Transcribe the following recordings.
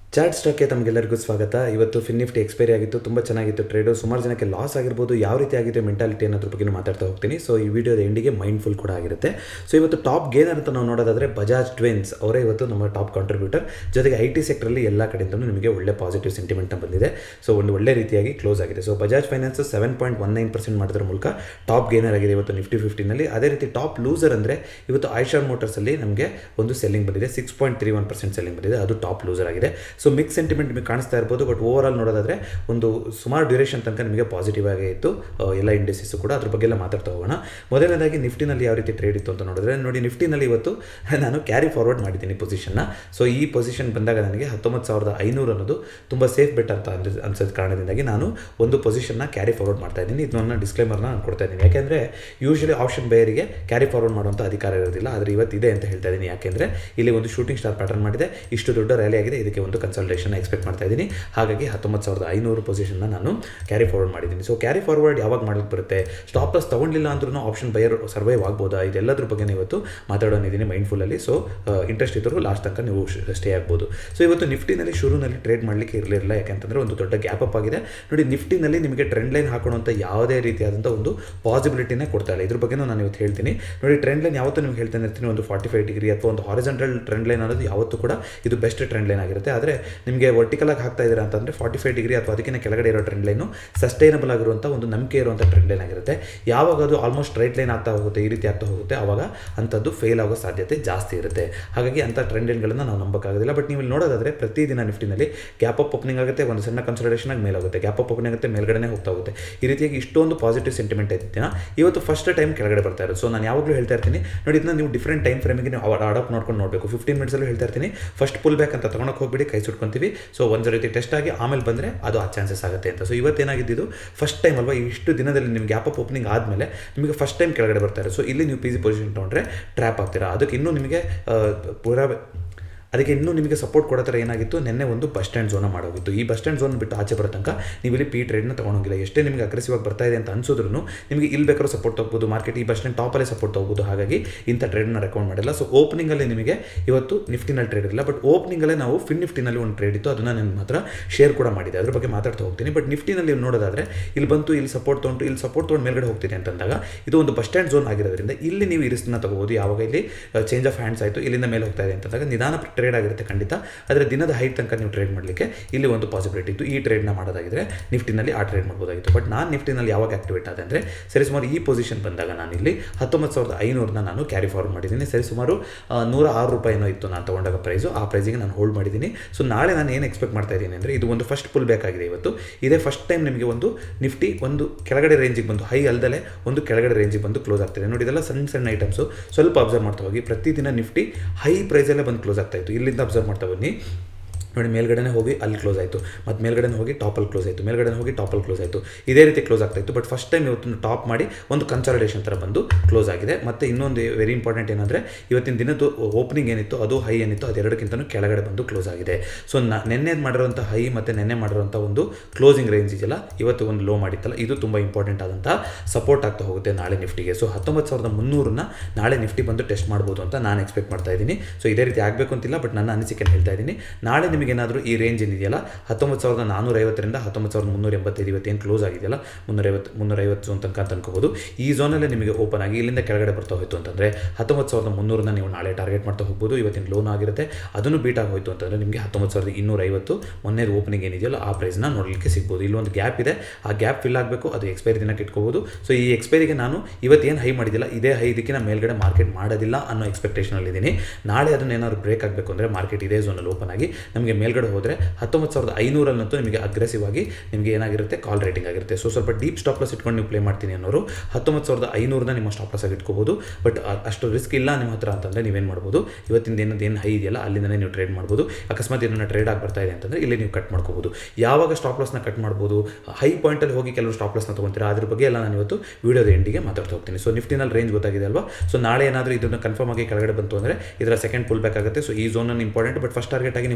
chart ಸ್ಟಾಕ್ಗೆ ತಮಗೆಲ್ಲರಿಗೂ ಸ್ವಾಗತ ಇವತ್ತು ಫಿನ್ ನಿಫ್ಟಿ ಎಕ್ಸ್ಪೈರಿ ಆಗಿತ್ತು ತುಂಬ ಚೆನ್ನಾಗಿತ್ತು ಟ್ರೇಡು ಸುಮಾರು ಜನಕ್ಕೆ ಲಾಸ್ ಆಗಿರ್ಬೋದು ಯಾವ ರೀತಿ ಆಗಿದೆ ಮೆಂಟಾಲಿಟಿ ಅನ್ನೋದ್ರ ಬಗ್ಗೆ ಮಾತಾಡ್ತಾ ಹೋಗ್ತೀನಿ ಸೊ ಈ ವಿಡಿಯೋದ ಎಂಡಿಗೆ ಮೈಂಡ್ಫುಲ್ ಕೂಡ ಆಗಿರುತ್ತೆ ಸೊ ಇವತ್ತು ಟಾಪ್ ಗೇನರ್ ಅಂತ ನಾವು ನೋಡೋದಾದರೆ ಬಜಾಜ್ ಟ್ವಿನ್ಸ್ ಅವರೇ ಇವತ್ತು ನಮ್ಮ ಟಾಪ್ ಕಾಂಟ್ರಿಬ್ಯೂಟರ್ ಜೊತೆಗೆ ಐ ಟಿ ಸೆಕ್ಟರಲ್ಲಿ ಎಲ್ಲ ಕಡೆಯಿಂದಲೂ ನಿಮಗೆ ಒಳ್ಳೆ ಪಾಸಿಟಿವ್ ಸೆಂಟಿಮೆಂಟ್ ಬಂದಿದೆ ಸೊ ಒಂದು ಒಳ್ಳೆ ರೀತಿಯಾಗಿ ಕ್ಲೋಸ್ ಆಗಿದೆ so Bajaj Finance seven point one nine percent ಮಾಡೋದ್ರ ಮೂಲಕ ಟಾಪ್ ಗೇನರ್ ಆಗಿದೆ ಇವತ್ತು ನಿಫ್ಟಿ ಫಿಫ್ಟಿನಲ್ಲಿ ಅದೇ ರೀತಿ ಟಾಪ್ ಲೂಸರ್ ಅಂದರೆ ಇವತ್ತು ಐಶಾರ್ ಮೋಟರ್ಸಲ್ಲಿ ನಮಗೆ ಒಂದು ಸೆಲ್ಲಿಂಗ್ ಬಂದಿದೆ six point three one percent selling ಬಂದಿದೆ ಅದು ಟಾಪ್ ಲೂಸರ್ ಆಗಿದೆ ಸೊ ಮಿಕ್ಸ್ ಸೆಂಟಿಮೆಂಟ್ ನಿಮಗೆ ಕಾಣಿಸ್ತಾ ಇರ್ಬೋದು ಬಟ್ ಓವರ್ ಆಲ್ ನೋಡೋದಾದರೆ ಒಂದು ಸುಮಾರು ಡ್ಯೂರೇಷನ್ ತನಕ ನಿಮಗೆ ಪಾಸಿಟಿವ್ ಆಗೇ ಇತ್ತು ಆ, ಎಲ್ಲ ಇಂಡಸ್ಟ್ರೀಸ್ ಕೂಡ ಅದ್ರ ಬಗ್ಗೆ ಎಲ್ಲ ಮಾತಾಡ್ತಾ ಹೋಗೋಣ ಮೊದಲನೇದಾಗಿ ನಿಫ್ಟಿನಲ್ಲಿ ಯಾವ ರೀತಿ ಟ್ರೇಡ್ ಇತ್ತು ಅಂತ ನೋಡಿದ್ರೆ ನೋಡಿ ನಿಫ್ಟಿನಲ್ಲಿ ಇವತ್ತು ನಾನು ಕ್ಯಾರಿ ಫಾರ್ವರ್ಡ್ ಮಾಡಿದ್ದೀನಿ ಪೊಸಿಷನ್ನ ಸೊ ಈ ಪೊಸಿಷನ್ ಬಂದಾಗ ನನಗೆ ಹತ್ತೊಂಬತ್ತು ಸಾವಿರದ ಐನೂರು ಅನ್ನೋದು ತುಂಬ ಸೇಫ್ ಬೆಟ್ ಅಂತ ಅನ್ಸ್ ಅನ್ಸೋದ್ ಕಾರಣದಿಂದಾಗಿ ನಾನು ಒಂದು ಪೊಸಿಷನ್ನ ಕ್ಯಾರಿ ಫಾರ್ವರ್ಡ್ ಮಾಡ್ತಾ ಇದ್ದೀನಿ ಇದನ್ನ ಡಿಸ್ಕ್ಲೇಮರ್ನ ನಾನು ಕೊಡ್ತಾ ಇದ್ದೀನಿ ಯಾಕೆಂದರೆ ಯೂಶಲಿ ಆಪ್ಷನ್ ಬೇಯರಿಗೆ ಕ್ಯಾರಿ ಫಾರ್ವರ್ಡ್ ಮಾಡುವಂಥ ಅಧಿಕಾರ ಇರೋದಿಲ್ಲ ಆದರೆ ಇವತ್ತಿದೆ ಅಂತ ಹೇಳ್ತಾ ಇದ್ದೀನಿ ಯಾಕೆಂದರೆ ಇಲ್ಲಿ ಒಂದು ಶೂಟಿಂಗ್ ಸ್ಟಾರ್ ಪ್ಯಾಟರ್ನ್ ಮಾಡಿದೆ ಇಷ್ಟು ದೊಡ್ಡ ರ್ಯಾಲಿ ಆಗಿದೆ ಇದಕ್ಕೆ ಒಂದು ಕನ್ಸಲ್ಟೇಷನ್ ಎಕ್ಸ್ಪೆಕ್ಟ್ ಮಾಡ್ತಾ ಇದ್ದೀನಿ ಹಾಗಾಗಿ ಹತ್ತೊಂಬತ್ತು ಸಾವಿರದ ಐನೂರು ಪೊಸಿಷನ್ನ ನಾನು ಕ್ಯಾರಿ ಫಾರ್ವರ್ಡ್ ಮಾಡಿದ್ದೀನಿ ಸೊ ಕ್ಯಾರಿ ಫಾರ್ವರ್ಡ್ ಯಾವಾಗ ಮಾಡಲಿಕ್ಕೆ ಬರುತ್ತೆ ಸ್ಟಾಪ್ ಲಾಸ್ ತೊಗೊಂಡಿಲ್ಲ ಅಂದ್ರೂ ಆಪ್ಷನ್ ಬಯರ್ ಸರ್ವೈವ್ ಆಗ್ಬೋದಾ ಇದೆಲ್ಲದ್ರ ಬಗ್ಗೆ ಇವತ್ತು ಮಾತಾಡೋನಿದ್ದೀನಿ ಮೈಂಡ್ಫುಲ್ಲಲ್ಲಿ ಸೊ ಇಂಟ್ರೆಸ್ಟ್ ಇದ್ದರೂ ಲಾಸ್ಟ್ ತನಕ ನೀವು ಸ್ಟೇ ಆಗ್ಬೋದು ಸೊ ಇವತ್ತು ನಿಫ್ಟಿನಲ್ಲಿ ಶುರುನಲ್ಲಿ ಟ್ರೇಡ್ ಮಾಡಲಿಕ್ಕೆ ಇರಲಿಲ್ಲ ಯಾಕೆಂತಂದರೆ ಒಂದು ದೊಡ್ಡ ಗ್ಯಾಪ್ ಅಪ್ ಆಗಿದೆ ನೋಡಿ ನಿಫ್ಟಿನಲ್ಲಿ ನಿಮಗೆ ಟ್ರೆಂಡ್ ಲೈನ್ ಹಾಕೊಳ್ಳುವಂಥ ಯಾವುದೇ ರೀತಿಯಾದಂಥ ಒಂದು ಪಾಸಿಬಿಲಿಟಿನೇ ಕೊಡ್ತಾ ಇಲ್ಲ ಇದ್ರ ಬಗ್ಗೆನೂ ನಾನು ಇವತ್ತು ಹೇಳ್ತೀನಿ ನೋಡಿ ಟ್ರೆಂಡ್ ಲೈನ್ ಯಾವತ್ತೂ ನಿಮ್ಗೆ ಹೇಳ್ತಾನೆ ಇರ್ತೀನಿ ಒಂದು ಫಾರ್ಟಿ ಫೈವ್ ಡಿಗ್ರಿ ಅಥವಾ ಒಂದು ಹಾರಿಜೆಂಟಲ್ ಟ್ರೆಂಡ್ ಲೈನ್ ಅನ್ನೋದು ಯಾವತ್ತೂ ಕೂಡ ಇದು ಬೆಸ್ಟ್ ಟ್ರೆಂಡ್ ಲೈನ್ ಆಗಿರುತ್ತೆ ಆದರೆ ನಿಮಗೆ ವರ್ಟಿಕಲ್ ಆಗಿ ಹಾಕ್ತಾ ಇದ್ದೀರಾ ಅಂತಂದರೆ ಫಾರ್ಟಿ ಫೈವ್ ಡಿಗ್ರಿ ಅಥವಾ ಅದಕ್ಕಿಂತ ಕೆಳಗಡೆ ಇರೋ ಟ್ರೆಂಡ್ ಲೈನು ಸಸ್ಟೈನಬಲ್ ಆಗಿರುವಂಥ ಒಂದು ನಂಬಿಕೆ ಇರುವಂಥ ಟ್ರೆಂಡ್ ಲೈನ್ ಆಗಿರುತ್ತೆ ಯಾವಾಗ ಅದು ಆಲ್ಮೋಸ್ಟ್ ಸ್ಟ್ರೈಟ್ ಲೈನ್ ಆಗ್ತಾ ಹೋಗುತ್ತೆ ಈ ರೀತಿ ಆಗ್ತಾ ಹೋಗುತ್ತೆ ಆವಾಗ ಅಂಥದ್ದು ಫೇಲ್ ಆಗೋ ಸಾಧ್ಯತೆ ಜಾಸ್ತಿ ಇರುತ್ತೆ ಹಾಗಾಗಿ ಅಂಥ ಟ್ರೆಂಡ್ ಲೈನ್ಗಳನ್ನು ನಾವು ನಂಬೋಕ್ಕಾಗೋದಿಲ್ಲ ಬಟ್ ನೀವು ಇಲ್ಲಿ ನೋಡೋದಾದರೆ ಪ್ರತಿದಿನ ನಿಫ್ಟಿನಲ್ಲಿ ಗ್ಯಾಪ್ ಅಪ್ ಓಪನಿಂಗ್ ಆಗುತ್ತೆ ಒಂದು ಸಣ್ಣ ಕನ್ಸಲ್ಟೇಷನ್ ಆಗಿ ಮೇಲಾಗುತ್ತೆ ಗ್ಯಾಪ್ ಅಪ್ ಓಪನಿಂಗ್ ಆಗುತ್ತೆ ಮೇಲ್ಗಡೆ ಹೋಗ್ತಾ ಹೋಗುತ್ತೆ ಈ ರೀತಿಯಾಗಿ ಇಷ್ಟೊಂದು ಪಾಸಿಟಿವ್ ಸೆಂಟಿಮೆಂಟ್ ಇದ್ದಿನ ಇವತ್ತು ಫಸ್ಟ್ ಟೈಮ್ ಕೆಳಗಡೆ ಬರ್ತಾ ಇರೋದು ಸೊ ನಾನು ಯಾವಾಗಲೂ ಹೇಳ್ತಾ ಇರ್ತೀನಿ ನೋಡಿ ಇದನ್ನ ನೀವು ಡಿಫ್ರೆಂಟ್ ಟೈಮ್ ಫ್ರೇಮಿಗೆ ನೀವು ಅಡಾಪ್ಟ್ ನೋಡ್ಕೊಂಡು ನೋಡಬೇಕು ಫಿಫ್ಟೀನ್ ಮಿನಿಟ್ಸಲ್ಲೂ ಹೇಳ್ತಾ ಇರ್ತೀನಿ ಫಸ್ಟ್ ಪುಲ್ ಬ್ಯಾಕ್ ಅಂತ ತೊಗೊಳಕ್ಕೆ ಹೋಗ್ಬಿಡಿ ಕೈ ಸುಟ್ಕೊಂತೀವಿ ಸೊ ಒಂದು ರೀತಿ ಟೆಸ್ಟ್ ಆಗಿ ಆಮೇಲೆ ಬಂದರೆ ಅದು ಆ ಚಾನ್ಸಸ್ ಆಗುತ್ತೆ ಅಂತ ಸೊ ಇವತ್ತೇನಾಗಿದ್ದು ಫಸ್ಟ್ ಟೈಮ್ ಅಲ್ವಾ ಇಷ್ಟು ದಿನದಲ್ಲಿ ನಿಮ್ಗೆ ಗ್ಯಾಪ್ ಅಪ್ ಓಪನಿಂಗ್ ಆದಮೇಲೆ ನಿಮಗೆ ಫಸ್ಟ್ ಟೈಮ್ ಕೆಳಗಡೆ ಬರ್ತಾರೆ ಸೊ ಇಲ್ಲಿ ನೀವು ಪಿ ಜಿ ಪೊಸಿಷನ್ ತೊಗೊಂಡ್ರೆ ಟ್ರ್ಯಾಪ್ ಆಗ್ತೀರಾ ಅದಕ್ಕೆ ಇನ್ನೂ ನಿಮಗೆ ಆ, ಪೂರಾ ಅದಕ್ಕೆ ಇನ್ನೂ ನಿಮಗೆ ಸಪೋರ್ಟ್ ಕೊಡೋ ಥರ ಏನಾಗಿತ್ತು ನಿನ್ನೆ ಒಂದು ಬಸ್ ಸ್ಟ್ಯಾಂಡ್ ಝೋನ ಮಾಡೋಗಿತ್ತು ಈ ಬಸ್ ಸ್ಟ್ಯಾಂಡ್ ಝೋನ್ ಬಿಟ್ಟು ಆಚೆ ಬರೋ ತನಕ ನೀವು ಇಲ್ಲಿ ಪಿ ಟ್ರೇಡ್ನ ತೊಗೊಂಡೋಗಿಲ್ಲ ಎಷ್ಟೇ ನಿಮಗೆ ಅಗ್ರೆಸಿವ್ ಆಗಿ ಬರ್ತಾ ಇದೆ ಅಂತ ಅನ್ಸಿದ್ರು ನಿಮಗೆ ಇಲ್ಲಿ ಬೇಕಾದ್ರೂ ಸಪೋರ್ಟ್ ತೊಗೋಬೋದು ಮಾರ್ಕೆಟ್ ಈ ಬಸ್ ಸ್ಟ್ಯಾಂಡ್ ಟಾಪಲ್ಲೇ ಸಪೋರ್ಟ್ ತೊಗೋಬೋದು ಹಾಗಾಗಿ ಇಂಥ ಟ್ರೇಡ್ನ ರೆಕಮೆಂಡ್ ಮಾಡಿಲ್ಲ ಸೊ ಓಪನಿಂಗಲ್ಲಿ ನಿಮಗೆ ಇವತ್ತು ನಿಫ್ಟಿನಲ್ಲಿ ಟ್ರೇಡ್ ಇಲ್ಲ ಬಟ್ ಓಪನಿಂಗಲ್ಲೇ ನಾವು ಫಿನ್ ನಿಫ್ಟಿನಲ್ಲಿ ಒಂದು ಟ್ರೇಡ್ ಇತ್ತು ಅದನ್ನು ನಿಮ್ಮ ಹತ್ರ ಶೇರ್ ಕೂಡ ಮಾಡಿದೆ ಅದ್ರ ಬಗ್ಗೆ ಮಾತಾಡ್ತಾ ಹೋಗ್ತೀನಿ ಬಟ್ ನಿಫ್ಟಿನಲ್ಲಿ ನೋಡೋದಾದರೆ ಇಲ್ಲಿ ಬಂತು ಇಲ್ಲಿ ಸಪೋರ್ಟ್ ತೊಗೊಂಡು ಇಲ್ಲಿ ಸಪೋರ್ಟ್ ತೊಗೊಂಡು ಮೇಲ್ಗಡೆ ಹೋಗ್ತೀನಿ ಅಂತಂದಾಗ ಇದು ಒಂದು ಬಸ್ ಸ್ಟ್ಯಾಂಡ್ ಝೋನ್ ಆಗಿರೋದ್ರಿಂದ ಇಲ್ಲಿ ನೀವು ಈ ರಿಸ್ಕ್ನ ತಗೋಬೋದು ಯಾವಾಗ ಇಲ್ಲಿ ಚೇಂಜ್ ಆಫ್ ಹ್ಯಾಂಡ್ಸ್ ಆಯಿತು ಇಲ್ಲಿಂದ ಮೇಲೆ ಹೋಗ್ತಾ ಇದೆ ಅಂತಂದಾಗ ನಿಧಾನ ಟ್ರೇಡ್ ಆಗಿರುತ್ತೆ ಖಂಡಿತ ಆದರೆ ದಿನದ ಹೈಟ್ ತನಕ ನೀವು ಟ್ರೇಡ್ ಮಾಡಲಿಕ್ಕೆ ಇಲ್ಲಿ ಒಂದು ಪಾಸಿಬಿಲಿಟಿ ಇತ್ತು ಈ ಟ್ರೇಡ್ನ ಮಾಡೋದಾಗಿದ್ರೆ ನಿಫ್ಟಿನಲ್ಲಿ ಆ ಟ್ರೇಡ್ ಮಾಡ್ಬೋದಾಗಿತ್ತು ಬಟ್ ನಾನು ನಿಫ್ಟಿನಲ್ಲಿ ಯಾವಾಗ ಆಕ್ಟಿವೇಟ್ ಆದೆ ಅಂದರೆ ಸರಿ ಸುಮಾರು ಈ ಪೊಸಿಷನ್ ಬಂದಾಗ ನಾನು ಇಲ್ಲಿ ಹತ್ತೊಂಬತ್ತು ಸಾವಿರದ ಐನೂರನ್ನ ನಾನು ಕ್ಯಾರಿ ಫಾರ್ವರ್ಡ್ ಮಾಡಿದ್ದೀನಿ ಸರಿ ಸುಮಾರು ಆ, ನೂರ ಆರು ರೂಪಾಯಿನೋ ಇತ್ತು ನಾನು ತೊಗೊಂಡಾಗ ಪ್ರೈಸು ಆ ಪ್ರೈಸಿಗೆ ನಾನು ಹೋಲ್ಡ್ ಮಾಡಿದ್ದೀನಿ ಸೊ ನಾಳೆ ನಾನು ಏನು ಎಕ್ಸ್ಪೆಕ್ಟ್ ಮಾಡ್ತಾ ಇದ್ದೀನಿ ಅಂದರೆ ಇದು ಒಂದು ಫಸ್ಟ್ ಪುಲ್ ಬೇಕಾಗಿದೆ ಇವತ್ತು ಇದೇ ಫಸ್ಟ್ ಟೈಮ್ ನಿಮಗೆ ಒಂದು ನಿಫ್ಟಿ ಒಂದು ಕೆಳಗಡೆ ರೇಂಜಿಗೆ ಬಂದು ಹೈ ಅಲ್ದಲೆ ಒಂದು ಕೆಳಗಡೆ ರೇಂಜಿಗೆ ಬಂದು ಕ್ಲೋಸ್ ಆಗ್ತಿದೆ ನೋಡಿ ಇದೆಲ್ಲ ಸಣ್ಣ ಸಣ್ಣ ಐಟಮ್ಸು ಸ್ವಲ್ಪ ಅಬ್ಸರ್ವ್ ಮಾಡ್ತಾ ಹೋಗಿ ಪ್ರತಿದಿನ ನಿಫ್ಟಿ ಹೈ ಪ್ರೈಸಲ್ಲೇ ಬಂದು ಕ್ಲೋಸ್ ಆಗ್ತಾ ಇತ್ತು ಇಲ್ಲಿಂದ ಅಬ್ಸರ್ವ್ ಮಾಡ್ತಾ ಬನ್ನಿ ನೋಡಿ ಮೇಲ್ಗಡೆನೇ ಹೋಗಿ ಅಲ್ಲಿ ಕ್ಲೋಸ್ ಆಯಿತು ಮತ್ತು ಮೇಲ್ಗಡೆ ಹೋಗಿ ಟಾಪಲ್ಲಿ ಕ್ಲೋಸ್ ಆಯಿತು ಮೇಲ್ಗಡೆ ಹೋಗಿ ಟಾಪಲ್ಲಿ ಕ್ಲೋಸ್ ಆಯಿತು ಇದೇ ರೀತಿ ಕ್ಲೋಸ್ ಆಗ್ತಾ ಇತ್ತು ಬಟ್ ಫಸ್ಟ್ ಟೈಮ್ ಇವತ್ತು ಟಾಪ್ ಮಾಡಿ ಒಂದು ಕನ್ಸಾಲಿಡೇಷನ್ ಥರ ಬಂದು ಕ್ಲೋಸ್ ಆಗಿದೆ ಮತ್ತು ಇನ್ನೊಂದು ವೆರಿ ಇಂಪಾರ್ಟೆಂಟ್ ಏನಂದರೆ ಇವತ್ತಿನ ದಿನದ್ದು ಓಪನಿಂಗ್ ಏನಿತ್ತು ಅದು ಹೈ ಏನಿತ್ತು ಅದೆರಡಕ್ಕಿಂತಲೂ ಕೆಳಗಡೆ ಬಂದು ಕ್ಲೋಸ್ ಆಗಿದೆ ಸೊ ನ ನೆನ್ನೆ ಮಾಡಿರೋಂಥ ಹೈ ಮತ್ತು ನೆನ್ನೆ ಮಾಡಿರೋಂಥ ಒಂದು ಕ್ಲೋಸಿಂಗ್ ರೇಂಜ್ ಇದೆಯಲ್ಲ ಇವತ್ತು ಒಂದು ಲೋ ಮಾಡಿತ್ತಲ್ಲ ಇದು ತುಂಬ ಇಂಪಾರ್ಟೆಂಟ್ ಆದಂಥ ಸಪೋರ್ಟ್ ಆಗ್ತಾ ಹೋಗುತ್ತೆ ನಾಳೆ ನಿಫ್ಟಿಗೆ ಸೊ ಹತ್ತೊಂಬತ್ತು ಸಾವಿರದ ಮುನ್ನೂರನ್ನ ನಾಳೆ ನಿಫ್ಟಿ ಬಂದು ಟೆಸ್ಟ್ ಮಾಡ್ಬೋದು ಅಂತ ನಾನು ಎಕ್ಸ್ಪೆಕ್ಟ್ ಮಾಡ್ತಾ ಇದ್ದೀನಿ ಸೊ ಇದೇ ರೀತಿ ಆಗಬೇಕು ಅಂತಿಲ್ಲ ಬಟ್ ನನ್ನ ಅನಿಸಿಕೆ ಹೇಳ್ತಾ ಇದ್ದೀನಿ ನಾಳೆ ನಿಮಗೇನಾದರೂ ಈ ರೇಂಜ್ ಏನಿದೆಯಲ್ಲ ಹತ್ತೊಂಬತ್ತು ಸಾವಿರದ ನಾನ್ನೂರೈವತ್ತರಿಂದ ಹತ್ತೊಂಬತ್ತು ಸಾವಿರದ ಮುನ್ನೂರ ಎಂಬತ್ತೈದು ಇವತ್ತೇನು ಕ್ಲೋಸ್ ಆಗಿದೆಯಲ್ಲ ಮುನ್ನೂರೈವತ್ತು ಮುನ್ನೂರೈವತ್ತು ಝೋನ್ ತನಕ ಅಂತ ಅನ್ಕೋಬೋದು ಈ ಝೋನಲ್ಲೇ ನಿಮಗೆ ಓಪನ್ ಆಗಿ ಇಲ್ಲಿಂದ ಕೆಳಗಡೆ ಬರ್ತಾ ಹೋಯಿತು ಅಂತಂದರೆ ಹತ್ತೊಂಬತ್ತು ಸಾವಿರದ ಮುನ್ನೂರನ್ನ ನೀವು ನಾಳೆ ಟಾರ್ಗೆಟ್ ಮಾಡ್ತಾ ಹೋಗ್ಬೋದು ಇವತ್ತಿನ ಲೋನ್ ಆಗಿರುತ್ತೆ ಅದನ್ನು ಬೀಟ್ ಆಗಿ ಹೋಯಿತು ಅಂತಂದರೆ ನಿಮಗೆ ಹತ್ತೊಂಬತ್ತು ಸಾವಿರದ ಇನ್ನೂರೈವತ್ತು ಮೊನ್ನೆ ಓಪನಿಂಗ್ ಏನಿದೆಯಲ್ಲ ಆ ಪ್ರೈಸ್ನ ನೋಡಲಿಕ್ಕೆ ಸಿಗ್ಬೋದು ಇಲ್ಲೊಂದು ಗ್ಯಾಪ್ ಇದೆ ಆ ಗ್ಯಾಪ್ ಫಿಲ್ ಆಗಬೇಕು ಅದು ಎಕ್ಸ್ಪೈರಿ ದಿನಕ್ಕೆ ಇಟ್ಕೋಬೋದು ಸೊ ಈ ಎಕ್ಸ್ಪೈರಿಗೆ ನಾನು ಇವತ್ತೇನು ಹೈ ಮಾಡಿದಿಲ್ಲ ಇದೇ ಹೈ ಇದಕ್ಕಿಂತ ಮೇಲ್ಗಡೆ ಮಾರ್ಕೆಟ್ ಮಾಡೋದಿಲ್ಲ ಅನ್ನೋ ಎಕ್ಸ್ಪೆಕ್ಟೇಷನಲ್ಲಿದ್ದೀನಿ ನಾಳೆ ಅದನ್ನ ಏನಾದ್ರು ಬ್ರೇಕ್ ಆಗಬೇಕು ಅಂದರೆ ಮಾರ್ಕೆಟ್ ಇದೇ ಝೋನಲ್ಲಿ ಓಪನ್ ಆಗಿ ನಮಗೆ ಮೇಲ್ಗಡೆ ಹೋದರೆ ಹತ್ತೊಂಬತ್ತು ಸಾವಿರದ ಐನೂರಲ್ಲಂತೂ ನಿಮಗೆ ಅಗ್ರೆಸಿವ್ ಆಗಿ ನಿಮಗೆ ಏನಾಗಿರುತ್ತೆ ಕಾಲ್ ರೇಟಿಂಗ್ ಆಗಿರುತ್ತೆ ಸೊ ಸ್ವಲ್ಪ ಡೀಪ್ ಸ್ಟಾಪ್ ಲಾಸ್ ಇಟ್ಕೊಂಡು ನೀವು ಪ್ಲೇ ಮಾಡ್ತೀನಿ ಅನ್ನೋರು ಹತ್ತೊಂಬತ್ತು ಸಾವಿರದ ಐನೂರನ್ನ ನಿಮ್ಮ ಸ್ಟಾಪ್ ಲಾಸ್ ಆಗಿ ಇಟ್ಕೋಬೋದು ಬಟ್ ಅಷ್ಟು ರಿಸ್ಕ್ ಇಲ್ಲ ನಿಮ್ಮ ಹತ್ರ ಅಂತಂದರೆ ನೀವೇನು ಮಾಡ್ಬೋದು ಇವತ್ತಿನ ಏನದು ಏನು ಹೈ ಇದೆಯಲ್ಲ ಅಲ್ಲಿಂದನೇ ನೀವು ಟ್ರೇಡ್ ಮಾಡ್ಬೋದು ಅಕಸ್ಮಾತ್ ಏನನ್ನ ಟ್ರೇಡ್ ಆಗಿ ಬರ್ತಾ ಇದೆ ಅಂತಂದರೆ ಇಲ್ಲಿ ನೀವು ಕಟ್ ಮಾಡ್ಕೋಬೋದು ಯಾವಾಗ ಸ್ಟಾಪ್ ಲಾಸ್ನ ಕಟ್ ಮಾಡ್ಬೋದು ಹೈ ಪಾಯಿಂಟಲ್ಲಿ ಹೋಗಿ ಕೆಲವರು ಸ್ಟಾಪ್ ಲಾಸ್ನ ತೊಗೊತೀರಾ ಅದ್ರ ಬಗ್ಗೆ ಎಲ್ಲ ನಾನು ಇವತ್ತು ವಿಡಿಯೋದ ಎಂಡಿಗೆ ಮಾತಾಡ್ತಾ ಹೋಗ್ತೀನಿ ಸೊ ನಿಫ್ಟಿನಲ್ಲಿ ರೇಂಜ್ ಗೊತ್ತಾಗಿದೆ ಅಲ್ವಾ ಸೊ ನಾಳೆ ಏನಾದರೂ ಇದನ್ನು ಕನ್ಫರ್ಮ್ ಆಗಿ ಕೆಳಗಡೆ ಬಂತು ಅಂದರೆ ಇದರ ಸೆಕೆಂಡ್ ಪುಲ್ ಬ್ಯಾಕ್ ಆಗುತ್ತೆ ಸೊ ಈ zone important but first target ಆಗಿ ನೀವು ಹತ್ತೊಂಬತ್ತು ಸಾವಿರದ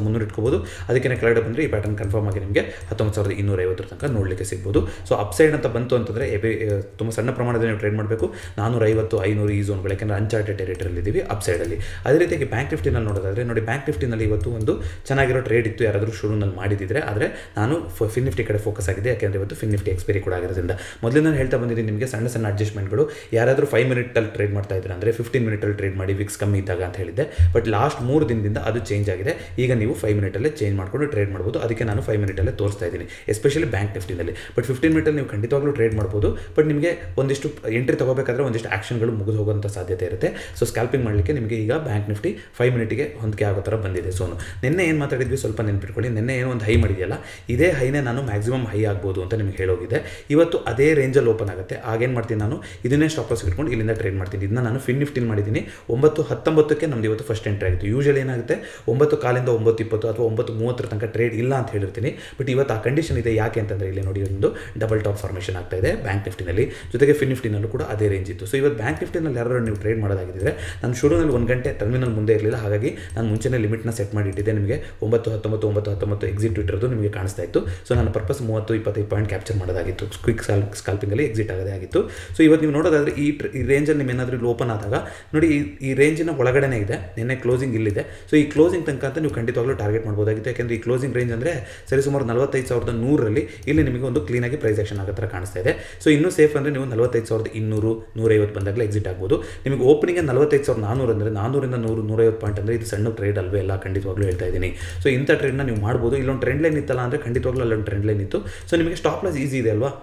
ಮುನ್ನೂರು ಇಟ್ಕೋಬೋದು ಅದಕ್ಕೆ ಕೆಳಗಡೆ ಬಂದರೆ ಈ ಪ್ಯಾಟರ್ನ್ ಕನ್ಫರ್ಮ್ ಆಗಿ ನಿಮಗೆ ಹತ್ತೊಂಬತ್ತು ಸಾವಿರದ ಇನ್ನೂರೈವತ್ತರ ತನಕ ನೋಡಲಿಕ್ಕೆ ಸಿಗ್ಬೋದು ಸೊ ಅಪ್ಸೈಡ್ ಅಂತ ಬಂತು ಅಂತಂದರೆ ಎಬೆ ತುಂಬ ಸಣ್ಣ ಪ್ರಮಾಣದಲ್ಲಿ ನೀವು ಟ್ರೇಡ್ ಮಾಡಬೇಕು ನಾನೂರ ಐವತ್ತು ಐನೂರು ಈ ಝೋನ್ಗಳು ಯಾಕೆಂದರೆ ಅನ್ಚಾರ್ಟೆಡ್ ಟೆರಿಟರಿಯಲ್ಲಿ ಇದ್ದೀವಿ ಅಪ್ಸೈಡಲ್ಲಿ ಅದೇ ರೀತಿಯಾಗಿ ಬ್ಯಾಂಕ್ ನಿಫ್ಟಿನಲ್ಲಿ ನೋಡೋದಾದರೆ ನೋಡಿ ಬ್ಯಾಂಕ್ ನಿಫ್ಟಿನಲ್ಲಿ ಇವತ್ತು ಒಂದು ಚೆನ್ನಾಗಿರೋ ಟ್ರೇಡ್ ಇತ್ತು ಯಾರಾದರೂ ಶುರುನಲ್ಲಿ ಮಾಡಿದಿದ್ರೆ ಆದರೆ ನಾನು ಫಿನ್ ನಿಫ್ಟಿ ಕಡೆ ಫೋಕಸ್ ಆಗಿದೆ ಯಾಕೆಂದರೆ ಇವತ್ತು ಫಿನ್ ನಿಫ್ಟಿ ಎಕ್ಸ್ಪೈರಿ ಕೂಡ ಆಗಿರೋದ್ರಿಂದ ಮೊದಲೇ ನಾನು ಹೇಳ್ತಾ ಬಂದಿದ್ದೀನಿ ನಿಮಗೆ ಸಣ್ಣ ಸಣ್ಣ ಅಡ್ಜಸ್ಟ್ಮೆಂಟ್ಗಳು ಯಾರಾದರೂ ಫೈವ್ ಮಿನಿಟಲ್ಲಿ ಟ್ರೇಡ್ ಮಾಡ್ತಾ ಇದ್ದಾರೆ ಅಂದರೆ ಫಿಫ್ಟೀನ್ ಮಿನಿಟಲ್ಲಿ ಟ್ರೇಡ್ ಮಾಡಿ ವಿಕ್ಸ್ ಕಮ್ಮಿ ಇದ್ದಾಗ ಅಂತ ಹೇಳಿದ್ದೆ ಬಟ್ ಲಾಸ್ಟ್ ಮೂರು ದಿನದಿಂದ ಅದು ಚೇಂಜ್ ಆಗಿದೆ ಈಗ ನೀವು ಫೈವ್ ಮಿನಿಟಲ್ಲೇ ಚೇಂಜ್ ಮಾಡಿಕೊಂಡು ಟ್ರೇಡ್ ಮಾಡ್ಬೋದು ಅದಕ್ಕೆ ನಾನು ಫೈವ್ ಮಿನಿಟಲ್ಲೇ ತೋರಿಸ್ತಾ ಇದ್ದೀನಿ ಎಸ್ಪೆಷಲಿ ಬ್ಯಾಂಕ್ ನಿಫ್ಟಿನಲ್ಲಿ ಬಟ್ ಫಿಫ್ಟೀನ್ ಮಿನಿಟಲ್ಲಿ ನೀವು ಖಂಡಿತವಾಗ್ಲೂ ಟ್ರೇಡ್ ಮಾಡ್ಬೋದು ಬಟ್ ನಿಮಗೆ ಒಂದಿಷ್ಟು ಎಂಟ್ರಿ ತಗೋಬೇಕಾದ್ರೆ ಒಂದಿಷ್ಟು ಆಕ್ಷನ್ಗಳು ಮುಗಿದು ಹೋಗುವಂಥ ಸಾಧ್ಯತೆ ಇರುತ್ತೆ ಸೊ ಸ್ಕ್ಯಾಲ್ಪಿಂಗ್ ಮಾಡಲಿಕ್ಕೆ ನಿಮಗೆ ಈಗ ಬ್ಯಾಂಕ್ ನಿಫ್ಟಿ ಫೈವ್ ಮಿನಿಟಿಗೆ ಹೊಂದಿಕೆ ಆಗೋ ಥರ ಬಂದಿದೆ ಸೋನು ನಿನ್ನೆ ಏನು ಮಾತಾಡಿದ್ವಿ ಸ್ವಲ್ಪ ನೆನ್ಪಿಟ್ಕೊಳ್ಳಿ ನಿನ್ನೆ ಏನೋ ಒಂದು ಹೈ ಮಾಡಿದೆಯಲ್ಲ ಇದೇ ಹೈನೇ ನಾನು ಮ್ಯಾಕ್ಸಿಮಮ್ ಹೈ ಆಗ್ಬೋದು ಅಂತ ನಿಮಗೆ ಹೇಳೋಗಿದೆ ಇವತ್ತು ಅದೇ ರೇಂಜಲ್ಲಿ ಓಪನ್ ಆಗುತ್ತೆ ಆಗೇನು ಮಾಡ್ತೀನಿ ನಾನು ಇದನ್ನೇ ಸ್ಟಾಪ್ ಲಾಸ್ ಇಟ್ಕೊಂಡು ಇಲ್ಲಿಂದ ಟ್ರೇಡ್ ಮಾಡ್ತೀನಿ ಇದನ್ನ ನಾನು ಫಿನ್ ನಿಫ್ಟಿನ್ ಮಾಡಿದ್ದೀನಿ ಒಂಬತ್ತು ಹತ್ತೊಂಬತ್ತಕ್ಕೆ ನಮ್ದು ಇವತ್ತು ಫಸ್ಟ್ ಎಂಟ್ರಿ ಆಗಿತ್ತು ಯೂಶಲಿ ಏನಾಗುತ್ತೆ ಒಂಬತ್ತು ಕಾಲಿಂದ ಒಂಬತ್ತು ಇಪ್ಪತ್ತು ಅಥವಾ ಒಂಬತ್ತು ಮೂವತ್ತರ ತನಕ ಟ್ರೇಡ್ ಇಲ್ಲ ಅಂತ ಹೇಳಿರ್ತೀನಿ ಬಟ್ ಇವತ್ತು ಆ ಕಂಡೀಷನ್ ಇದೆ ಯಾಕೆ ಅಂತಂದರೆ ಇಲ್ಲಿ ನೋಡಿ ಒಂದು ಡಬಲ್ ಟಾಪ್ ಫಾರ್ಮೇಷನ್ ಆಗ್ತಾ ಇದೆ ಬ್ಯಾಂಕ್ ನಿಫ್ಟಿನಲ್ಲಿ ಜೊತೆಗೆ ಫಿನ್ ನಿಫ್ಟಿನಲ್ಲೂ ಕೂಡ ಅದೇ ರೇಂಜ್ ಇತ್ತು ಸೊ ಇವತ್ತು ಬ್ಯಾಂಕ್ ನಿಫ್ಟಿನಲ್ಲಿ ಯಾರು ನೀವು ಟ್ರೇಡ್ ಮಾಡೋದಾಗಿದ್ದರೆ ನಾನು ಶುರುನಲ್ಲಿ ಒಂದು ಗಂಟೆ ಟರ್ಮಿನಲ್ ಮುಂದೆ ಇರಲಿಲ್ಲ ಹಾಗಾಗಿ ನಾನು ಮುಂಚೆನೇ ಲಿಮಿಟ್ನ ಸೆಟ್ ಮಾಡಿ ಇಟ್ಟಿದ್ದೆ ನಿಮಗೆ ಒಂಬತ್ತು ಹತ್ತೊಂಬತ್ತು ಒಂಬತ್ತು ಹತ್ತೊಂಬತ್ತು ಎಕ್ಸಿಟ್ ಇಟ್ಟಿರೋದು ನಿಮಗೆ ಕಾಣಿಸ್ತಾ ಇತ್ತು ಸೊ ನನ್ನ ಪರ್ಪಸ್ ಮೂವತ್ತು ಇಪ್ಪತ್ತೈದು ಪಾಯಿಂಟ್ ಕ್ಯಾಪ್ಚರ್ ಮಾಡೋದಾಗಿತ್ತು ಕ್ವಿಕ್ ಸಾಲ್ ಸ್ಕಾಲ್ಪಿಂಗಲ್ಲಿ ಎಕ್ಸಿಟ್ ಆಗೋದೇ ಆಗಿತ್ತು ಸೊ ಇವತ್ತು ನೀವು ನೋಡೋದಾದರೆ ಈ ಟ್ರ- ಈ ರೇಂಜಲ್ಲಿ ನಿಮ್ಮ ಏನಾದರೂ ಇಲ್ಲಿ ಓಪನ್ ಆದಾಗ ನೋಡಿ ಈ ಈ ರೇಂಜಿನ ಒಳಗಡೆನೇ ಇದೆ ನಿನ್ನೆ ಕ್ಲೋಸಿಂಗ್ ಇಲ್ಲಿದೆ ಸೊ ಈ ಕ್ಲೋಸಿಂಗ್ ತನಕ ಅಂತ ನೀವು ಖಂಡಿತವಾಗ್ಲೂ ಟಾರ್ಗೆಟ್ ಮಾಡ್ಬೋದಾಗಿತ್ತು ಯಾಕೆಂದರೆ ಈ ಕ್ಲೋಸಿಂಗ್ ರೇಂಜ್ ಅಂದರೆ ಸರಿ ಸುಮಾರು ನಲವತ್ತೈದು ಸಾವಿರದ ನೂರರಲ್ಲಿ ಇಲ್ಲಿ ನಿಮಗೆ ಒಂದು ಕ್ಲೀನಾಗಿ ಪ್ರೈಸ್ ಆಕ್ಷನ್ ಆಗೋ ಥರ ಕಾಣಿಸ್ತಾ ಇದೆ ಸೊ ಇನ್ನೂ ಸೇಫ್ ಅಂದರೆ ನೀವು ನಲವತ್ತೈದು ಸಾವಿರದ ಇನ್ನೂರು ನೂರೈವತ್ತು ಬಂದಾಗಲೇ ಎಕ್ಸಿಟ್ ಆಗ್ಬೋದು ನಿಮಗೆ ಓಪನಿಂಗ್ ನಲವತ್ತೈದು ಸಾವಿರದ ನಾನ್ನೂರು ಅಂದರೆ ನಾನ್ನೂರಿಂದ ನೂರು ನೂರೈವತ್ತು ಪಾಯಿಂಟ್ ಅಂದರೆ ಇದು ಸಣ್ಣ ಟ್ರೇಡ್ ಅಲ್ವೇ ಎಲ್ಲ ಖಂಡಿತವಾಗ್ಲೂ ಹೇಳ್ತಾ ಇದ್ದೀನಿ ಸೊ ಇಂಥ ಟ್ರೇಡ್ನ ನೀವು ಮಾಡ್ಬೋದು ಇಲ್ಲೊಂದು ಟ್ರೆಂಡ್ ಲೈನ್ ಇತ್ತಲ್ಲ ಅಂದರೆ ಖಂಡಿತವಾಗ್ಲೂ ಅಲ್ಲೊಂದು ಟ್ರೆಂಡ್ ಲೈನ್ ಇತ್ತು ಸೊ ನಿಮಗೆ ಸ್ಟಾಪ್ ಲಾಸ್ ಈಸಿ ಇದೆ ಅಲ್ವಾ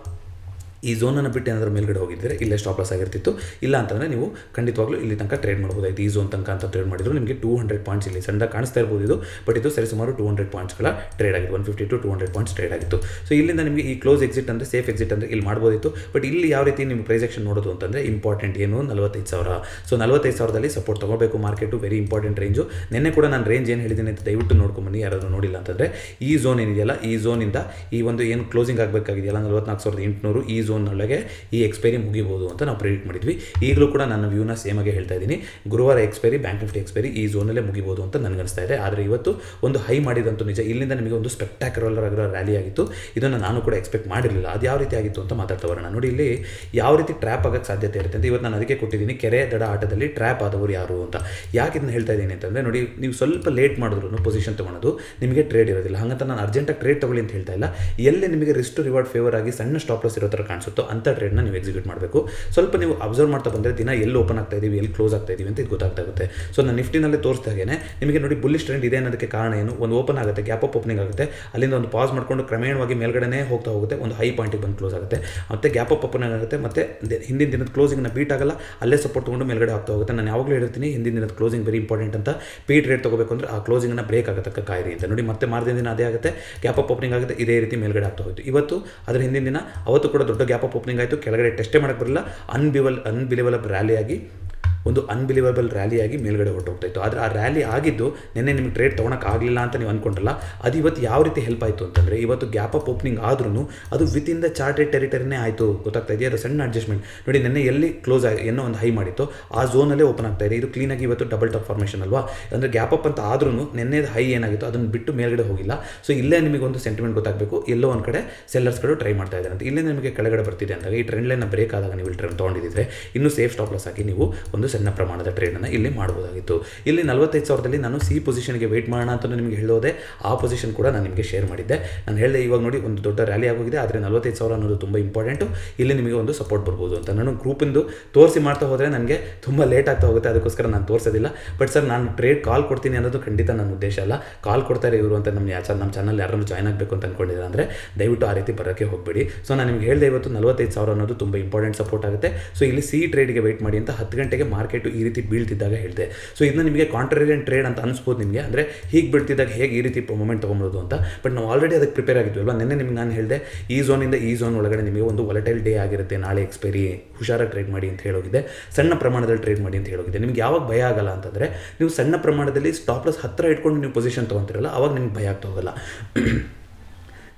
ಈ ಝೋನನ್ನು ಬಿಟ್ಟು ಏನಾದರೂ ಮೇಲ್ಗಡೆ ಹೋಗಿದ್ದರೆ ಇಲ್ಲೇ ಸ್ಟಾಪ್ ಲಾಸ್ ಆಗಿರ್ತಿತ್ತು ಇಲ್ಲ ಅಂತಂದರೆ ನೀವು ಖಂಡಿತವಾಗ್ಲೂ ಇಲ್ಲಿ ತನಕ ಟ್ರೇಡ್ ಮಾಡ್ಬೋದಾಯ್ತು ಈ ಝೋನ್ ತನಕ ಅಂತ ಟ್ರೇಡ್ ಮಾಡಿದ್ರು ನಿಮಗೆ ಟೂ ಹಂಡ್ರೆಡ್ ಪಾಯಿಂಟ್ಸ್ ಇಲ್ಲಿ ಸಣ್ಣ ಕಾಣಿಸ್ತಾ ಇರ್ಬೋದು ಇದು ಬಟ್ ಇದು ಸರಿ ಸುಮಾರು ಟೂ ಹಂಡ್ರೆಡ್ ಪಾಯಿಂಟ್ಸ್ಗಳ ಟ್ರೇಡ್ ಆಗಿತ್ತು one fifty to two hundred points trade ಆಗಿತ್ತು ಸೊ ಇಲ್ಲಿಂದ ನಿಮಗೆ ಈ ಕ್ಲೋಸ್ ಎಕ್ಸಿಟ್ ಅಂದರೆ ಸೇಫ್ ಎಕ್ಸಿಟ್ ಅಂದರೆ ಇಲ್ಲಿ ಮಾಡ್ಬೋದಿತ್ತು ಬಟ್ ಇಲ್ಲಿ ಯಾವ ರೀತಿ ನಿಮ್ಗೆ ಪ್ರೈಸ್ ಆಕ್ಷನ್ ನೋಡೋದು ಅಂತಂದರೆ ಇಂಪಾರ್ಟೆಂಟ್ ಏನು ನಲವತ್ತೈದು ಸಾವಿರ ಸೊ ನಲವತ್ತೈದು ಸಾವಿರದಲ್ಲಿ ಸಪೋರ್ಟ್ ತೊಗೋಬೇಕು ಮಾರ್ಕೆಟು ವೆರಿ ಇಂಪಾರ್ಟೆಂಟ್ ರೇಂಜು ನಿನ್ನೆ ಕೂಡ ನಾನು ರೇಂಜ್ ಏನು ಹೇಳಿದ್ದೀನಿ ಅಂತ ದಯವಿಟ್ಟು ನೋಡ್ಕೊಂಬನ್ನಿ ಯಾರಾದರೂ ನೋಡಿಲ್ಲ ಅಂತಂದರೆ ಈ ಝೋನ್ ಏನಿದೆಯಲ್ಲ ಈ ಝೋನಿಂದ ಈ ಒಂದು ಏನು ಕ್ಲೋಸಿಂಗ್ ಆಗಬೇಕಾಗಿದೆಯಲ್ಲ ನಲವತ್ನಾಲ್ಕು ಸಾವಿರದ ಎಂಟುನೂರು ಈ ಝೋನ್ನೊಳಗೆ ಈ ಎಕ್ಸ್ಪೈರಿ ಮುಗಿಬೋದು ಅಂತ ನಾವು ಪ್ರಿಡಿಕ್ಟ್ ಮಾಡಿದ್ವಿ ಈಗಲೂ ಕೂಡ ನನ್ನ ವ್ಯೂನ ಸೇಮ್ ಆಗಿ ಹೇಳ್ತಾ ಇದ್ದೀನಿ ಗುರುವಾರ ಎಕ್ಸ್ಪೈರಿ ಬ್ಯಾಂಕ್ ನಿಫ್ಟಿ ಎಕ್ಸ್ಪೈರಿ ಈ ಝೋನಲ್ಲೇ ಮುಗಿಬೋದು ಅಂತ ನನಗನ್ನಿಸ್ತಾ ಇದೆ ಆದರೆ ಇವತ್ತು ಒಂದು ಹೈ ಮಾಡಿದಂತೂ ನಿಜ ಇಲ್ಲಿಂದ ನಿಮಗೆ ಒಂದು ಸ್ಪೆಕ್ಟಾಕ್ಯುಲರ್ ಆಗಿರೋ ರ್ಯಾಲಿ ಆಗಿತ್ತು ಇದನ್ನು ನಾನು ಕೂಡ ಎಕ್ಸ್ಪೆಕ್ಟ್ ಮಾಡಿರಲಿಲ್ಲ ಅದು ಯಾವ ರೀತಿ ಆಗಿತ್ತು ಅಂತ ಮಾತಾಡ್ತಾ ಬರೋಣ ನೋಡಿ ಇಲ್ಲಿ ಯಾವ ರೀತಿ ಟ್ರ್ಯಾಪ್ ಆಗೋಕ್ಕೆ ಸಾಧ್ಯತೆ ಇರುತ್ತೆ ಅಂತ ಇವತ್ತು ನಾನು ಅದಕ್ಕೆ ಕೊಟ್ಟಿದ್ದೀನಿ ಕೆರೆ ದಡ ಆಟದಲ್ಲಿ ಟ್ರ್ಯಾಪ್ ಆದವರು ಯಾರು ಅಂತ ಯಾಕೆ ಇದನ್ನ ಹೇಳ್ತಾ ಇದ್ದೀನಿ ಅಂತಂದರೆ ನೋಡಿ ನೀವು ಸ್ವಲ್ಪ ಲೇಟ್ ಮಾಡಿದ್ರು ಪೊಸಿಷನ್ ತೊಗೊಳೋದು ನಿಮಗೆ ಟ್ರೇಡ್ ಇರೋದಿಲ್ಲ ಹಾಗಂತ ನಾನು ಅರ್ಜೆಂಟಾಗಿ ಟ್ರೇಡ್ ತಗೊಳ್ಳಿ ಅಂತ ಹೇಳ್ತಾ ಇಲ್ಲ ಎಲ್ಲಿ ನಿಮಗೆ ರಿಸ್ಟ್ ರಿವಾರ್ಡ್ ಫೇವರ್ ಆಗಿ ಸಣ್ಣ ಸ್ಟಾಪ್ ಲಾಸ್ ಇರೋ ಥರ ಕಾಣಿಸುತ್ತೋ ಅಂಥ ಟ್ರೇಡ್ನ ನೀವು ಎಕ್ಸಿಕ್ಯೂಟ್ ಮಾಡಬೇಕು ಸ್ವಲ್ಪ ನೀವು ಅಬ್ಸರ್ವ್ ಮಾಡ್ತಾ ಬಂದರೆ ದಿನ ಎಲ್ಲಿ ಓಪನ್ ಆಗ್ತಾ ಇದೀವಿ ಎಲ್ಲಿ ಕ್ಲೋಸ್ ಆಗ್ತಾ ಇದೀವಿ ಅಂತ ಇದು ಗೊತ್ತಾಗ್ತಾ ಇರುತ್ತೆ ಸೊ ನಾನು ನಿಫ್ಟಿನಲ್ಲೇ ತೋರಿಸ್ದಾಗೇನೆ ನಿಮಗೆ ನೋಡಿ ಬುಲ್ಲಿಶ್ ಟ್ರೆಂಡ್ ಇದೆ ಅನ್ನೋದಕ್ಕೆ ಕಾರಣ ಏನು ಒಂದು ಓಪನ್ ಆಗುತ್ತೆ ಗ್ಯಾಪ್ ಅಪ್ ಓಪನಿಂಗ್ ಆಗುತ್ತೆ ಅಲ್ಲಿಂದ ಒಂದು ಪಾಸ್ ಮಾಡ್ಕೊಂಡು ಕ್ರಮೇಣವಾಗಿ ಮೇಲ್ಗಡೆನೇ ಹೋಗ್ತಾ ಹೋಗುತ್ತೆ ಒಂದು ಹೈ ಪಾಯಿಂಟಿಗೆ ಬಂದು ಕ್ಲೋಸ್ ಆಗುತ್ತೆ ಮತ್ತೆ ಗ್ಯಾಪ್ ಅಪ್ ಓಪನಿಂಗ್ ಆಗುತ್ತೆ ಮತ್ತೆ ದೆ- ಹಿಂದಿನ ದಿನದ ಕ್ಲೋಸಿಂಗ್ನ ಬೀಟ್ ಆಗಲ್ಲ ಅಲ್ಲೇ ಸಪೋರ್ಟ್ ತೊಗೊಂಡು ಮೇಲ್ಗಡೆ ಆಗ್ತಾ ಹೋಗುತ್ತೆ ನಾನು ಯಾವಾಗಲೂ ಹೇಳ್ತೀನಿ ಹಿಂದಿನ ದಿನದ ಕ್ಲೋಸಿಂಗ್ ವೆರಿ ಇಂಪಾರ್ಟೆಂಟ್ ಅಂತ ಪೀಟ್ ರೇಟ್ ತಗೋಬೇಕು ಅಂದರೆ ಆ ಕ್ಲೋಸಿಂಗ್ನ ಬ್ರೇಕ್ ಆಗತಕ್ಕ ಕಾಯಿರಿ ಅಂತ ನೋಡಿ ಮತ್ತೆ ಮಾರದಿನ ದಿನ ಅದೇ ಆಗುತ್ತೆ ಗ್ಯಾಪ್ ಅಪ್ ಓಪನಿಂಗ್ ಆಗುತ್ತೆ ಇದೇ ರೀತಿ ಮೇಲ್ಗಡೆ ಆಗ್ತಾ ಹೋಯ್ತು ಇವತ್ತು ಅದರ ಹಿಂದಿನ ದಿನ ಅವತ್ತು ಕೂಡ ದೊಡ್ಡ ಗ್ಯಾಪ್ ಅಪ್ ಓಪನಿಂಗ್ ಆಯಿತು ಕೆಳಗಡೆ ಟೆಸ್ಟೇ ಮಾಡಕ್ಕೆ ಬರಲ್ಲ ಅನ್ಬಿವಲ್ ಅನ್ಬಿಲಿವಲ್ ರ್ಯಾಲಿ ಆಗಿ ಒಂದು ಅನ್ಬಿಲಿವಬಲ್ ರ್ಯಾಲಿಯಾಗಿ ಮೇಲ್ಗಡೆ ಹೊರಟೋಗ್ತಾ ಇತ್ತು ಆದರೆ ಆ ರ್ಯಾಲಿ ಆಗಿದ್ದು ನಿನ್ನೆ ನಿಮಗೆ ಟ್ರೇಡ್ ತೊಗೊಳಕ್ಕೆ ಆಗಲಿಲ್ಲ ಅಂತ ನೀವು ಅಂದ್ಕೊಂಡ್ರಲ್ಲ ಅದು ಇವತ್ತು ಯಾವ ರೀತಿ ಹೆಲ್ಪ್ ಆಯಿತು ಅಂತಂದರೆ ಇವತ್ತು ಗ್ಯಾಪ್ ಅಪ್ ಓಪನಿಂಗ್ ಆದ್ರೂ ಅದು ವಿತ್ ಇನ್ ದ ಚಾರ್ಟೆಡ್ ಟೆರಿಟರಿನೇ ಆಯಿತು ಗೊತ್ತಾಗ್ತಾ ಇದೆಯಾ ಅದು ಸಣ್ಣ ಅಡ್ಜಸ್ಟ್ಮೆಂಟ್ ನೋಡಿ ನಿನ್ನೆ ಎಲ್ಲಿ ಕ್ಲೋಸ್ ಆಗಿ ಏನೋ ಒಂದು ಹೈ ಮಾಡಿತ್ತು ಆ ಝೋನಲ್ಲೇ ಓಪನ್ ಆಗ್ತಾ ಇದೆ ಇದು ಕ್ಲೀನಾಗಿ ಇವತ್ತು ಡಬಲ್ ಟಾಪ್ ಫಾರ್ಮೇಷನ್ ಅಲ್ವಾ ಅಂದರೆ ಗ್ಯಾಪ್ ಅಪ್ ಅಂತ ಆದ್ರೂ ನಿನ್ನೆ ಹೈ ಏನಾಗಿತ್ತು ಅದನ್ನು ಬಿಟ್ಟು ಮೇಲ್ಗಡೆ ಹೋಗಿಲ್ಲ ಸೊ ಇಲ್ಲೇ ನಿಮಗೆ ಒಂದು ಸೆಂಟಿಮೆಂಟ್ ಗೊತ್ತಾಗಬೇಕು ಎಲ್ಲೋ ಒಂದು ಕಡೆ ಸೆಲ್ಲರ್ಸ್ಗಳು ಟ್ರೈ ಮಾಡ್ತಾ ಇದ್ದಾರೆ ಅಂತ ಇಲ್ಲೇ ನಿಮಗೆ ಕೆಳಗಡೆ ಬರ್ತಿದೆ ಅಂದಾಗ ಈ ಟ್ರೆಂಡ್ ಲೈನ್ ಬ್ರೇಕ್ ಆದಾಗ ನೀವು ಇಲ್ಲಿ ಟ್ರೆಂಡ್ ತೊಗೊಂಡಿದ್ದರೆ ಇನ್ನೂ ಸೇಫ್ ಸ್ಟಾಪ್ ಲಾಸ್ ಆಗಿ ನೀವು ಒಂದು ಸಣ್ಣ ಪ್ರಮಾಣದ ಟ್ರೇಡನ್ನು ಇಲ್ಲಿ ಮಾಡ್ಬೋದಾಗಿತ್ತು ಇಲ್ಲಿ ನಲವತ್ತೈದು ಸಾವಿರದಲ್ಲಿ ನಾನು ಸಿ ಪೊಸಿಷನ್ಗೆ ವೆಯ್ಟ್ ಮಾಡೋಣ ಅಂತ ನಿಮಗೆ ಹೇಳೋದೆ ಆ ಪೊಸಿಷನ್ ಕೂಡ ನಾನು ನಿಮಗೆ ಶೇರ್ ಮಾಡಿದ್ದೆ ನಾನು ಹೇಳಿದೆ ಇವಾಗ ನೋಡಿ ಒಂದು ದೊಡ್ಡ ರ್ಯಾಲಿ ಆಗೋಗಿದೆ ಆದರೆ ನಲವತ್ತೈದು ಸಾವಿರ ಅನ್ನೋದು ತುಂಬ ಇಂಪಾರ್ಟೆಂಟು ಇಲ್ಲಿ ನಿಮಗೆ ಒಂದು ಸಪೋರ್ಟ್ ಬರ್ಬೋದು ಅಂತ ನಾನು ಗ್ರೂಪಿಂದು ತೋರಿಸಿ ಮಾಡ್ತಾ ಹೋದರೆ ನನಗೆ ತುಂಬ ಲೇಟ್ ಆಗ್ತಾ ಹೋಗುತ್ತೆ ಅದಕ್ಕೋಸ್ಕರ ನಾನು ತೋರಿಸೋದಿಲ್ಲ ಬಟ್ ಸರ್ ನಾನು ಟ್ರೇಡ್ ಕಾಲ್ ಕೊಡ್ತೀನಿ ಅನ್ನೋದು ಖಂಡಿತ ನನ್ನ ಉದ್ದೇಶ ಅಲ್ಲ ಕಾಲ್ ಕೊಡ್ತಾರೆ ಇವರು ಅಂತ ನಮ್ಮ ಯಾ ನಮ್ಮ ಚಾನಲ್ ಯಾರನ್ನು ಜಾಯ್ನ್ ಆಗಬೇಕು ಅಂತ ಅಂದ್ಕೊಂಡಿದ್ದಾರೆ ಅಂದರೆ ದಯವಿಟ್ಟು ಆ ರೀತಿ ಬರೋಕ್ಕೆ ಹೋಗಬೇಡಿ ಸೊ ನಾನು ನಿಮ್ಗೆ ಹೇಳಿದೆ ಇವತ್ತು ನಲವತ್ತೈದು ಸಾವಿರ ಅನ್ನೋದು ತುಂಬ ಇಂಪಾರ್ಟೆಂಟ್ ಸಪೋರ್ಟ್ ಆಗುತ್ತೆ ಸೊ ಇಲ್ಲಿ ಸಿ ಟ್ರೇಡ್ಗೆ ವೆಯ್ಟ್ ಮಾಡಿ ಅಂತ ಹತ್ತು ಗಂಟೆಗೆ ಮಾರ್ಕೆಟು ಈ ರೀತಿ ಬೀಳ್ತಿದ್ದಾಗ ಹೇಳಿದೆ ಸೊ ಇದನ್ನ ನಿಮಗೆ ಕಾಂಟ್ರೇರಿಯನ್ ಟ್ರೇಡ್ ಅಂತ ಅನಿಸ್ಬೋದು ನಿಮಗೆ ಅಂದರೆ ಹೀಗೆ ಬೀಳ್ತಿದ್ದಾಗ ಹೇಗೆ ಈ ರೀತಿ ಮೂಮೆಂಟ್ ತೊಗೊಬೋದು ಅಂತ ಬಟ್ ನಾವು ಆಲ್ರೆಡಿ ಅದಕ್ಕೆ ಪ್ರಿಪೇರ್ ಆಗಿದ್ವಿ ಅಲ್ವಾ ನಿನ್ನೆ ನಿಮ್ಗೆ ನಾನು ಹೇಳಿದೆ ಈ ಝೋನಿಂದ ಈ ಝೋನ್ ಒಳಗಡೆ ನಿಮಗೆ ಒಂದು ವೊಲಟೈಲ್ ಡೇ ಆಗಿರುತ್ತೆ ನಾಳೆ ಎಕ್ಸ್ಪೈರಿ ಹುಷಾರಾಗಿ ಟ್ರೇಡ್ ಮಾಡಿ ಅಂತ ಹೇಳೋಗಿದೆ ಸಣ್ಣ ಪ್ರಮಾಣದಲ್ಲಿ ಟ್ರೇಡ್ ಮಾಡಿ ಅಂತ ಹೇಳೋಗಿದೆ ನಿಮ್ಗೆ ಯಾವಾಗ ಭಯ ಆಗಲ್ಲ ಅಂತಂದರೆ ನೀವು ಸಣ್ಣ ಪ್ರಮಾಣದಲ್ಲಿ ಸ್ಟಾಪ್ ಲಾಸ್ ಹತ್ತಿರ ಇಟ್ಕೊಂಡು ನೀವು ಪೊಸಿಷನ್ ತೊಗೊತಿರಲ್ಲ ಅವಾಗ ನಿಮ್ಗೆ ಭಯ ಆಗ್ತಾ ಹೋಗಲ್ಲ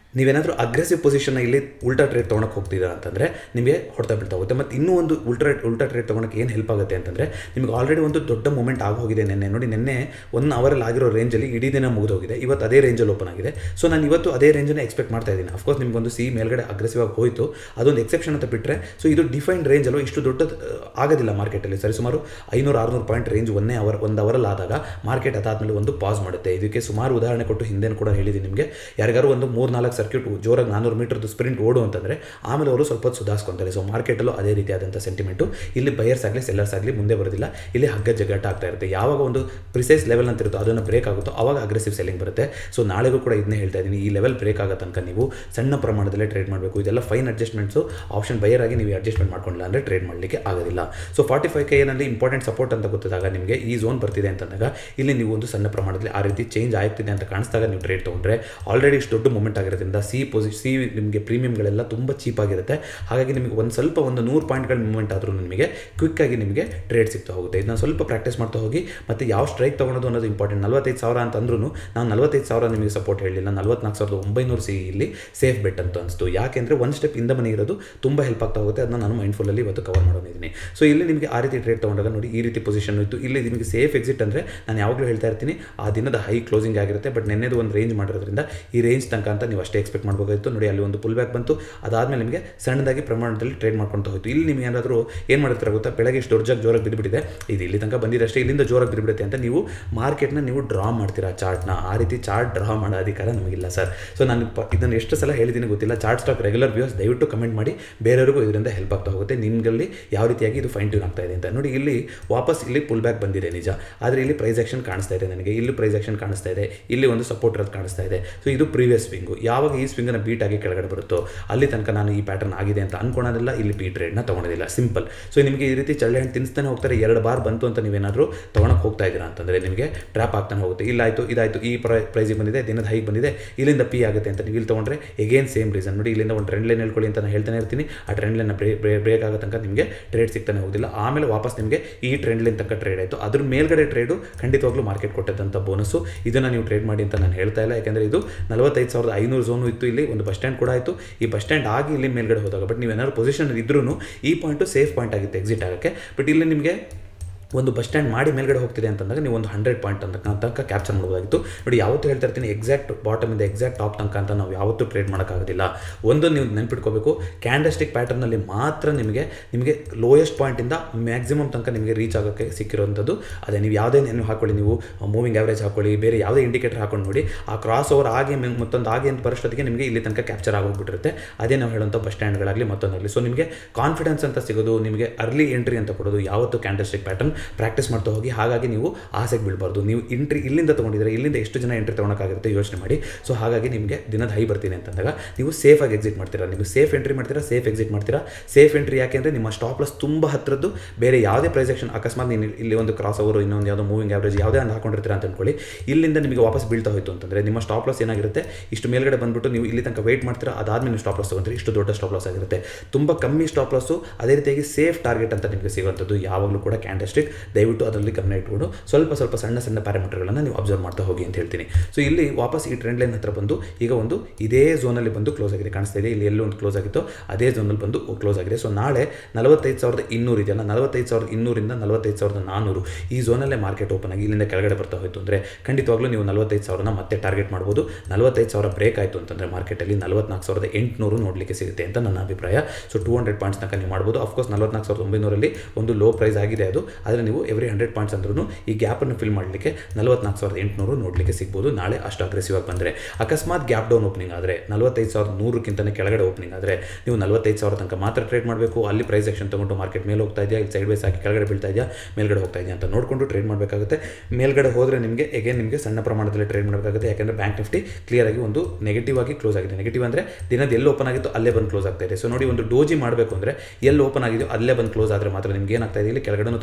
ನೀವೇನಾದರೂ ಅಗ್ರೆಸಿವ್ ಪೊಸಿಷನ್ನ ಇಲ್ಲಿ ಉಲ್ಟಾ ಟ್ರೇಡ್ ತೊಗೊಳಕ್ಕೆ ಹೋಗ್ತಿದ್ದೀರಾ ಅಂತಂದರೆ ನಿಮಗೆ ಹೊಡೆತ ಬೀಳ್ತಾ ಹೋಗುತ್ತೆ ಮತ್ತು ಇನ್ನೂ ಒಂದು ಉಲ್ಟಾ ಉಲ್ಟಾ ಟ್ರೇಡ್ ತೊಗೊಳಕ್ಕೆ ಏನು ಹೆಲ್ಪ್ ಆಗುತ್ತೆ ಅಂತಂದರೆ ನಿಮಗೆ ಆಲ್ರೆಡಿ ಒಂದು ದೊಡ್ಡ ಮೂಮೆಂಟ್ ಆಗೋಗಿದೆ ನಿನ್ನೆ ನೋಡಿ ನಿನ್ನೆ ಒನ್ ಅವರಲ್ಲಿ ಆಗಿರೋ ರೇಂಜಲ್ಲಿ ಇಡೀ ದಿನ ಮುಗಿದೋಗಿದೆ ಇವತ್ತು ಅದೇ ರೇಂಜಲ್ಲಿ ಓಪನ್ ಆಗಿದೆ ಸೊ ನಾನು ಇವತ್ತು ಅದೇ ರೇಂಜನ್ನೇ ಎಕ್ಸ್ಪೆಕ್ಟ್ ಮಾಡ್ತಾ ಇದ್ದೀನಿ ಅಫ್ಕೋರ್ಸ್ ನಿಮಗೊಂದು ಸಿ ಮೇಲ್ಗಡೆ ಅಗ್ರೆಸಿವ್ ಆಗಿ ಹೋಯಿತು ಅದೊಂದು ಎಕ್ಸೆಪ್ಷನ್ ಅಂತ ಬಿಟ್ಟರೆ ಸೊ ಇದು ಡಿಫೈನ್ಡ್ ರೇಂಜಲ್ಲೂ ಇಷ್ಟು ದೊಡ್ಡ ಆಗೋದಿಲ್ಲ ಮಾರ್ಕೆಟಲ್ಲಿ ಸರಿ ಸುಮಾರು ಐನೂರು ಆರುನೂರು ಪಾಯಿಂಟ್ ರೇಂಜ್ ಒಂದೇ ಅವರ್ ಒಂದು ಅವರಲ್ಲಿ ಆದಾಗ ಮಾರ್ಕೆಟ್ ಅದಾದಮೇಲೆ ಒಂದು ಪಾಸ್ ಮಾಡುತ್ತೆ ಇದಕ್ಕೆ ಸುಮಾರು ಉದಾಹರಣೆ ಕೊಟ್ಟು ಹಿಂದೆ ಕೂಡ ಹೇಳಿದ್ದೀನಿ ನಿಮಗೆ ಯಾರಿಗಾರು ಒಂದು ಮೂರು ನಾಲ್ಕು ಸರ್ಕ್ಯೂಟ್ ಜೋರಾಗಿ ನಾನ್ನೂರು ಮೀಟರ್ದು ಸ್ಪ್ರಿಂಟ್ ಓಡು ಅಂತಂದರೆ ಆಮೇಲೆ ಅವರು ಸ್ವಲ್ಪ ಹೊತ್ತು ಸುಧಾರಿಸ್ಕೊತಾರೆ ಸೊ ಮಾರ್ಕೆಟಲ್ಲೂ ಅದೇ ರೀತಿಯಾದಂಥ ಸೆಂಟಿಮೆಂಟು ಇಲ್ಲಿ ಬಯರ್ಸ್ ಆಗಲಿ ಸೆಲ್ಲರ್ಸ್ ಆಗಲಿ ಮುಂದೆ ಬರೋದಿಲ್ಲ ಇಲ್ಲಿ ಹಗ್ಗ ಜಗ್ಗಾಟ ಆಗ್ತಾ ಇರುತ್ತೆ ಯಾವಾಗ ಒಂದು ಪ್ರಿಸೈಸ್ ಲೆವೆಲ್ ಅಂತ ಇರುತ್ತೋ ಅದನ್ನು ಬ್ರೇಕ್ ಆಗುತ್ತೋ ಅವಾಗ ಅಗ್ರೆಸಿವ್ ಸೆಲ್ಲಿಂಗ್ ಬರುತ್ತೆ ಸೊ ನಾಳೆಗೂ ಕೂಡ ಇದನ್ನೇ ಹೇಳ್ತಾ ಇದ್ದೀನಿ ಈ ಲೆವೆಲ್ ಬ್ರೇಕ್ ಆಗೋ ತನಕ ನೀವು ಸಣ್ಣ ಪ್ರಮಾಣದಲ್ಲೇ ಟ್ರೇಡ್ ಮಾಡಬೇಕು ಇದೆಲ್ಲ ಫೈನ್ ಅಡ್ಜಸ್ಟ್ಮೆಂಟ್ಸು ಆಪ್ಷನ್ ಬೈಯರ್ ಆಗಿ ನೀವು ಅಡ್ಜಸ್ಟ್ಮೆಂಟ್ ಮಾಡ್ಕೊಂಡಿಲ್ಲ ಅಂದರೆ ಟ್ರೇಡ್ ಮಾಡಲಿಕ್ಕೆ ಆಗೋದಿಲ್ಲ ಸೊ ಫಾರ್ಟಿ ಫೈವ್ ಕೆ ಏನಲ್ಲಿ ಇಂಪಾರ್ಟೆಂಟ್ ಸಪೋರ್ಟ್ ಅಂತ ಗೊತ್ತಾದಾಗ ನಿಮಗೆ ಈ ಝೋನ್ ಬರ್ತಿದೆ ಅಂತಂದಾಗ ಇಲ್ಲಿ ನೀವು ಒಂದು ಸಣ್ಣ ಪ್ರಮಾಣದಲ್ಲಿ ಆ ರೀತಿ ಚೇಂಜ್ ಆಗ್ತಿದೆ ಅಂತ ಕಾಣಿಸಿದಾಗ ನೀವು ಟ್ರೇಡ್ ತೊಗೊಂಡ್ರೆ ಆಲ್ರೆಡಿ ಇಷ್ಟು ದೊಡ್ಡ ಮೂಮೆಂಟ್ ಆಗಿರೋದ್ರಿಂದ ಸಿ ಪೊಸಿ ಸಿ ನಿಮಗೆ ಪ್ರೀಮಿಯಮ್ಗಳೆಲ್ಲ ತುಂಬ ಚೀಪ್ ಆಗಿರುತ್ತೆ ಹಾಗಾಗಿ ನಿಮಗೆ ಒಂದು ಸ್ವಲ್ಪ ಒಂದು ನೂರು ಪಾಯಿಂಟ್ಗಳ ಮೂಮೆಂಟ್ ಆದರೂ ನಿಮಗೆ ಕ್ವಿಕ್ಕಾಗಿ ನಿಮಗೆ ಟ್ರೇಡ್ ಸಿಗ್ತಾ ಹೋಗುತ್ತೆ ಇದನ್ನ ಸ್ವಲ್ಪ ಪ್ರಾಕ್ಟೀಸ್ ಮಾಡ್ತಾ ಹೋಗಿ ಮತ್ತು ಯಾವ ಸ್ಟ್ರೈಕ್ ತೊಗೊಳೋದು ಅನ್ನೋದು ಇಂಪಾರ್ಟೆಂಟ್ ನಲ್ವತ್ತೈದು ಸಾವಿರ ಅಂತ ಅಂದ್ರೂ ನಾವು ನಲ್ವತ್ತೈದು ಸಾವಿರ ನಿಮಗೆ ಸಪೋರ್ಟ್ ಹೇಳಿಲ್ಲ ನಲ್ವತ್ನಾಲ್ಕು ಸಾವಿರದ ಒಂಬೈನೂರು ಸಿ ಇಲ್ಲಿ ಸೇಫ್ ಬೆಟ್ ಅಂತ ಅನಿಸ್ತು ಯಾಕೆಂದರೆ ಒಂದು ಸ್ಟೆಪ್ ಇಂದ ಮನೆ ಇರೋದು ತುಂಬ ಹೆಲ್ಪ್ ಆಗ್ತಾ ಹೋಗುತ್ತೆ ಅದನ್ನ ನಾನು ಮೈಂಡ್ಫುಲ್ಲಲ್ಲಿ ಇವತ್ತು ಕವರ್ ಮಾಡೋನಿದ್ದೀನಿ ಸೊ ಇಲ್ಲಿ ನಿಮಗೆ ಆ ರೀತಿ ಟ್ರೇಡ್ ತೊಗೊಂಡಾಗ ನೋಡಿ ಈ ರೀತಿ ಪೊಸಿಷನ್ ಇತ್ತು ಇಲ್ಲಿ ನಿಮಗೆ ಸೇಫ್ ಎಕ್ಸಿಟ್ ಅಂದರೆ ನಾನು ಯಾವಾಗಲೂ ಹೇಳ್ತಾ ಇರ್ತೀನಿ ಆ ದಿನದ ಹೈ ಕ್ಲೋಸಿಂಗ್ ಆಗಿರುತ್ತೆ ಬಟ್ ನೆನ್ನೆದು ಒಂದು ರೇಂಜ್ ಮಾಡಿರೋದ್ರಿಂದ ಈ ರೇಂಜ್ ತನಕ ಅಂತ ನೀವು ಅಷ್ಟೇ ಎಕ್ಸ್ಪೆಕ್ಟ್ ಮಾಡಬೇಕಾಗಿತ್ತು ನೋಡಿ ಅಲ್ಲಿ ಒಂದು ಪುಲ್ ಬ್ಯಾಕ್ ಬಂತು ಅದಾದಮೇಲೆ ನಿಮಗೆ ಸಣ್ಣದಾಗಿ ಪ್ರಮಾಣದಲ್ಲಿ ಟ್ರೇಡ್ ಮಾಡ್ಕೊಳ್ತಾ ಹೋಯ್ತು ಇಲ್ಲಿ ನಿಮಗೆ ಏನಾದರೂ ಏನು ಮಾಡಿರ್ತಾರೆ ಗೊತ್ತಾ ಬೆಳಗ್ಗೆ ಇಷ್ಟು ದೊಡ್ಡ ಜೋರಾಗಿ ಬಿದ್ದುಬಿಟ್ಟಿದೆ ಇದು ಇಲ್ಲಿ ತನಕ ಬಂದಿದೆ ಅಷ್ಟೇ ಇಲ್ಲಿಂದ ಜೋರಾಗಿ ಬಿದ್ದುಬಿಡುತ್ತೆ ಅಂತ ನೀವು ಮಾರ್ಕೆಟ್ನ ನೀವು ಡ್ರಾ ಮಾಡ್ತೀರಾ ಚಾರ್ಟ್ನ ಆ ರೀತಿ ಚಾರ್ಟ್ ಡ್ರಾ ಮಾಡೋ ಅಧಿಕಾರ ನಮಗಿಲ್ಲ ಸರ್ ಸೊ ನಾನು ಪ ಇದನ್ನು ಎಷ್ಟು ಸಲ ಹೇಳಿದ್ದೀನಿ ಗೊತ್ತಿಲ್ಲ ಚಾರ್ಟ್ ಸ್ಟಾಕ್ ರೆಗ್ಯುಲರ್ ವ್ಯೂಸ್ ದಯವಿಟ್ಟು ಕಮೆಂಟ್ ಮಾಡಿ ಬೇರೆಯವ್ರಿಗೂ ಇದರಿಂದ ಹೆಲ್ಪ್ ಆಗ್ತಾ ಹೋಗುತ್ತೆ ನಿಮಗಲ್ಲಿ ಯಾವ ರೀತಿಯಾಗಿ ಇದು ಫೈನ್ ಟ್ಯೂನ್ ಆಗ್ತಾ ಇದೆ ಅಂತ ನೋಡಿ ಇಲ್ಲಿ ವಾಪಸ್ ಇಲ್ಲಿ ಪುಲ್ ಬ್ಯಾಕ್ ಬಂದಿದೆ ನಿಜ ಆದರೆ ಇಲ್ಲಿ ಪ್ರೈಸ್ ಆಕ್ಷನ್ ಕಾಣಿಸ್ತಾ ಇದೆ ನನಗೆ ಇಲ್ಲಿ ಪ್ರೈಸ್ ಆಕ್ಷನ್ ಕಾಣಿಸ್ತಾ ಇದೆ ಇಲ್ಲಿ ಒಂದು ಸಪೋರ್ಟ್ ಇರೋದು ಕಾಣಿಸ್ತಾ ಇದೆ ಸೊ ಇದು ಪ್ರೀವಿಯಸ್ ಸ್ವಿಂಗು ಯಾವಾಗ ಈ ಸ್ವಿಂಗನ್ನು ಬೀಟ್ ಆಗಿ ಕೆಳಗಡೆ ಬರುತ್ತೋ ಅಲ್ಲಿ ತನಕ ನಾನು ಈ ಪ್ಯಾಟರ್ನ್ ಆಗಿದೆ ಅಂತ ಅನ್ಕೊಳೋದಿಲ್ಲ ಇಲ್ಲಿ ಬೀಟ್ ರೇಟ್ನ ತೊಗೊಳೋದಿಲ್ಲ ಸಿಂಪಲ್ ಸೊ ನಿಮಗೆ ಈ ರೀತಿ ಚಳ್ಳೆ ಹಣ್ಣು ತಿನ್ನಿಸ್ತಾನೆ ಹೋಗ್ತಾರೆ ಎರಡು ಬಾರ್ ಬಂತು ಅಂತ ನೀವೇನಾದರೂ ತೊಗೊಳಕ್ಕೆ ಹೋಗ್ತಾ ಇದ್ದೀರಾ ಅಂತಂದರೆ ನಿಮಗೆ ಟ್ರ್ಯಾಪ್ ಆಗ್ತಾನೆ ಹೋಗುತ್ತೆ ಇಲ್ಲಾಯಿತು ಇದಾಯಿತು ಈ ಪ್ರೈ ಪ್ರೈಸಿಗೆ ಬಂದಿದೆ ದಿನದ ಹೈಗೆ ಬಂದಿದೆ ಇಲ್ಲಿಂದ ಪಿ ಆಗುತ್ತೆ ಅಂತ ನೀವು ಇಲ್ಲಿ ತೊಗೊಂಡ್ರೆ ಎಗೇನ್ ಸೇಮ್ ರೀಸನ್ ನೋಡಿ ಇಲ್ಲಿಂದ ಒಂದು ಟ್ರೆಂಡ್ ಲೈನ್ ಹೇಳ್ಕೊಳ್ಳಿ ಅಂತ ನಾನು ಹೇಳ್ತಾನೆ ಇರ್ತೀನಿ ಆ ಟ್ರೆಂಡ್ ಲೈನ್ ಬ್ರೇಕ್ ಆಗೋ ತನಕ ನಿಮಗೆ ಟ್ರೇಡ್ ಸಿಗ್ತಾನೆ ಹೋಗೋದಿಲ್ಲ ಆಮೇಲೆ ವಾಪಸ್ ನಿಮಗೆ ಈ ಟ್ರೆಂಡ್ ಲೈನ್ ತನಕ ಟ್ರೇಡ್ ಆಯಿತು ಅದ್ರ ಮೇಲ್ಗಡೆ ಟ್ರೇಡು ಖಂಡಿತವಾಗ್ಲೂ ಮಾರ್ಕೆಟ್ ಕೊಟ್ಟಂಥ ಬೋನಸ್ಸು ಇದನ್ನು ನೀವು ಟ್ರೇಡ್ ಮಾಡಿ ಅಂತ ನಾನು ಹೇಳ್ತಾ ಇಲ್ಲ ಯಾಕೆಂದರೆ ಇದು ನಲವತ್ತೈದು ಸಾವಿರದ ಐನೂರು ಝೋನು ಇತ್ತು ಇಲ್ಲಿ ಒಂದು ಬಸ್ ಸ್ಟ್ಯಾಂಡ್ ಕೂಡ ಆಯಿತು ಈ ಬಸ್ ಸ್ಟ್ಯಾಂಡ್ ಆಗಿ ಇಲ್ಲಿ ಮೇಲ್ಗಡೆ ಹೋದಾಗ ಬಟ್ ನೀವು ಏನಾದ್ರು ಪೊಸಿಷನ್ ಇದ್ರೂ ಈ ಪಾಯಿಂಟು ಸೇಫ್ ಪಾಯಿಂಟ್ ಆಗಿತ್ತು ಎಕ್ಸಿಟ್ ಆಗೋಕ್ಕೆ ಬಟ್ ಇಲ್ಲಿ ನಿಮಗೆ ಒಂದು ಬಸ್ ಸ್ಟ್ಯಾಂಡ್ ಮಾಡಿ ಮೇಲ್ಗಡೆ ಹೋಗ್ತಿದೆ ಅಂತಂದಾಗ ನೀವು ಒಂದು ಹಂಡ್ರೆಡ್ ಪಾಯಿಂಟ್ ಅಂತ ತನಕ ಕ್ಯಾಪ್ಚರ್ ಮಾಡ್ಬೋದಾಗಿತ್ತು ನೋಡಿ ಯಾವತ್ತೂ ಹೇಳ್ತಾ ಇರ್ತೀನಿ ಎಕ್ಸಾಕ್ಟ್ ಬಾಟಮಿಂದ ಎಕ್ಸಾಕ್ಟ್ ಟಾಪ್ ತನಕ ಅಂತ ನಾವು ಯಾವತ್ತೂ ಟ್ರೇಡ್ ಮಾಡೋಕ್ಕಾಗೋದಿಲ್ಲ ಒಂದು ನೀವು ನೆನ್ಪಿಟ್ಕೋಬೇಕು ಕ್ಯಾಂಡಸ್ಟಿಕ್ ಪ್ಯಾಟರ್ನಲ್ಲಿ ಮಾತ್ರ ನಿಮಗೆ ನಿಮಗೆ ಲೋಯೆಸ್ಟ್ ಪಾಯಿಂಟಿಂದ ಮ್ಯಾಕ್ಸಿಮಮ್ ತನಕ ನಿಮಗೆ ರೀಚ್ ಆಗೋಕ್ಕೆ ಸಿಕ್ಕಿರೋವಂಥದ್ದು ಅದೇ ನೀವು ಯಾವುದೇ ನೀವು ಹಾಕೊಳ್ಳಿ ನೀವು ಮೂವಿಂಗ್ ಆವ್ರೇಜ್ ಹಾಕೊಳ್ಳಿ ಬೇರೆ ಯಾವುದೇ ಇಂಡಿಕೇಟರ್ ಹಾಕೊಂಡು ನೋಡಿ ಆ ಕ್ರಾಸ್ ಓವರ್ ಆಗಿ ಮೆ- ಮತ್ತೊಂದು ಆಗಿ ಅಂತ ಬರೋಷ್ಟೊತ್ತಿಗೆ ನಿಮಗೆ ಇಲ್ಲಿ ತನಕ ಕ್ಯಾಪ್ಚರ್ ಆಗೋಗ್ಬಿಟ್ಟಿರುತ್ತೆ ಅದೇ ನಾವು ಹೇಳುವಂಥ ಬಸ್ ಸ್ಟ್ಯಾಂಡ್ಗಳಾಗಲಿ ಮತ್ತೊಂದಾಗಲಿ ಸೊ ನಿಮಗೆ ಕಾನ್ಫಿಡೆನ್ಸ್ ಅಂತ ಸಿಗೋದು ನಿಮಗೆ ಅರ್ಲಿ ಎಂಟ್ರಿ ಅಂತ ಕೊಡೋದು ಯಾವತ್ತು ಕ್ಯಾಂಡಸ್ಟಿಕ್ ಪ್ಯಾಟರ್ನ್ ಪ್ರಾಕ್ಟೀಸ್ ಮಾಡ್ತಾ ಹೋಗಿ ಹಾಗಾಗಿ ನೀವು ಆಸೆಗೆ ಬೀಳಬಾರ್ದು ನೀವು ಎಂಟ್ರಿ ಇಲ್ಲಿಂದ ತೊಗೊಂಡಿದ್ರೆ ಇಲ್ಲಿಂದ ಎಷ್ಟು ಜನ ಎಂಟ್ರಿ ತೊಗೊಳಕ್ಕಾಗಿರುತ್ತೆ ಯೋಚನೆ ಮಾಡಿ ಸೊ ಹಾಗಾಗಿ ನಿಮಗೆ ದಿನದ ಹೈ ಬರ್ತೀನಿ ಅಂತಂದಾಗ ನೀವು ಸೇಫಾಗಿ ಎಕ್ಸಿಟ್ ಮಾಡ್ತೀರಾ ನೀವು ಸೇಫ್ ಎಂಟ್ರಿ ಮಾಡ್ತೀರಾ ಸೇಫ್ ಎಕ್ಸಿಟ್ ಮಾಡ್ತೀರಾ ಸೇಫ್ ಎಂಟ್ರಿ ಯಾಕೆಂದರೆ ನಿಮ್ಮ ಸ್ಟಾಪ್ ಲಾಸ್ ತುಂಬ ಹತ್ತಿರದ್ದು ಬೇರೆ ಯಾವುದೇ ಪ್ರೈಸ್ ಆಕ್ಷನ್ ಅಕಸ್ಮಾತ್ ನೀವು ಇಲ್ಲಿ ಒಂದು ಕ್ರಾಸ್ ಓವರು ಇನ್ನೊಂದು ಯಾವುದೋ ಮೂವಿಂಗ್ ಆವ್ರೇಜ್ ಯಾವುದೇ ಒಂದು ಹಾಕೊಂಡಿರ್ತೀರಾ ಅಂತ ಅನ್ಕೊಳ್ಳಿ ಇಲ್ಲಿಂದ ನಿಮಗೆ ವಾಪಸ್ ಬೀಳ್ತಾ ಹೋಯ್ತು ಅಂತಂದರೆ ನಿಮ್ಮ ಸ್ಟಾಪ್ ಲಾಸ್ ಏನಾಗಿರುತ್ತೆ ಇಷ್ಟು ಮೇಲ್ಗಡೆ ಬಂದ್ಬಿಟ್ಟು ನೀವು ಇಲ್ಲಿ ತನಕ ವೆಯ್ಟ್ ಮಾಡ್ತೀರಾ ಅದಾದ್ಮೇಲೆ ನೀವು ಸ್ಟಾಪ್ ಲಾಸ್ ತೊಗೊಂತೀರಿ ಇಷ್ಟು ದೊಡ್ಡ ಸ್ಟಾಪ್ ಲಾಸ್ ಆಗಿರುತ್ತೆ ತುಂಬ ಕಮ್ಮಿ ಸ್ಟಾಪ್ ಲಾಸು ಅದೇ ರೀತಿಯಾಗಿ ಸೇಫ್ ಟಾರ್ಗೆಟ್ ಅಂತ ನಿಮಗೆ ಸಿಗುವಂಥದ್ದು ಯಾವಾಗಲೂ ಕೂಡ ಕ್ಯಾಂಡಸ್ಟಿಕ್ ದಯವಿಟ್ಟು ಅದರಲ್ಲಿ ಗಮನ ಇಟ್ಕೊಂಡು ಸ್ವಲ್ಪ ಸ್ವಲ್ಪ ಸಣ್ಣ ಸಣ್ಣ ಪ್ಯಾರಾಮೀಟರ್ಗಳನ್ನು ನೀವು ಅಬ್ಸರ್ವ್ ಮಾಡ್ತಾ ಹೋಗಿ ಅಂತ ಹೇಳ್ತೀನಿ ಸೊ ಇಲ್ಲಿ ವಾಪಸ್ ಈ ಟ್ರೆಂಡ್ ಲೈನ್ ಹತ್ರ ಬಂದು ಈಗ ಒಂದು ಇದೇ ಝೋನಲ್ಲಿ ಬಂದು ಕ್ಲೋಸ್ ಆಗಿದೆ ಕಾಣಿಸ್ತಾ ಇದೆ ಇಲ್ಲಿ ಎಲ್ಲೋ ಒಂದು ಕ್ಲೋಸ್ ಆಗಿತ್ತು ಅದೇ ಝೋನಲ್ಲಿ ಬಂದು ಕ್ಲೋಸ್ ಆಗಿದೆ ಸೊ ನಾಳೆ ನಲವತ್ತೈದು ಸಾವಿರದ ಇನ್ನೂರು ಇದೆಯಲ್ಲ ನಲವತ್ತೈದು ಸಾವಿರದ ಇನ್ನೂರಿಂದ ನಲವತ್ತೈದು ಸಾವಿರದ ನಾನ್ನೂರು ಈ ಝೋನಲ್ಲೇ ಮಾರ್ಕೆಟ್ ಓಪನ್ ಆಗಿ ಇಲ್ಲಿಂದ ಕೆಳಗಡೆ ಬರ್ತಾ ಹೋಯ್ತು ಅಂದರೆ ಖಂಡಿತವಾಗ್ಲೂ ನೀವು ನಲವತ್ತೈದು ಸಾವಿರನ ಮತ್ತೆ ಟಾರ್ಗೆಟ್ ಮಾಡ್ಬೋದು ನಲವತ್ತೈದು ಸಾವಿರ ಬ್ರೇಕ್ ಆಯಿತು ಅಂತಂದರೆ ಮಾರ್ಕೆಟಲ್ಲಿ ನಲವತ್ನಾಲ್ಕು ಸಾವಿರದ ಎಂಟುನೂರು ನೋಡಲಿಕ್ಕೆ ಸಿಗುತ್ತೆ ಅಂತ ನನ್ನ ಅಭಿಪ್ರಾಯ ಸೊ ಟೂ ಹಂಡ್ರೆಡ್ ಪಾಯಿಂಟ್ಸ್ ತನಕ ನೀವು ಮಾಡ್ಬೋದು ಅಫ್ಕೋರ್ಸ್ ನಲವತ್ನಾಲ್ಕು ಸಾವಿರದ ಒಂಬೈನೂರಲ್ಲಿ ಒಂದು ಲೋ ಪ್ರೈಸ್ ಆಗಿದೆ ಅದು ಆದರೆ ನೀವು ಎವ್ರಿ ಹಂಡ್ರೆಡ್ ಪಾಯಿಂಟ್ಸ್ ಅಂದ್ರೂ ಈ ಗ್ಯಾಪನ್ನು ಫಿಲ್ ಮಾಡಲಿಕ್ಕೆ ನಲವತ್ನಾಲ್ಕು ಸಾವಿರದ ಎಂಟುನೂರು ನೋಡಲಿಕ್ಕೆ ಸಿಗ್ಬೋದು ನಾಳೆ ಅಷ್ಟು ಅಗ್ರೆಸಿವ್ ಆಗಿ ಬಂದರೆ ಅಕಸ್ಮಾತ್ ಗ್ಯಾಪ್ ಡೌನ್ ಓಪನಿಂಗ್ ಆದರೆ ನಲವತ್ತೈದು ಸಾವಿರದ ನೂರಕ್ಕಿಂತಲೇ ಕೆಳಗಡೆ ಓಪನಿಂಗ್ ಆದರೆ ನೀವು ನಲವತ್ತೈದು ಸಾವಿರ ತನಕ ಮಾತ್ರ ಟ್ರೇಡ್ ಮಾಡಬೇಕು ಅಲ್ಲಿ ಪ್ರೈಸ್ ಆಕ್ಷನ್ ತೊಗೊಂಡು ಮಾರ್ಕೆಟ್ ಮೇಲೆ ಹೋಗ್ತಾ ಇದೆಯಾ ಇಲ್ಲಿ ಸೈಡ್ ವೈಸ್ ಹಾಕಿ ಕೆಳಗಡೆ ಬೀಳ್ತಾ ಇದೆಯಾ ಮೇಲ್ಗಡೆ ಹೋಗ್ತಾ ಇದೆಯಾ ಅಂತ ನೋಡಿಕೊಂಡು ಟ್ರೇಡ್ ಮಾಡಬೇಕಾಗುತ್ತೆ ಮೇಲ್ಗಡೆ ಹೋದರೆ ನಿಮಗೆ ಎಗೇನ್ ನಿಮಗೆ ಸಣ್ಣ ಪ್ರಮಾಣದಲ್ಲಿ ಟ್ರೇಡ್ ಮಾಡಬೇಕಾಗುತ್ತೆ ಯಾಕಂದರೆ ಬ್ಯಾಂಕ್ ನಿಫ್ಟಿ ಕ್ಲಿಯರ್ ಆಗಿ ಒಂದು ನೆಗೆಟಿವ್ ಆಗಿ ಕ್ಲೋಸ್ ಆಗಿದೆ ನೆಗೆಟಿವ್ ಅಂದರೆ ದಿನದ ಎಲ್ಲಿ ಓಪನ್ ಆಗಿತ್ತು ಅಲ್ಲೇ ಬಂದು ಕ್ಲೋಸ್ ಆಗ್ತಾ ಇದೆ ಸೊ ನೋಡಿ ಒಂದು ಡೋಜಿ ಮಾಡಬೇಕು ಅಂದರೆ ಎಲ್ಲಿ ಓಪನ್ ಆಗಿದೆಯೋ ಅಲ್ಲೇ ಬಂದು ಕ್ಲೋಸ್ ಆದರೆ ಮಾತ್ರ ನಿಮ್ಗೆ ಏನಾಗ್ತಾ ಇದೆ ಇಲ್ಲಿ ಕೆಳಗಡೆ ತೊಗೊಂಡೋಗಿದ್ರೆ ಮೇಲ್ಗಡೆ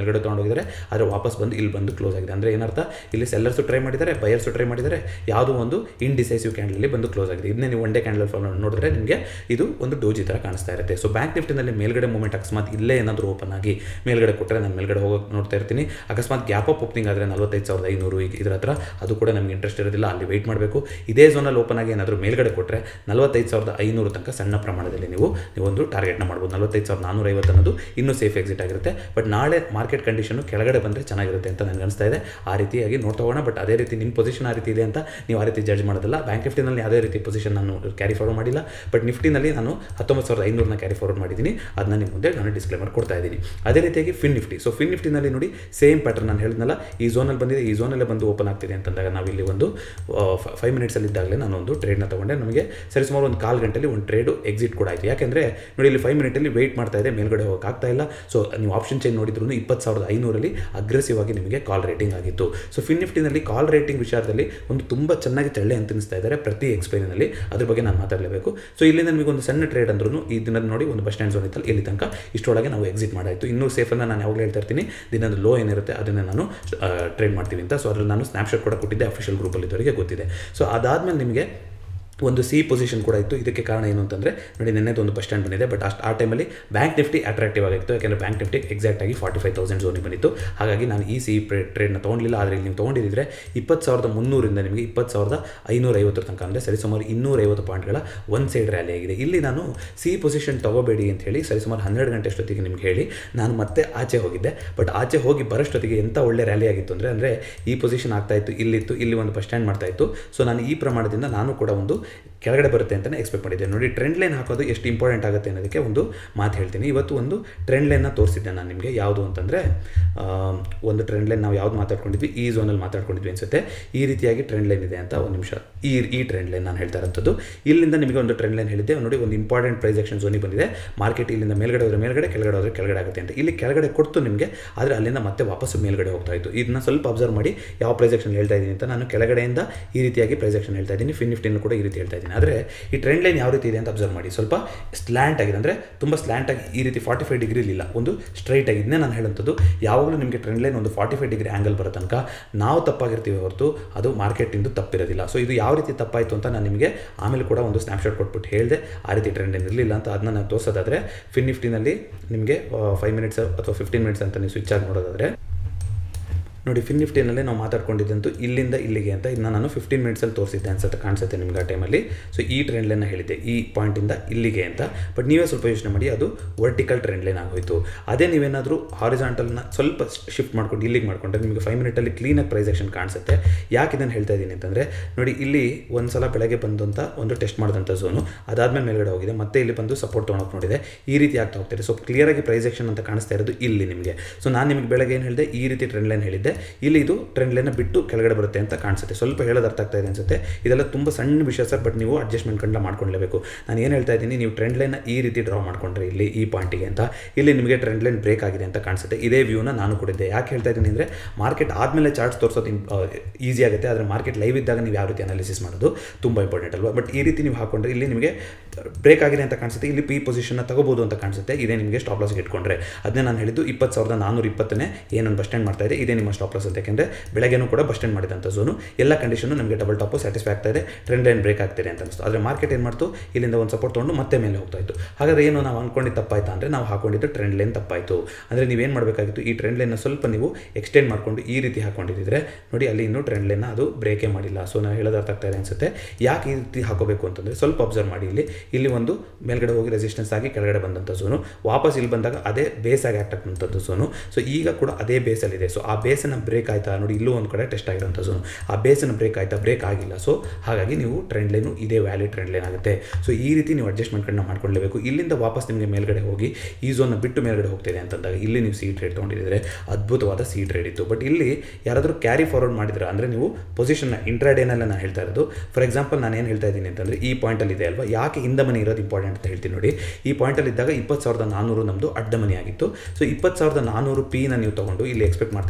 ಮೇಲ್ಗಡೆ ತೊಗೊಂಡೋಗಿದ್ದಾರೆ ಆದರೆ ವಾಪಸ್ ಬಂದು ಇಲ್ಲಿ ಬಂದು ಕ್ಲೋಸ್ ಆಗಿದೆ ಅಂದರೆ ಏನರ್ಥ ಇಲ್ಲಿ ಸೆಲ್ಲರ್ಸು ಟ್ರೈ ಮಾಡಿದ್ದಾರೆ ಬಯರ್ಸು ಟ್ರೈ ಮಾಡಿದ್ದಾರೆ ಯಾವುದೋ ಒಂದು ಇಂಡಿಸೈಸಿವ್ ಕ್ಯಾಂಡಲಲ್ಲಿ ಬಂದು ಕ್ಲೋಸ್ ಆಗಿದೆ ಇದನ್ನೇ ನೀವು ಒನ್ ಡೇ ಕ್ಯಾಂಡಲ್ ಫಾಲೋ ನೋಡಿದ್ರೆ ನಿಮಗೆ ಇದು ಒಂದು ಡೋಜಿ ಥರ ಕಾಣಿಸ್ತಾ ಇರುತ್ತೆ ಸೊ ಬ್ಯಾಂಕ್ ನಿಫ್ಟಿನಲ್ಲಿ ಮೇಲ್ಗಡೆ ಮೂಮೆಂಟ್ ಅಕಸ್ಮಾತ್ ಇಲ್ಲೇ ಏನಾದರೂ ಓಪನ್ ಆಗಿ ಮೇಲ್ಗಡೆ ಕೊಟ್ಟರೆ ನಾನು ಮೇಲ್ಗಡೆ ಹೋಗೋಕೆ ನೋಡ್ತಾ ಇರ್ತೀನಿ ಅಕಸ್ಮಾತ್ ಗ್ಯಾಪ್ ಅಪ್ ಓಪನಿಂಗ್ ಆದರೆ ನಲ್ವತ್ತೈದು ಸಾವಿರದ ಐನೂರು ಈಗ ಇದರ ಹತ್ರ ಅದು ಕೂಡ ನಮಗೆ ಇಂಟ್ರೆಸ್ಟ್ ಇರೋದಿಲ್ಲ ಅಲ್ಲಿ ವೆಯ್ಟ್ ಮಾಡಬೇಕು ಇದೇ ಝೋನಲ್ಲಿ ಓಪನ್ ಆಗಿ ಏನಾದರೂ ಮೇಲ್ಗಡೆ ಕೊಟ್ಟರೆ ನಲ್ವತ್ತೈದು ಸಾವಿರದ ಐನೂರು ತನಕ ಸಣ್ಣ ಪ್ರಮಾಣದಲ್ಲಿ ನೀವು ನೀವೊಂದು ಟಾರ್ಗೆಟ್ನ ಮಾಡ್ಬೋದು ನಲ್ವತ್ತೈದು ಸಾವಿರದ ನಾನ್ನೂರ ಐವತ್ತು ಅನ್ನೋದು ಇನ್ನೂ ಸೇಫ್ ಎಕ್ಸಿಟ್ ಆಗಿರುತ್ತೆ ಬಟ್ ನಾಳೆ ಮಾರ್ಕೆಟ್ ಕಂಡೀಷನು ಕೆಳಗಡೆ ಬಂದರೆ ಚೆನ್ನಾಗಿರುತ್ತೆ ಅಂತ ನನಗೆ ಅನಿಸ್ತಾ ಇದೆ ಆ ರೀತಿಯಾಗಿ ನೋಡ್ತಾ ಹೋಗೋಣ ಬಟ್ ಅದೇ ರೀತಿ ನಿಮ್ಮ ಪೊಸಿಷನ್ ಆ ರೀತಿ ಇದೆ ಅಂತ ನೀವು ಆ ರೀತಿ ಜಡ್ಜ್ ಮಾಡೋದಿಲ್ಲ ಬ್ಯಾಂಕ್ ನಿಫ್ಟಿನಲ್ಲಿ ಯಾವುದೇ ರೀತಿ ಪೊಸಿಷನ್ ನಾನು ಕ್ಯಾರಿ ಫಾರ್ವರ್ಡ್ ಮಾಡಿಲ್ಲ ಬಟ್ ನಿಫ್ಟಿನಲ್ಲಿ ನಾನು ಹತ್ತೊಂಬತ್ತು ಸಾವಿರದ ಐನೂರನ್ನ ಕ್ಯಾರಿ ಫಾರ್ವರ್ಡ್ ಮಾಡಿದ್ದೀನಿ ಅದನ್ನ ನಿಮ್ಮ ಮುಂದೆ ನಾನು ಡಿಸ್ಕ್ಲೇಮರ್ ಕೊಡ್ತಾ ಇದ್ದೀನಿ ಅದೇ ರೀತಿಯಾಗಿ ಫಿನ್ ನಿಫ್ಟಿ ಸೊ ಫಿನ್ ನಿಫ್ಟಿನಲ್ಲಿ ನೋಡಿ ಸೇಮ್ ಪ್ಯಾಟರ್ನ್ ನಾನು ಹೇಳಿದ್ನಲ್ಲ ಈ ಝೋನಲ್ಲಿ ಬಂದಿದೆ ಈ ಝೋನಲ್ಲೇ ಬಂದು ಓಪನ್ ಆಗ್ತಿದೆ ಅಂತಂದಾಗ ನಾವು ಇಲ್ಲಿ ಒಂದು ಫೈವ್ ಮಿನಿಟ್ಸಲ್ಲಿ ಇದ್ದಾಗಲೇ ನಾನು ಒಂದು ಟ್ರೇಡ್ನ ತೊಗೊಂಡೆ ನಮಗೆ ಸರಿಸುಮಾರು ಒಂದು ಕಾಲು ಗಂಟೆಲಿ ಒಂದು ಟ್ರೇಡು ಎಕ್ಸಿಟ್ ಕೂಡ ಆಯಿತು ಯಾಕೆಂದರೆ ನೋಡಿ ಇಲ್ಲಿ ಫೈವ್ ಮಿನಿಟಲ್ಲಿ ವೆಯ್ಟ್ ಮಾಡ್ತಾ ಇದೆ ಮೇಲ್ಗಡೆ ಹೋಗಕ್ಕೆ ಆಗ್ತಾ ಇಲ್ಲ ಸೊ ನೀವು ಆಪ್ಷನ್ ಚೇಂಜ್ ನೋಡಿದ್ರು ಇಪ್ಪತ್ತು ಸಾವಿರದ ಐನೂರಲ್ಲಿ ಅಗ್ರೆಸಿವ್ ಆಗಿ ನಿಮಗೆ ಕಾಲ್ ರೇಟಿಂಗ್ ಆಗಿತ್ತು ಸೊ ಫಿನ್ ನಿಫ್ಟಿನಲ್ಲಿ ಕಾಲ್ ರೇಟಿಂಗ್ ವಿಚಾರದಲ್ಲಿ ಒಂದು ತುಂಬ ಚೆನ್ನಾಗಿ ತೆಳ್ಳೆ ಅಂತ ಅನಿಸ್ತಾ ಇದ್ದಾರೆ ಪ್ರತಿ ಎಕ್ಸ್ಪೈರಿನಲ್ಲಿ ಅದ್ರ ಬಗ್ಗೆ ನಾನು ಮಾತಾಡಲೇಬೇಕು ಸೊ ಇಲ್ಲಿಂದ ನಿಮಗೆ ಒಂದು ಸಣ್ಣ ಟ್ರೇಡ್ ಅಂದ್ರೂ ಈ ದಿನದ ನೋಡಿ ಒಂದು ಬಸ್ ಸ್ಟ್ಯಾಂಡ್ ಝೋನ್ ಇತ್ತಲ್ಲ ಇಲ್ಲಿ ತನಕ ಇಷ್ಟೊಳಗೆ ನಾವು ಎಕ್ಸಿಟ್ ಮಾಡಾಯಿತು ಇನ್ನೂ ಸೇಫನ್ನು ನಾನು ಯಾವಾಗಲೂ ಹೇಳ್ತಾ ಇರ್ತೀನಿ ದಿನದ ಲೋ ಏನಿರುತ್ತೆ ಅದನ್ನು ನಾನು ಟ್ರೇಡ್ ಮಾಡ್ತೀವಿ ಅಂತ ಸೊ ಅದ್ರಲ್ಲಿ ನಾನು ಸ್ನ್ಯಾಪ್ಶಾಟ್ ಕೂಡ ಕೊಟ್ಟಿದ್ದೆ ಅಫಿಷಿಯಲ್ ಗ್ರೂಪಲ್ಲಿ ಇದ್ದವರಿಗೆ ಗೊತ್ತಿದೆ ಸೊ ಅದಾದಮೇಲೆ ನಿಮಗೆ ಒಂದು ಸಿ ಪೊಸಿಷನ್ ಕೂಡ ಇತ್ತು ಇದಕ್ಕೆ ಕಾರಣ ಏನು ಅಂತಂದರೆ ನೋಡಿ ನೆನ್ನೆದು ಒಂದು ಬಸ್ ಸ್ಟ್ಯಾಂಡ್ ಬಂದಿದೆ ಬಟ್ ಅಷ್ಟು ಆ ಟೈಮಲ್ಲಿ ಬ್ಯಾಂಕ್ ನಿಫ್ಟಿ ಅಟ್ರಾಕ್ಟಿವ್ ಆಗಿತ್ತು ಯಾಕೆಂದರೆ ಬ್ಯಾಂಕ್ ನಿಫ್ಟಿ ಎಕ್ಸಾಕ್ಟಾಗಿ ಫಾರ್ಟಿ ಫೈವ್ ತೌಸಂಡ್ ಝೋನಿಗೆ ಬಂದಿತ್ತು ಹಾಗಾಗಿ ನಾನು ಈ ಸಿ ಟ್ರೇಡ್ನ ತೊಗೊಂಡಿಲ್ಲ ಆದರೆ ಇಲ್ಲಿ ನೀವು ತೊಗೊಂಡಿದ್ದರೆ ಇಪ್ಪತ್ತು ಸಾವಿರದ ಮುನ್ನೂರಿಂದ ನಿಮಗೆ ಇಪ್ಪತ್ತು ಸಾವಿರದ ಐನೂರ ಐವತ್ತರ ತನಕ ಅಂದರೆ ಸರಿಸುಮಾರು ಇನ್ನೂರೈವತ್ತು ಪಾಯಿಂಟ್ಗಳ ಒನ್ ಸೈಡ್ ರ್ಯಾಲಿ ಆಗಿದೆ ಇಲ್ಲಿ ನಾನು ಸಿ ಪೊಸಿಷನ್ ತೊಗೋಬೇಡಿ ಅಂತ ಹೇಳಿ ಸರಿಸುಮಾರು ಹನ್ನೆರಡು ಗಂಟೆ ಅಷ್ಟೊತ್ತಿಗೆ ನಿಮ್ಗೆ ಹೇಳಿ ನಾನು ಮತ್ತೆ ಆಚೆ ಹೋಗಿದ್ದೆ ಬಟ್ ಆಚೆ ಹೋಗಿ ಬರೋಷ್ಟೊತ್ತಿಗೆ ಎಂಥ ಒಳ್ಳೆ ರ್ಯಾಲಿ ಆಗಿತ್ತು ಅಂದರೆ ಅಂದರೆ ಈ ಪೊಸಿಷನ್ ಆಗ್ತಾ ಇತ್ತು ಇಲ್ಲಿತ್ತು ಇಲ್ಲಿ ಒಂದು ಬಸ್ ಸ್ಟ್ಯಾಂಡ್ ಮಾಡ್ತಾ ಇತ್ತು ಸೊ ನಾನು ಈ ಪ್ರಮಾಣದಿಂದ ನಾನು ಕೂಡ ಒಂದು ಕೆಳಗಡೆ ಬರುತ್ತೆ ಅಂತಲೇ ಎಕ್ಸ್ಪೆಕ್ಟ್ ಮಾಡಿದ್ದೆ ನೋಡಿ ಟ್ರೆಂಡ್ ಲೈನ್ ಹಾಕೋದು ಎಷ್ಟು ಇಂಪಾರ್ಟೆಂಟ್ ಆಗುತ್ತೆ ಅನ್ನೋದಕ್ಕೆ ಒಂದು ಮಾತು ಹೇಳ್ತೀನಿ ಇವತ್ತು ಒಂದು ಟ್ರೆಂಡ್ ಲೈನ್ನ ತೋರಿಸಿದ್ದೆ ನಾನು ನಿಮಗೆ ಯಾವುದು ಅಂತಂದರೆ ಒಂದು ಟ್ರೆಂಡ್ ಲೈನ್ ನಾವು ಯಾವ್ದು ಮಾತಾಡ್ಕೊಂಡಿದ್ವಿ ಈ ಝೋನಲ್ಲಿ ಮಾತಾಡ್ಕೊಂಡಿದ್ವಿ ಅನಿಸುತ್ತೆ ಈ ರೀತಿಯಾಗಿ ಟ್ರೆಂಡ್ ಲೈನ್ ಇದೆ ಅಂತ ಒಂದು ನಿಮಿಷ ಈ ಈ ಟ್ರೆಂಡ್ ಲೈನ್ ನಾನು ಹೇಳ್ತಾ ಇರೋಂಥದ್ದು ಇಲ್ಲಿಂದ ನಿಮಗೆ ಒಂದು ಟ್ರೆಂಡ್ ಲೈನ್ ಹೇಳಿದ್ದೆ ನೋಡಿ ಒಂದು ಇಂಪಾರ್ಟೆಂಟ್ ಪ್ರೈಸ್ ಆಕ್ಷನ್ ಝೋನಿಗೆ ಬಂದಿದೆ ಮಾರ್ಕೆಟ್ ಇಲ್ಲಿಂದ ಮೇಲ್ಗಡೆ ಹೋದರೆ ಮೇಲ್ಗಡೆ ಕೆಳಗಡೆ ಹೋದರೆ ಕೆಳಗಡೆ ಆಗುತ್ತೆ ಅಂತ ಇಲ್ಲಿ ಕೆಳಗಡೆ ಕೊಡ್ತು ನಿಮಗೆ ಆದರೆ ಅಲ್ಲಿಂದ ಮತ್ತೆ ವಾಪಸ್ಸು ಮೇಲ್ಗಡೆ ಹೋಗ್ತಾ ಇತ್ತು ಇದನ್ನ ಸ್ವಲ್ಪ ಅಬ್ಸರ್ವ್ ಮಾಡಿ ಯಾವ ಪ್ರೈಸ್ ಆಕ್ಷನ್ ಹೇಳ್ತಾ ಇದ್ದೀನಿ ಅಂತ ನಾನು ಕೆಳಗಡೆಯಿಂದ ಈ ರೀತಿಯಾಗಿ ಪ್ರೈಸ್ ಆಕ್ಷನ್ ಹೇಳ್ತಾ ಇದ್ದೀನಿ ಫಿನ್ ನಿಫ್ಟಿನೂ ಕೂಡ ಈ ರೀತಿ ಹೇಳ್ತಾ ಇದ್ದೀನಿ ಆದರೆ ಈ ಟ್ರೆಂಡ್ ಲೈನ್ ಯಾವ ರೀತಿ ಇದೆ ಅಂತ ಅಬ್ಸರ್ವ್ ಮಾಡಿ ಸ್ವಲ್ಪ ಸ್ಲ್ಯಾಂಟ್ ಆಗಿದೆ ಅಂದರೆ ತುಂಬ ಸ್ಲ್ಯಾಂಟ್ ಆಗಿ ಈ ರೀತಿ ಫಾರ್ಟಿ ಫೈವ್ ಡಿಗ್ರಿ ಇಲ್ಲ ಒಂದು ಸ್ಟ್ರೈಟ್ ಆಗಿ ಇದನ್ನೇ ನಾನು ಹೇಳೋಂಥದ್ದು ಯಾವಾಗಲೂ ನಿಮಗೆ ಟ್ರೆಂಡ್ ಲೈನ್ ಒಂದು ಫಾರ್ಟಿ ಫೈವ್ ಡಿಗ್ರಿ ಆ್ಯಂಗಲ್ ಬರೋ ತನಕ ನಾವು ತಪ್ಪಾಗಿರ್ತೀವಿ ಹೊರತು ಅದು ಮಾರ್ಕೆಟಿಂದು ತಪ್ಪಿರೋದಿಲ್ಲ ಸೊ ಇದು ಯಾವ ರೀತಿ ತಪ್ಪಾಯಿತು ಅಂತ ನಾನು ನಿಮಗೆ ಆಮೇಲೆ ಕೂಡ ಒಂದು ಸ್ನ್ಯಾಪ್ಶಾಟ್ ಕೊಟ್ಬಿಟ್ಟು ಹೇಳಿದೆ ಆ ರೀತಿ ಟ್ರೆಂಡ್ ಏನು ಇರಲಿಲ್ಲ ಅಂತ ಅದನ್ನ ನಾನು ತೋರಿಸೋದಾದರೆ ಫಿನ್ ನಿಫ್ಟಿನಲ್ಲಿ ನಿಮಗೆ ಫೈವ್ ಮಿನಿಟ್ಸ್ ಅಥವಾ ಫಿಫ್ಟೀನ್ ಮಿನಿಟ್ಸ್ ಅಂತ ನೀವು ಸ್ವಿಚ್ ಆಗಿ ನೋಡೋದಾದರೆ ನೋಡಿ ಫಿನ್ ನಿಫ್ಟಿನಲ್ಲೇ ನಾವು ಮಾತಾಡ್ಕೊಂಡಿದ್ದಂತೂ ಇಲ್ಲಿಂದ ಇಲ್ಲಿಗೆ ಅಂತ ಇದನ್ನ ನಾನು ಫಿಫ್ಟೀನ್ ಮಿನಿಟ್ಸಲ್ಲಿ ತೋರಿಸಿದ್ದೆ ಅನ್ಸುತ್ತೆ ಕಾಣಿಸುತ್ತೆ ನಿಮ್ಗೆ ಆ ಟೈಮಲ್ಲಿ ಸೊ ಈ ಟ್ರೆಂಡ್ ಲೈನ್ ಹೇಳಿದ್ದೆ ಈ ಪಾಯಿಂಟಿಂದ ಇಲ್ಲಿಗೆ ಅಂತ ಬಟ್ ನೀವೇ ಸ್ವಲ್ಪ ಯೋಚನೆ ಮಾಡಿ ಅದು ವರ್ಟಿಕಲ್ ಟ್ರೆಂಡ್ ಲೈನ್ ಆಗೋಯ್ತು ಅದೇ ನೀವೇನಾದರೂ ಹಾರಿಜಾಂಟಲ್ನ ಸ್ವಲ್ಪ ಶಿಫ್ಟ್ ಮಾಡ್ಕೊಂಡು ಇಲ್ಲಿಗೆ ಮಾಡ್ಕೊಂಡ್ರೆ ನಿಮಗೆ ಫೈವ್ ಮಿನಿಟಲ್ಲಿ ಕ್ಲೀನಾಗಿ ಪ್ರೈಸ್ ಆಕ್ಷನ್ ಕಾಣಿಸುತ್ತೆ ಯಾಕೆ ಇದನ್ನು ಹೇಳ್ತಾ ಇದ್ದೀನಿ ಅಂತಂದರೆ ನೋಡಿ ಇಲ್ಲಿ ಒಂದು ಸಲ ಬೆಳಗ್ಗೆ ಬಂದಂಥ ಒಂದು ಟೆಸ್ಟ್ ಮಾಡಿದಂಥ ಝೋನು ಅದಾದಮೇಲೆ ಮೇಲ್ಗಡೆ ಹೋಗಿದೆ ಮತ್ತೆ ಇಲ್ಲಿ ಬಂದು ಸಪೋರ್ಟ್ ತೊಗೊಳಕ್ಕೆ ನೋಡಿದೆ ಈ ರೀತಿ ಆಗ್ತಾ ಹೋಗ್ತಾರೆ ಸೊ ಕ್ಲಿಯರಾಗಿ ಪ್ರೈಸ್ ಆಕ್ಷನ್ ಅಂತ ಕಾಣಿಸ್ತಾ ಇರೋದು ಇಲ್ಲಿ ನಿಮಗೆ ಸೊ ನಾನು ನಿಮಗೆ ಬೆಳಗ್ಗೆ ಏನು ಹೇಳಿದೆ ಈ ರೀತಿ ಟ್ರೆಂಡ್ ಲೈನ್ ಹೇಳಿದ್ದೆ ಇಲ್ಲಿ ಇದು ಟ್ರೆಂಡ್ ಲೈನ್ ಬಿಟ್ಟು ಕೆಳಗಡೆ ಬರುತ್ತೆ ಅಂತ ಕಾಣಿಸುತ್ತೆ ಸ್ವಲ್ಪ ಹೇಳೋದು ಅರ್ಥ ಆಗ್ತಾ ಇದೆ ಅನ್ಸುತ್ತೆ ಇದೆಲ್ಲ ತುಂಬ ಸಣ್ಣ ವಿಷಯ ಸರ್ ಬಟ್ ನೀವು ಅಡ್ಜಸ್ಟ್ಮೆಂಟ್ ಕಂಡ ಮಾಡ್ಕೊಳ್ಳೇಬೇಕು ನಾನು ಏನು ಹೇಳ್ತಾ ಇದ್ದೀನಿ ನೀವು ಟ್ರೆಂಡ್ ಲೈನ್ ಈ ರೀತಿ ಡ್ರಾ ಮಾಡ್ಕೊಂಡ್ರೆ ಇಲ್ಲಿ ಈ ಪಾಯಿಂಟಿಗೆ ಅಂತ ಇಲ್ಲಿ ನಿಮಗೆ ಟ್ರೆಂಡ್ ಲೈನ್ ಬ್ರೇಕ್ ಆಗಿದೆ ಅಂತ ಕಾಣಿಸುತ್ತೆ ಇದೇ ವ್ಯೂನ ನಾನು ಕೊಡಿದ್ದೆ ಯಾಕೆ ಹೇಳ್ತಾ ಇದ್ದೀನಿ ಅಂದರೆ ಮಾರ್ಕೆಟ್ ಆದಮೇಲೆ ಚಾರ್ಟ್ಸ್ ತೋರಿಸೋದು ಈಸಿ ಆಗುತ್ತೆ ಆದರೆ ಮಾರ್ಕೆಟ್ ಲೈವ್ ಇದ್ದಾಗ ನೀವು ಯಾವ ರೀತಿ ಅನಾಲಿಸಿಸ್ ಮಾಡೋದು ತುಂಬ ಇಂಪಾರ್ಟೆಂಟ್ ಅಲ್ವಾ ಬಟ್ ಈ ರೀತಿ ನೀವು ಹಾಕೊಂಡ್ರೆ ಇಲ್ಲಿ ನಿಮಗೆ ಬ್ರೇಕ್ ಆಗಿದೆ ಅಂತ ಕಾಣಿಸುತ್ತೆ ಇಲ್ಲಿ ಪಿ ಪೊಸಿಷನ್ನ ತಗೋಬೋದು ಅಂತ ಕಾಣಿಸುತ್ತೆ ಇದೇ ನಿಮಗೆ ಸ್ಟಾಪ್ ಲಾಸ್ಗೆ ಇಟ್ಕೊಂಡ್ರೆ ಅದನ್ನೇ ನಾನು ಹೇಳಿದ್ದು ಇಪ್ಪತ್ತು ಸಾವಿರದ ನಾನ್ನೂರ ಇಪ್ಪತ್ತನೇ ಏನೊಂದು ಬಸ್ ಸ್ಟ್ಯಾಂಡ್ ಮಾಡ್ತಾ ಇದೆ ಇದೇ ನಿಮ್ಮ ಸ್ಟಾಪ್ ಲಾಸ್ ಅಂತ ಯಾಕೆಂದರೆ ಬೆಳಗ್ಗೆನೂ ಕೂಡ ಬಸ್ ಸ್ಟ್ಯಾಂಡ್ ಮಾಡಿದಂಥ ಝೋನು ಎಲ್ಲ ಕಂಡೀಷನು ನಮಗೆ ಡಬಲ್ ಟಾಪು ಸ್ಯಾಟಿಸ್ಫೈ ಆಗ್ತಾ ಇದೆ ಟ್ರೆಂಡ್ ಲೈನ್ ಬ್ರೇಕ್ ಆಗ್ತಿದೆ ಅಂತ ಅನಿಸ್ತು ಆದರೆ ಮಾರ್ಕೆಟ್ ಏನು ಮಾಡ್ತು ಇಲ್ಲಿಂದ ಒಂದು ಸಪೋರ್ಟ್ ತೊಗೊಂಡು ಮತ್ತೆ ಮೇಲೆ ಹೋಗ್ತಾ ಇತ್ತು ಹಾಗಾದ್ರೆ ಏನು ನಾವು ಅಂದ್ಕೊಂಡಿದ್ದು ತಪ್ಪಾಯ್ತಾ ಅಂದರೆ ನಾವು ಹಾಕೊಂಡಿದ್ದು ಟ್ರೆಂಡ್ ಲೈನ್ ತಪ್ಪಾಯಿತು ಅಂದರೆ ನೀವೇನು ಮಾಡಬೇಕಾಗಿತ್ತು ಈ ಟ್ರೆಂಡ್ ಲೈನ್ನ ಸ್ವಲ್ಪ ನೀವು ಎಕ್ಸ್ಟೆಂಡ್ ಮಾಡ್ಕೊಂಡು ಈ ರೀತಿ ಹಾಕೊಂಡಿದ್ದರೆ ನೋಡಿ ಅಲ್ಲಿ ಇನ್ನೂ ಟ್ರೆಂಡ್ ಲೈನ್ನ ಅದು ಬ್ರೇಕೇ ಮಾಡಿಲ್ಲ ಸೊ ನಾವು ಹೇಳೋದು ಅರ್ಥ ಆಗ್ತಾ ಇದೆ ಅನಿಸುತ್ತೆ ಯಾಕೆ ಈ ರೀತಿ ಹಾಕೋಬೇಕು ಅಂತಂದರೆ ಸ್ವಲ್ಪ ಅಬ್ಸರ್ವ್ ಮಾಡಿ ಇಲ್ಲಿ ಇಲ್ಲಿ ಒಂದು ಮೇಲ್ಗಡೆ ಹೋಗಿ ರೆಸಿಸ್ಟೆನ್ಸ್ ಆಗಿ ಕೆಳಗಡೆ ಬಂದಂಥ ಝೋನು ವಾಪಸ್ ಇಲ್ಲಿ ಬಂದಾಗ ಅದೇ ಬೇಸಾಗಿ ಆ್ಯಕ್ಟ್ ಆಗ್ತಂಥದ್ದು ಝೋನು ಸೊ ಈಗ ಕೂಡ ಅದೇ ಬೇಸಲ್ಲಿದೆ ಸೊ ಆ ಬೇಸನ್ನು ಬ್ರೇಕ್ ಆಯ್ತಾ ನೋಡಿ ಇಲ್ಲೂ ಒಂದು ಕಡೆ ಟೆಸ್ಟ್ ಆಗಿರೋಂಥ ಝೋನು ಆ ಬೇಸನ್ನು ಬ್ರೇಕ್ ಆಯ್ತಾ ಬ್ರೇಕ್ ಆಗಿಲ್ಲ ಸೊ ಹಾಗಾಗಿ ನೀವು ಟ್ರೆಂಡ್ ಲೈನು ಇದೇ ವ್ಯಾಲಿ ಟ್ರೆಂಡ್ ಲೈನ್ ಆಗುತ್ತೆ ಸೊ ಈ ರೀತಿ ನೀವು ಅಡ್ಜಸ್ಟ್ಮೆಂಟ್ಗಳನ್ನ ಮಾಡ್ಕೊಳ್ಳೇಬೇಕು ಇಲ್ಲಿಂದ ವಾಪಸ್ ನಿಮಗೆ ಮೇಲ್ಗಡೆ ಹೋಗಿ ಈ ಝೋನ್ನ ಬಿಟ್ಟು ಮೇಲ್ಗಡೆ ಹೋಗ್ತಿದೆ ಅಂತಂದಾಗ ಇಲ್ಲಿ ನೀವು ಸಿ ಟ್ರೇಡ್ ತೊಗೊಂಡಿದ್ರೆ ಅದ್ಭುತವಾದ ಸಿ ಟ್ರೇಡ್ ಇತ್ತು ಬಟ್ ಇಲ್ಲಿ ಯಾರಾದರೂ ಕ್ಯಾರಿ ಫಾರ್ವರ್ಡ್ ಮಾಡಿದ್ರೆ ಅಂದರೆ ನೀವು ಪೊಸಿಷನ್ನ ಇಂಟ್ರಾಡೇನೆಲ್ಲ ನಾನು ಹೇಳ್ತಾ ಇರೋದು ಫಾರ್ ಎಕ್ಸಾಂಪಲ್ ನಾನು ಏನು ಹೇಳ್ತಾ ಇದ್ದೀನಿ ಅಂತಂದರೆ ಈ ಪಾಯಿಂಟಲ್ಲಿ ಇದೆ ಅಲ್ವಾ ಯಾಕೆ ಹಿಂದ ಮನೆ ಇರೋದು ಇಂಪಾರ್ಟೆಂಟ್ ಅಂತ ಹೇಳ್ತೀನಿ ನೋಡಿ ಈ ಪಾಯಿಂಟಲ್ಲಿ ಇದ್ದಾಗ ಇಪ್ಪತ್ತು ಸಾವಿರದ ನಾನ್ನೂರು ನಮ್ಮದು ಅಡ್ಡ ಮನೆ ಆಗಿತ್ತು ಸೊ ಇಪ್ಪತ್ತು ಸಾವಿರದ ನಾನ್ನೂರು ಪಿನ ನೀವು ತೊಗೊಂಡು ಇಲ್ಲಿ ಎಕ್ಸ್ಪೆಕ್ಟ್ ಮಾಡ್ತಾ ಇದ್ರು ಮೊದಲು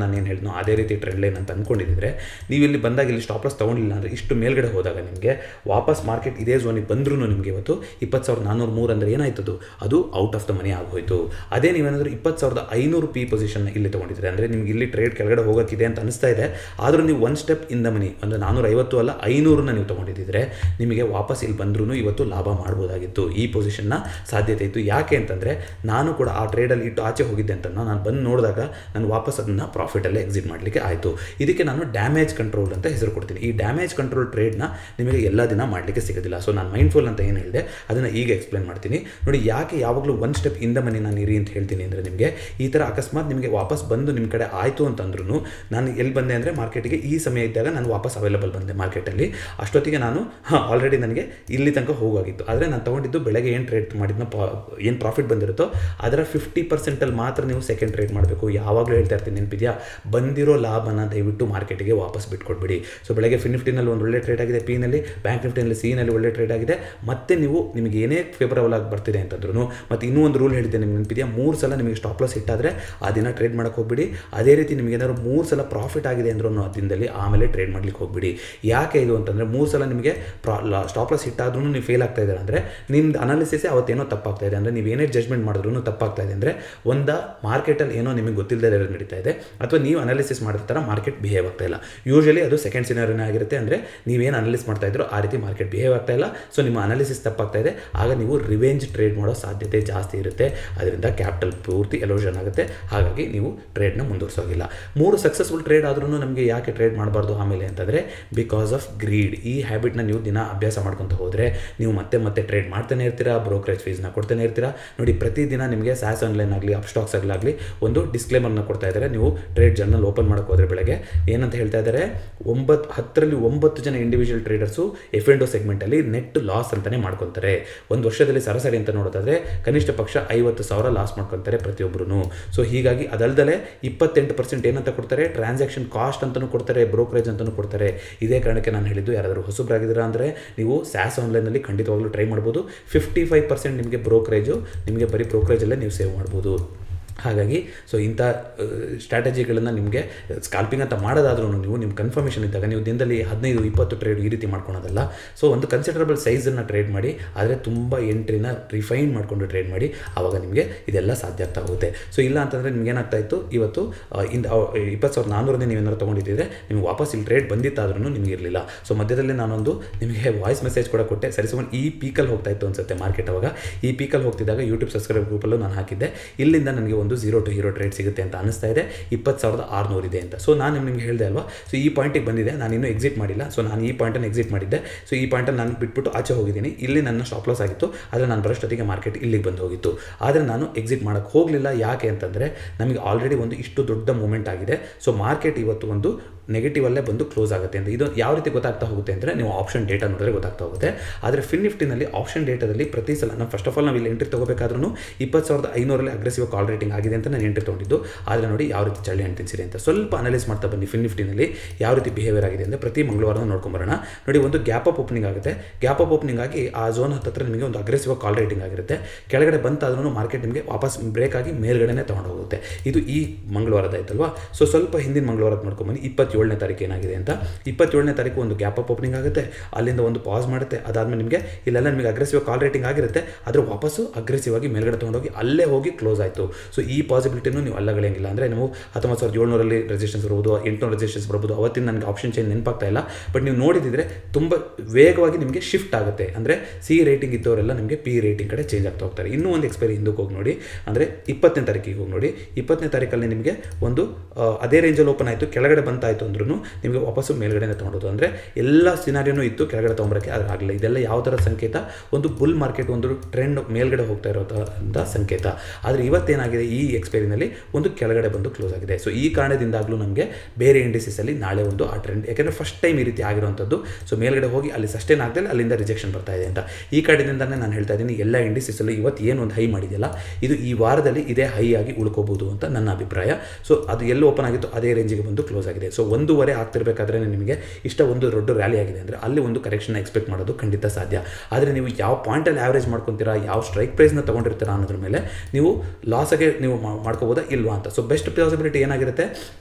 ನಾನು ಏನು ಹೇಳಿದ್ನೋ ಅದೇ ರೀತಿ ಟ್ರೆಂಡ್ ಲೈನ್ ಅಂತ ಅಂದ್ಕೊಂಡಿದ್ದರೆ ನೀವು ಇಲ್ಲಿ ಬಂದಾಗ ಇಲ್ಲಿ ಸ್ಟಾಪ್ ಲಾಸ್ ತೊಗೊಂಡಿಲ್ಲ ಅಂದರೆ ಇಷ್ಟು ಮೇಲ್ಗಡೆ ಹೋದಾಗ ನಿಮಗೆ ವಾಪಸ್ ಮಾರ್ಕೆಟ್ ಇದೇ ಝೋನಿಗೆ ಬಂದ್ರೂ ನಿಮಗೆ ಇವತ್ತು ಇಪ್ಪತ್ತು ಸಾವಿರದ ನಾನ್ನೂರ ಮೂರು ಅಂದರೆ ಏನಾಯ್ತದು ಅದು ಔಟ್ ಆಫ್ ದ ಮನಿ ಆಗೋಯ್ತು ಅದೇ ನೀವೇನಾದರೂ ಇಪ್ಪತ್ತು ಸಾವಿರದ ಐನೂರು ಪಿ ಪೊಸಿಷನ್ನ ಇಲ್ಲಿ ತೊಗೊಂಡಿದ್ರೆ ಅಂದರೆ ನಿಮ್ಗೆ ಇಲ್ಲಿ ಟ್ರೇಡ್ ಕೆಳಗಡೆ ಹೋಗೋಕ್ಕಿದೆ ಅಂತ ಅನಿಸ್ತಾ ಇದೆ ಆದರೂ ನೀವು one step in the money ಒಂದು ನಾನ್ನೂರ ಐವತ್ತು ಅಲ್ಲ ಐನೂರನ್ನ ನೀವು ತೊಗೊಂಡಿದ್ದರೆ ನಿಮಗೆ ವಾಪಸ್ ಇಲ್ಲಿ ಬಂದ್ರೂ ಇವತ್ತು ಲಾಭ ಮಾಡ್ಬೋದಾಗಿತ್ತು ಈ ಪೊಸಿಷನ್ನ ಸಾಧ್ಯತೆ ಇತ್ತು ಯಾಕೆ ಅಂತಂದರೆ ನಾನು ಕೂಡ ಆ ಟ್ರೇಡಲ್ಲಿ ಇಟ್ಟು ಆಚೆ ಹೋಗಿದ್ದೆ ಅಂತ ನಾನು ಬಂದು ನೋಡಿದಾಗ ನಾನು ವಾಪಸ್ ಅದನ್ನು ಪ್ರಾಫಿಟಲ್ಲೇ ಎಕ್ಸಿಟ್ ಮಾಡಲಿಕ್ಕೆ ಆಯಿತು ಇದಕ್ಕೆ ನಾನು ಡ್ಯಾಮೇಜ್ ಕಂಟ್ರೋಲ್ ಅಂತ ಹೆಸರು ಕೊಡ್ತೀನಿ ಈ ಡ್ಯಾಮೇಜ್ ಕಂಟ್ರೋಲ್ ಟ್ರೇಡ್ನ ನಿಮಗೆ ಎಲ್ಲ ದಿನ ಮಾಡಲಿಕ್ಕೆ ಸಿಗೋದಿಲ್ಲ ಸೊ ನಾನು ಮೈಂಡ್ಫುಲ್ ಅಂತ ಏನು ಹೇಳಿದೆ ಅದನ್ನು ಈಗ ಎಕ್ಸ್ಪ್ಲೇನ್ ಮಾಡ್ತೀನಿ ನೋಡಿ ಯಾಕೆ ಯಾವಾಗಲೂ ಒನ್ ಸ್ಟೆಪ್ ಇಂದ ಮನಿ ನಾನು ಇರಿ ಅಂತ ಹೇಳ್ತೀನಿ ಅಂದರೆ ನಿಮಗೆ ಈ ಥರ ಅಕಸ್ಮಾತ್ ನಿಮಗೆ ವಾಪಸ್ ಬಂದು ನಿಮ್ಮ ಕಡೆ ಆಯಿತು ಅಂತಂದ್ರೂ ನಾನು ಎಲ್ಲಿ ಬಂದೆ ಅಂದರೆ ಮಾರ್ಕೆಟಿಗೆ ಈ ಸಮಯ ಇದ್ದಾಗ ನಾನು ವಾಪಸ್ ಅವೈಲಬಲ್ ಬಂದೆ ಮಾರ್ಕೆಟಲ್ಲಿ ಅಷ್ಟೊತ್ತಿಗೆ ನಾನು ಹಾಂ ಆಲ್ರೆಡಿ ನನಗೆ ಇಲ್ಲಿ ತನಕ ಹೋಗಾಗಿತ್ತು ಆದರೆ ನಾನು ತೊಗೊಂಡಿದ್ದು ಬೆಳಗ್ಗೆ ಏನು ಟ್ರೇಡ್ ಮಾಡಿದ್ನೋ ಪಾ ಏನು ಪ್ರಾಫಿಟ್ ಬಂದಿರುತ್ತೋ ಅದರ ಫಿಫ್ಟಿ ಪರ್ಸೆಂಟಲ್ಲಿ ಮಾತ್ರ ನೀವು ಸೆಕೆಂಡ್ ಟ್ರೇಡ್ ಮಾಡಬೇಕು ಯಾವಾಗಲೂ ಹೇಳ್ತಾ ಇರ್ತೀನಿ ನೆನಪಿದೆಯಾ ಬಂದಿರೋ ಲಾಭನ ದಯವಿಟ್ಟು ಮಾರ್ಕೆಟಿಗೆ ವಾಪಸ್ ಬಿಟ್ಕೊಡ್ಬೇಡಿ ಸೊ ಬೆಳಗ್ಗೆ ಫಿನ್ ನಿಫ್ಟಿನಲ್ಲಿ ಒಂದು ಒಳ್ಳೆ ಟ್ರೇಡ್ ಆಗಿದೆ ಪಿನಲ್ಲಿ ಬ್ಯಾಂಕ್ ನಿಫ್ಟಿನಲ್ಲಿ ಸಿನಲ್ಲಿ ಒಳ್ಳೆ ಟ್ರೇಡ್ ಆಗಿದೆ ಮತ್ತೆ ನೀವು ನಿಮಗೆ ಏನೇ ಫೇವರಬಲ್ ಆಗಿ ಬರ್ತಿದೆ ಅಂತಂದ್ರೂ ಮತ್ತು ಇನ್ನೂ ಒಂದು ರೂಲ್ ಹೇಳಿದ್ದೆ ನಿಮ್ಗೆ ನೆನಪಿದೆಯಾ ಮೂರು ಸಲ ನಿಮಗೆ ಸ್ಟಾಪ್ ಲಾಸ್ ಇಟ್ಟಾದರೆ ಆ ದಿನ ಟ್ರೇಡ್ ಮಾಡೋಕ್ಕೆ ಹೋಗ್ಬಿಡಿ ಅದೇ ರೀತಿ ನಿಮಗೆ ಏನಾದ್ರು ಮೂರು ಸಲ ಪ್ರಾಫಿಟ್ ಆಗಿದೆ ಅಂದ್ರೂ ಆ ದಿನದಲ್ಲಿ ಆಮೇಲೆ ಟ್ರೇಡ್ ಮಾಡ್ಲಿಕ್ಕೆ ಹೋಗ್ಬಿಡಿ ಯಾಕೆ ಇದು ಅಂತಂದರೆ ಮೂರು ಸಲ ನಿಮಗೆ ಪ್ರಾ ಸ್ಟಾಪ್ ಲಾಸ್ ಹಿಟ್ಟಾದ್ರೂ ನೀವು ಫೇಲ್ ಆಗ್ತಾ ಇದ್ದಾರೆ ಅಂದರೆ ನಿಮ್ದು ಅನಾಲಿಸಿಸೇ ಅವತ್ತೇನೋ ತಪ್ಪಾಗ್ತಾ ಇದೆ ಅಂದರೆ ನೀವು ಏನೇ ಜಜ್ಮೆಂಟ್ ಮಾಡಿದ್ರೂ ತಪ್ಪಾಗ್ತಾ ಇದೆ ಅಂದರೆ ಒಂದ ಮಾರ್ಕೆಟಲ್ಲಿ ಏನೋ ನಿಮಗೆ ಗೊತ್ತಿಲ್ಲದೆ ಇರೋದು ನಡೀತಾ ಇದೆ ಅಥವಾ ನೀವು ಅನಾಲಿಸಿಸ್ ಮಾಡಿದ ಥರ ಮಾರ್ಕೆಟ್ ಬಿಹೇವ್ ಆಗ್ತಾ ಇಲ್ಲ ಯೂಶಲಿ ಅದು ಸೆಕೆಂಡ್ ಸಿನಾರಿನೇ ಆಗಿರುತ್ತೆ ಅಂದರೆ ನೀವೇನು ಅನಾಲಿಸ್ ಮಾಡ್ತಾ ಇದ್ರೋ ಆ ರೀತಿ ಮಾರ್ಕೆಟ್ ಬಿಹೇವ್ ಆಗ್ತಾ ಇಲ್ಲ ಸೊ ನಿಮ್ಮ ಅನಾಲಿಸಿಸ್ ತಪ್ಪಾಗ್ತಾ ಇದೆ ಆಗ ನೀವು ರಿವೆಂಜ್ ಟ್ರೇಡ್ ಮಾಡೋ ಸಾಧ್ಯತೆ ಜಾಸ್ತಿ ಇರುತ್ತೆ ಅದರಿಂದ ಕ್ಯಾಪಿಟಲ್ ಪೂರ್ತಿ ಎಲೋಷನ್ ಆಗುತ್ತೆ ಹಾಗಾಗಿ ನೀವು ಟ್ರೇಡ್ನ ಮುಂದುವರಿಸೋಗಿಲ್ಲ ಮೂರು ಸಕ್ಸಸ್ಫುಲ್ ಟ್ರೇಡ್ ಆದ್ರೂ ನಮಗೆ ಯಾಕೆ ಟ್ರೇಡ್ ಮಾಡಬಾರ್ದು ಆಮೇಲೆ ಅಂತಂದರೆ ಬಿಕಾಸ್ ಆಫ್ ಗ್ರೀಡ್ ಈ ಹ್ಯಾಬಿಟ್ನ ನೀವು ದಿನ ಅಭ್ಯಾಸ ಮಾಡ್ಕೊತ ಹೋದರೆ ನೀವು ಮತ್ತೆ ಮತ್ತೆ ಟ್ರೇಡ್ ಮಾಡ್ತಾನೆ ಇರ್ತೀರಾ ಬ್ರೋಕರೇಜ್ ಫೀಸ್ನ ಕೊಡ್ತಾನೆ ಇರ್ತೀರಾ ನೋಡಿ ಪ್ರತಿದಿನ ನಿಮಗೆ ಸ್ಯಾಸ್ ಆನ್ಲೈನ್ ಆಗಲಿ ಅಪ್ಸ್ಟಾಕ್ಸ್ ಆಗಲಿ ಒಂದು ಡಿಸ್ಕ್ಲೇಮರ್ನ ಕೊಡ್ತಾ ಇದ್ದಾರೆ ನೀವು ಟ್ರೇಡ್ ಜರ್ನಲ್ ಓಪನ್ ಮಾಡೋಕೆ ಹೋದರೆ ಬೆಳಗ್ಗೆ ಏನಂತ ಹೇಳ್ತಾ ಇದ್ದಾರೆ ಒಂಬತ್ತು ಹತ್ತರಲ್ಲಿ ಒಂಬತ್ತು ಜನ ಇಂಡಿವಿಜುವಲ್ ಟ್ರೇಡರ್ಸು ಎಫ್ ಎಂಡೋ ಸೆಗ್ಮೆಂಟಲ್ಲಿ ನೆಟ್ ಲಾಸ್ ಅಂತಲೇ ಮಾಡ್ಕೊತಾರೆ ಒಂದು ವರ್ಷದಲ್ಲಿ ಸರಾಸರಿ ಅಂತ ನೋಡೋದಾದರೆ ಕನಿಷ್ಠ ಪಕ್ಷ ಐವತ್ತು ಸಾವಿರ ಲಾಸ್ ಮಾಡ್ಕೊತಾರೆ ಪ್ರತಿಯೊಬ್ಬರು ಸೊ ಹೀಗಾಗಿ ಅದಲ್ದಲೆ ಇಪ್ಪತ್ತೆಂಟು ಪರ್ಸೆಂಟ್ ಏನಂತ ಕೊಡ್ತಾರೆ ಟ್ರಾನ್ಸಾಕ್ಷನ್ ಕಾಸ್ಟ್ ಅಂತಲೂ ಕೊಡ್ತಾರೆ ಬ್ರೋಕರೇಜ್ ಅಂತಲೂ ಕೊಡ್ತಾರೆ ಇದೇ ಕಾರಣಕ್ಕೆ ನಾನು ಹೇಳಿದ್ದು ಯಾರಾದರೂ ಹೊಸಬ್ರಾಗಿದ್ದೀರಾ ಅಂದರೆ ನೀವು ಸ್ಯಾಸ್ ಆನ್ಲೈನಲ್ಲಿ ಖಂಡಿತವಾಗ್ಲೂ ಟ್ರೈ ಮಾಡ್ಬೋದು ಫಿಫ್ಟಿ ಫೈವ್ ಪರ್ಸೆಂಟ್ ನಿಮಗೆ ಬ್ರೋಕರೇಜು ನಿಮಗೆ ಬರೀ ಬ್ರೋಕರೇಜಲ್ಲೇ ನೀವು ಸೇವ್ ಮಾಡ್ಬೋದು ಹಾಗಾಗಿ ಸೊ ಇಂಥ ಸ್ಟ್ರಾಟಜಿಗಳನ್ನು ನಿಮಗೆ ಸ್ಕಾಲ್ಪಿಂಗ್ ಅಂತ ಮಾಡೋದಾದ್ರೂ ನೀವು ನಿಮ್ಮ ಕನ್ಫರ್ಮೇಷನ್ ಇದ್ದಾಗ ನೀವು ದಿನದಲ್ಲಿ ಹದಿನೈದು ಇಪ್ಪತ್ತು ಟ್ರೇಡ್ ಈ ರೀತಿ ಮಾಡ್ಕೊಳೋದಲ್ಲ ಸೊ ಒಂದು ಕನ್ಸಿಡರಬಲ್ ಸೈಜನ್ನು ಟ್ರೇಡ್ ಮಾಡಿ ಆದರೆ ತುಂಬ ಎಂಟ್ರಿನ ರಿಫೈನ್ ಮಾಡಿಕೊಂಡು ಟ್ರೇಡ್ ಮಾಡಿ ಆವಾಗ ನಿಮಗೆ ಇದೆಲ್ಲ ಸಾಧ್ಯ ಆಗ್ತಾ ಹೋಗುತ್ತೆ ಸೊ ಇಲ್ಲ ಅಂತಂದರೆ ನಿಮ್ಗೆ ಏನಾಗ್ತಾ ಇತ್ತು ಇವತ್ತು ಆ, ಇಂದ ಇಪ್ಪತ್ತು ಸಾವಿರದ ನಾನ್ನೂರನೇ ನೀವೇನಾದ್ರು ತೊಗೊಂಡಿದ್ದಿದ್ರೆ ನಿಮ್ಗೆ ವಾಪಸ್ ಇಲ್ಲಿ ಟ್ರೇಡ್ ಬಂದಿತ್ತಾದ್ರೂ ನಿಮ್ಗೆ ಇರಲಿಲ್ಲ ಸೊ ಮಧ್ಯದಲ್ಲಿ ನಾನೊಂದು ನಿಮಗೆ ವಾಯ್ಸ್ ಮೆಸೇಜ್ ಕೂಡ ಕೊಟ್ಟೆ ಸರಿ ಸುಮ್ಮನೆ ಈ ಪೀಕಲ್ಲಿ ಹೋಗ್ತಾ ಇತ್ತು ಅನ್ಸುತ್ತೆ ಮಾರ್ಕೆಟ್ ಅವಾಗ ಈ ಪೀಕಲ್ಲಿ ಹೋಗ್ತಿದ್ದಾಗ ಯೂಟ್ಯೂಬ್ ಸಬ್ಸ್ಕ್ರೈಬ್ ಗ್ರೂಪಲ್ಲೂ ನಾನು ಹಾಕಿದ್ದೆ ಇಲ್ಲಿಂದ ನನಗೆ ಒಂದು ಝೀರೋ ಟು ಹೀರೋ ಟ್ರೇಡ್ ಸಿಗುತ್ತೆ ಅಂತ ಅನಿಸ್ತಾ ಇದೆ ಇಪ್ಪತ್ತು ಸಾವಿರದ ಆರುನೂರು ಇದೆ ಅಂತ ಸೊ ನಾನು ನಿಮಗೆ ಹೇಳಿದೆ ಅಲ್ವಾ ಸೊ ಈ ಪಾಯಿಂಟಿಗೆ ಬಂದಿದೆ ನಾನು ಇನ್ನೂ ಎಕ್ಸಿಟ್ ಮಾಡಿಲ್ಲ ಸೊ ನಾನು ಈ ಪಾಯಿಂಟನ್ನು ಎಕ್ಸಿಟ್ ಮಾಡಿದ್ದೆ ಸೊ ಈ ಪಾಯಿಂಟನ್ನು ನಾನು ಬಿಟ್ಬಿಟ್ಟು ಆಚೆ ಹೋಗಿದ್ದೀನಿ ಇಲ್ಲಿ ನನ್ನ ಸ್ಟಾಪ್ ಲಾಸ್ ಆಗಿತ್ತು ಆದರೆ ನಾನು ಬರೋಷ್ಟೊತ್ತಿಗೆ ಮಾರ್ಕೆಟ್ ಇಲ್ಲಿಗೆ ಬಂದು ಹೋಗಿತ್ತು ಆದರೆ ನಾನು ಎಕ್ಸಿಟ್ ಮಾಡೋಕ್ಕೆ ಹೋಗಲಿಲ್ಲ ಯಾಕೆ ಅಂತಂದರೆ ನಮಗೆ ಆಲ್ರೆಡಿ ಒಂದು ಇಷ್ಟು ದೊಡ್ಡ ಮೂಮೆಂಟ್ ಆಗಿದೆ ಸೊ ಮಾರ್ಕೆಟ್ ಇವತ್ತು ಒಂದು ನೆಗೆಟಿವ್ ಅಲ್ಲೇ ಬಂದು ಕ್ಲೋಸ್ ಆಗುತ್ತೆ ಅಂತ ಇದು ಯಾವ ರೀತಿ ಗೊತ್ತಾಗ್ತಾ ಹೋಗುತ್ತೆ ಅಂದರೆ ನೀವು ಆಪ್ಷನ್ ಡೇಟಾ ನೋಡಿದ್ರೆ ಗೊತ್ತಾಗ್ತಾ ಹೋಗುತ್ತೆ ಆದರೆ ಫಿನ್ ನಿಫ್ಟಿನಲ್ಲಿ ಆಪ್ಷನ್ ಡೇಟಾದಲ್ಲಿ ಪ್ರತಿ ಸಲ ನಾವು ಫಸ್ಟ್ ಆಫ್ ಆಲ್ ನಾವು ಇಲ್ಲಿ ಎಂಟ್ರಿ ತೊಗೋಬೇಕಾದ್ರೂ ಇಪ್ಪತ್ತು ಸಾವಿರದ ಐನೂರಲ್ಲಿ ಅಗ್ರೆಸಿವ್ ಕಾಲ್ ರೇಟಿಂಗ್ ಆಗಿದೆ ಅಂತ ನಾನು ಎಂಟ್ರಿ ತೊಗೊಂಡಿದ್ದು ಆದರೆ ನೋಡಿ ಯಾವ ರೀತಿ ಚಳಿ ಹಣ್ಣು ತಿನ್ಸಿರಿ ಅಂತ ಸ್ವಲ್ಪ ಅನಲೈಸ್ ಮಾಡ್ತಾ ಬನ್ನಿ ಫಿನ್ ನಿಫ್ಟಿನಲ್ಲಿ ಯಾವ ರೀತಿ ಬಿಹೇವಿಯರ್ ಆಗಿದೆ ಅಂದರೆ ಪ್ರತಿ ಮಂಗಳವಾರ ನೋಡ್ಕೊಂಬರೋಣ ನೋಡಿ ಒಂದು ಗ್ಯಾಪ್ ಅಪ್ ಓಪನಿಂಗ್ ಆಗುತ್ತೆ ಗ್ಯಾಪ್ ಅಪ್ ಓಪನಿಂಗ್ ಆಗಿ ಆ ಝೋನ್ ಹತ್ತಿರ ನಿಮಗೆ ಒಂದು ಅಗ್ರೆಸಿವ್ ಕಾಲ್ ರೇಟಿಂಗ್ ಆಗಿರುತ್ತೆ ಕೆಳಗಡೆ ಬಂತಾದ್ರೂ ಮಾರ್ಕೆಟ್ ನಿಮಗೆ ವಾಪಸ್ ಬ್ರೇಕ್ ಆಗಿ ಮೇಲ್ಗಡೆನೇ ತೊಗೊಂಡು ಹೋಗುತ್ತೆ ಇದು ಈ ಮಂಗಳವಾರದ ಆಯ್ತಲ್ವಾ ಸೊ ಸ್ವಲ್ಪ ಹಿಂದಿನ ಮಂಗಳವಾರದ ನೋಡ್ಕೊಂಬನ್ನಿ ಇಪ್ಪತ್ತೇಳನೇ ತಾರೀಕು ಏನಾಗಿದೆ ಅಂತ ಇಪ್ಪತ್ತೇಳನೇ ತಾರೀಕು ಒಂದು ಗ್ಯಾಪ್ ಅಪ್ ಓಪನಿಂಗ್ ಆಗುತ್ತೆ ಅಲ್ಲಿಂದ ಒಂದು ಪಾಸ್ ಮಾಡುತ್ತೆ ಅದಾದಮೇಲೆ ನಿಮಗೆ ಇಲ್ಲೆಲ್ಲ ನಿಮಗೆ ಅಗ್ರೆಸಿವ್ ಕಾಲ್ ರೇಟಿಂಗ್ ಆಗಿರುತ್ತೆ ಆದರೆ ವಾಪಸ್ಸು ಅಗ್ರೆಸಿವ್ ಆಗಿ ಮೇಲ್ಗಡೆ ತೊಗೊಂಡೋಗಿ ಅಲ್ಲೇ ಹೋಗಿ ಕ್ಲೋಸ್ ಆಯಿತು ಸೊ ಈ ಪಾಸಿಬಿಲಿಟಿನೂ ನೀವು ಅಲ್ಲಗಳೆಯಂಗಿಲ್ಲ ಅಂದರೆ ನೀವು ಹತ್ತೊಂಬತ್ತು ಸಾವಿರದ ಏಳ್ನೂರಲ್ಲಿ ರೆಸಿಸ್ಟೆನ್ಸ್ ಬರ್ಬೋದು ಎಂಟುನೂರು ರೆಸಿಸ್ಟೆನ್ಸ್ ಬರ್ಬೋದು ಅವತ್ತಿನ ನನಗೆ ಆಪ್ಷನ್ ಚೇಂಜ್ ನೆನಪಾಗ್ತಾ ಇಲ್ಲ ಬಟ್ ನೀವು ನೋಡಿದಿದ್ರೆ ತುಂಬ ವೇಗವಾಗಿ ನಿಮಗೆ ಶಿಫ್ಟ್ ಆಗುತ್ತೆ ಅಂದರೆ ಸಿ ರೇಟಿಂಗ್ ಇದ್ದವರೆಲ್ಲ ನಿಮಗೆ ಪಿ ರೇಟಿಂಗ್ ಕಡೆ ಚೇಂಜ್ ಆಗ್ತಾ ಹೋಗ್ತಾರೆ ಇನ್ನೂ ಒಂದು ಎಕ್ಸ್ಪೈರಿ ಹಿಂದಕ್ಕೆ ಹೋಗಿ ನೋಡಿ ಅಂದರೆ ಇಪ್ಪತ್ತನೇ ತಾರೀಕಿಗೆ ಹೋಗಿ ನೋಡಿ ಇಪ್ಪತ್ತನೇ ತಾರೀಕಲ್ಲಿ ನಿಮಗೆ ಒಂದು ಆ, ಅದೇ ರೇಂಜಲ್ಲಿ ಓಪನ್ ಆಯಿತು ಕೆಳಗಡೆ ಬಂತಾಯಿತು ಅಂದ್ರೂ ನಿಮಗೆ ವಾಪಸ್ಸು ಮೇಲ್ಗಡೆನೇ ತೊಗೊಂಡೋದು ಅಂದರೆ ಎಲ್ಲ ಸಿನಾರಿಯೂ ಇತ್ತು ಕೆಳಗಡೆ ತೊಗೊಂಬರೋಕ್ಕೆ ಅದು ಆಗಲಿಲ್ಲ ಇದೆಲ್ಲ ಯಾವ ಥರ ಸಂಕೇತ ಒಂದು ಬುಲ್ ಮಾರ್ಕೆಟ್ ಒಂದು ಟ್ರೆಂಡ್ ಮೇಲ್ಗಡೆ ಹೋಗ್ತಾ ಇರೋಂಥ ಸಂಕೇತ ಆದರೆ ಇವತ್ತೇನಾಗಿದೆ ಈ ಎಕ್ಸ್ಪೈರಿನಲ್ಲಿ ಒಂದು ಕೆಳಗಡೆ ಬಂದು ಕ್ಲೋಸ್ ಆಗಿದೆ ಸೊ ಈ ಕಾರಣದಿಂದಾಗಲೂ ನಮಗೆ ಬೇರೆ ಇಂಡಿಸಸಲ್ಲಿ ನಾಳೆ ಒಂದು ಆ ಟ್ರೆಂಡ್ ಯಾಕೆಂದರೆ ಫಸ್ಟ್ ಟೈಮ್ ಈ ರೀತಿ ಆಗಿರುವಂಥದ್ದು ಸೊ ಮೇಲ್ಗಡೆ ಹೋಗಿ ಅಲ್ಲಿ ಸಸ್ಟೇನ್ ಆಗದಲ್ಲಿ ಅಲ್ಲಿಂದ ರಿಜೆಕ್ಷನ್ ಬರ್ತಾ ಇದೆ ಅಂತ ಈ ಕಾರಣದಿಂದನೇ ನಾನು ಹೇಳ್ತಾ ಇದ್ದೀನಿ ಎಲ್ಲ ಇಂಡಿಸಸಲ್ಲಿ ಇವತ್ತು ಏನು ಒಂದು ಹೈ ಮಾಡಿದೆಯಲ್ಲ ಇದು ಈ ವಾರದಲ್ಲಿ ಇದೇ ಹೈ ಆಗಿ ಉಳ್ಕೋಬಹುದು ಅಂತ ನನ್ನ ಅಭಿಪ್ರಾಯ ಸೊ ಅದು ಎಲ್ಲಿ ಓಪನ್ ಆಗಿತ್ತು ಅದೇ ರೇಂಜಿಗೆ ಬಂದು ಕ್ಲೋಸ್ ಆಗಿದೆ ಸೊ ಒಂದೂವರೆ ಆಗ್ತಿರ್ಬೇಕಾದ್ರೆ ನಿಮಗೆ ಇಷ್ಟ ಒಂದು ದೊಡ್ಡ ರ್ಯಾಲಿ ಆಗಿದೆ ಅಂದರೆ ಅಲ್ಲಿ ಒಂದು ಕರೆಕ್ಷನ್ ಎಕ್ಸ್ಪೆಕ್ಟ್ ಮಾಡೋದು ಖಂಡಿತ ಸಾಧ್ಯ ಆದರೆ ನೀವು ಯಾವ ಪಾಯಿಂಟಲ್ಲಿ ಆವ್ರೇಜ್ ಮಾಡ್ಕೊತೀರಾ ಯಾವ ಸ್ಟ್ರೈಕ್ ಪ್ರೈಸ್ನ ತೊಗೊಂಡಿರ್ತೀರಾ ಅನ್ನೋದ್ರ ಮೇಲೆ ನೀವು ಲಾಸಾಗೆ ನೀವು ಮಾ- ಮಾಡ್ಕೋಬೋದಾ ಇಲ್ವಾ ಅಂತ ಸೊ ಬೆಸ್ಟ್ ಪಾಸಿಬಿಲಿಟಿ ಏನಾಗಿರುತ್ತೆ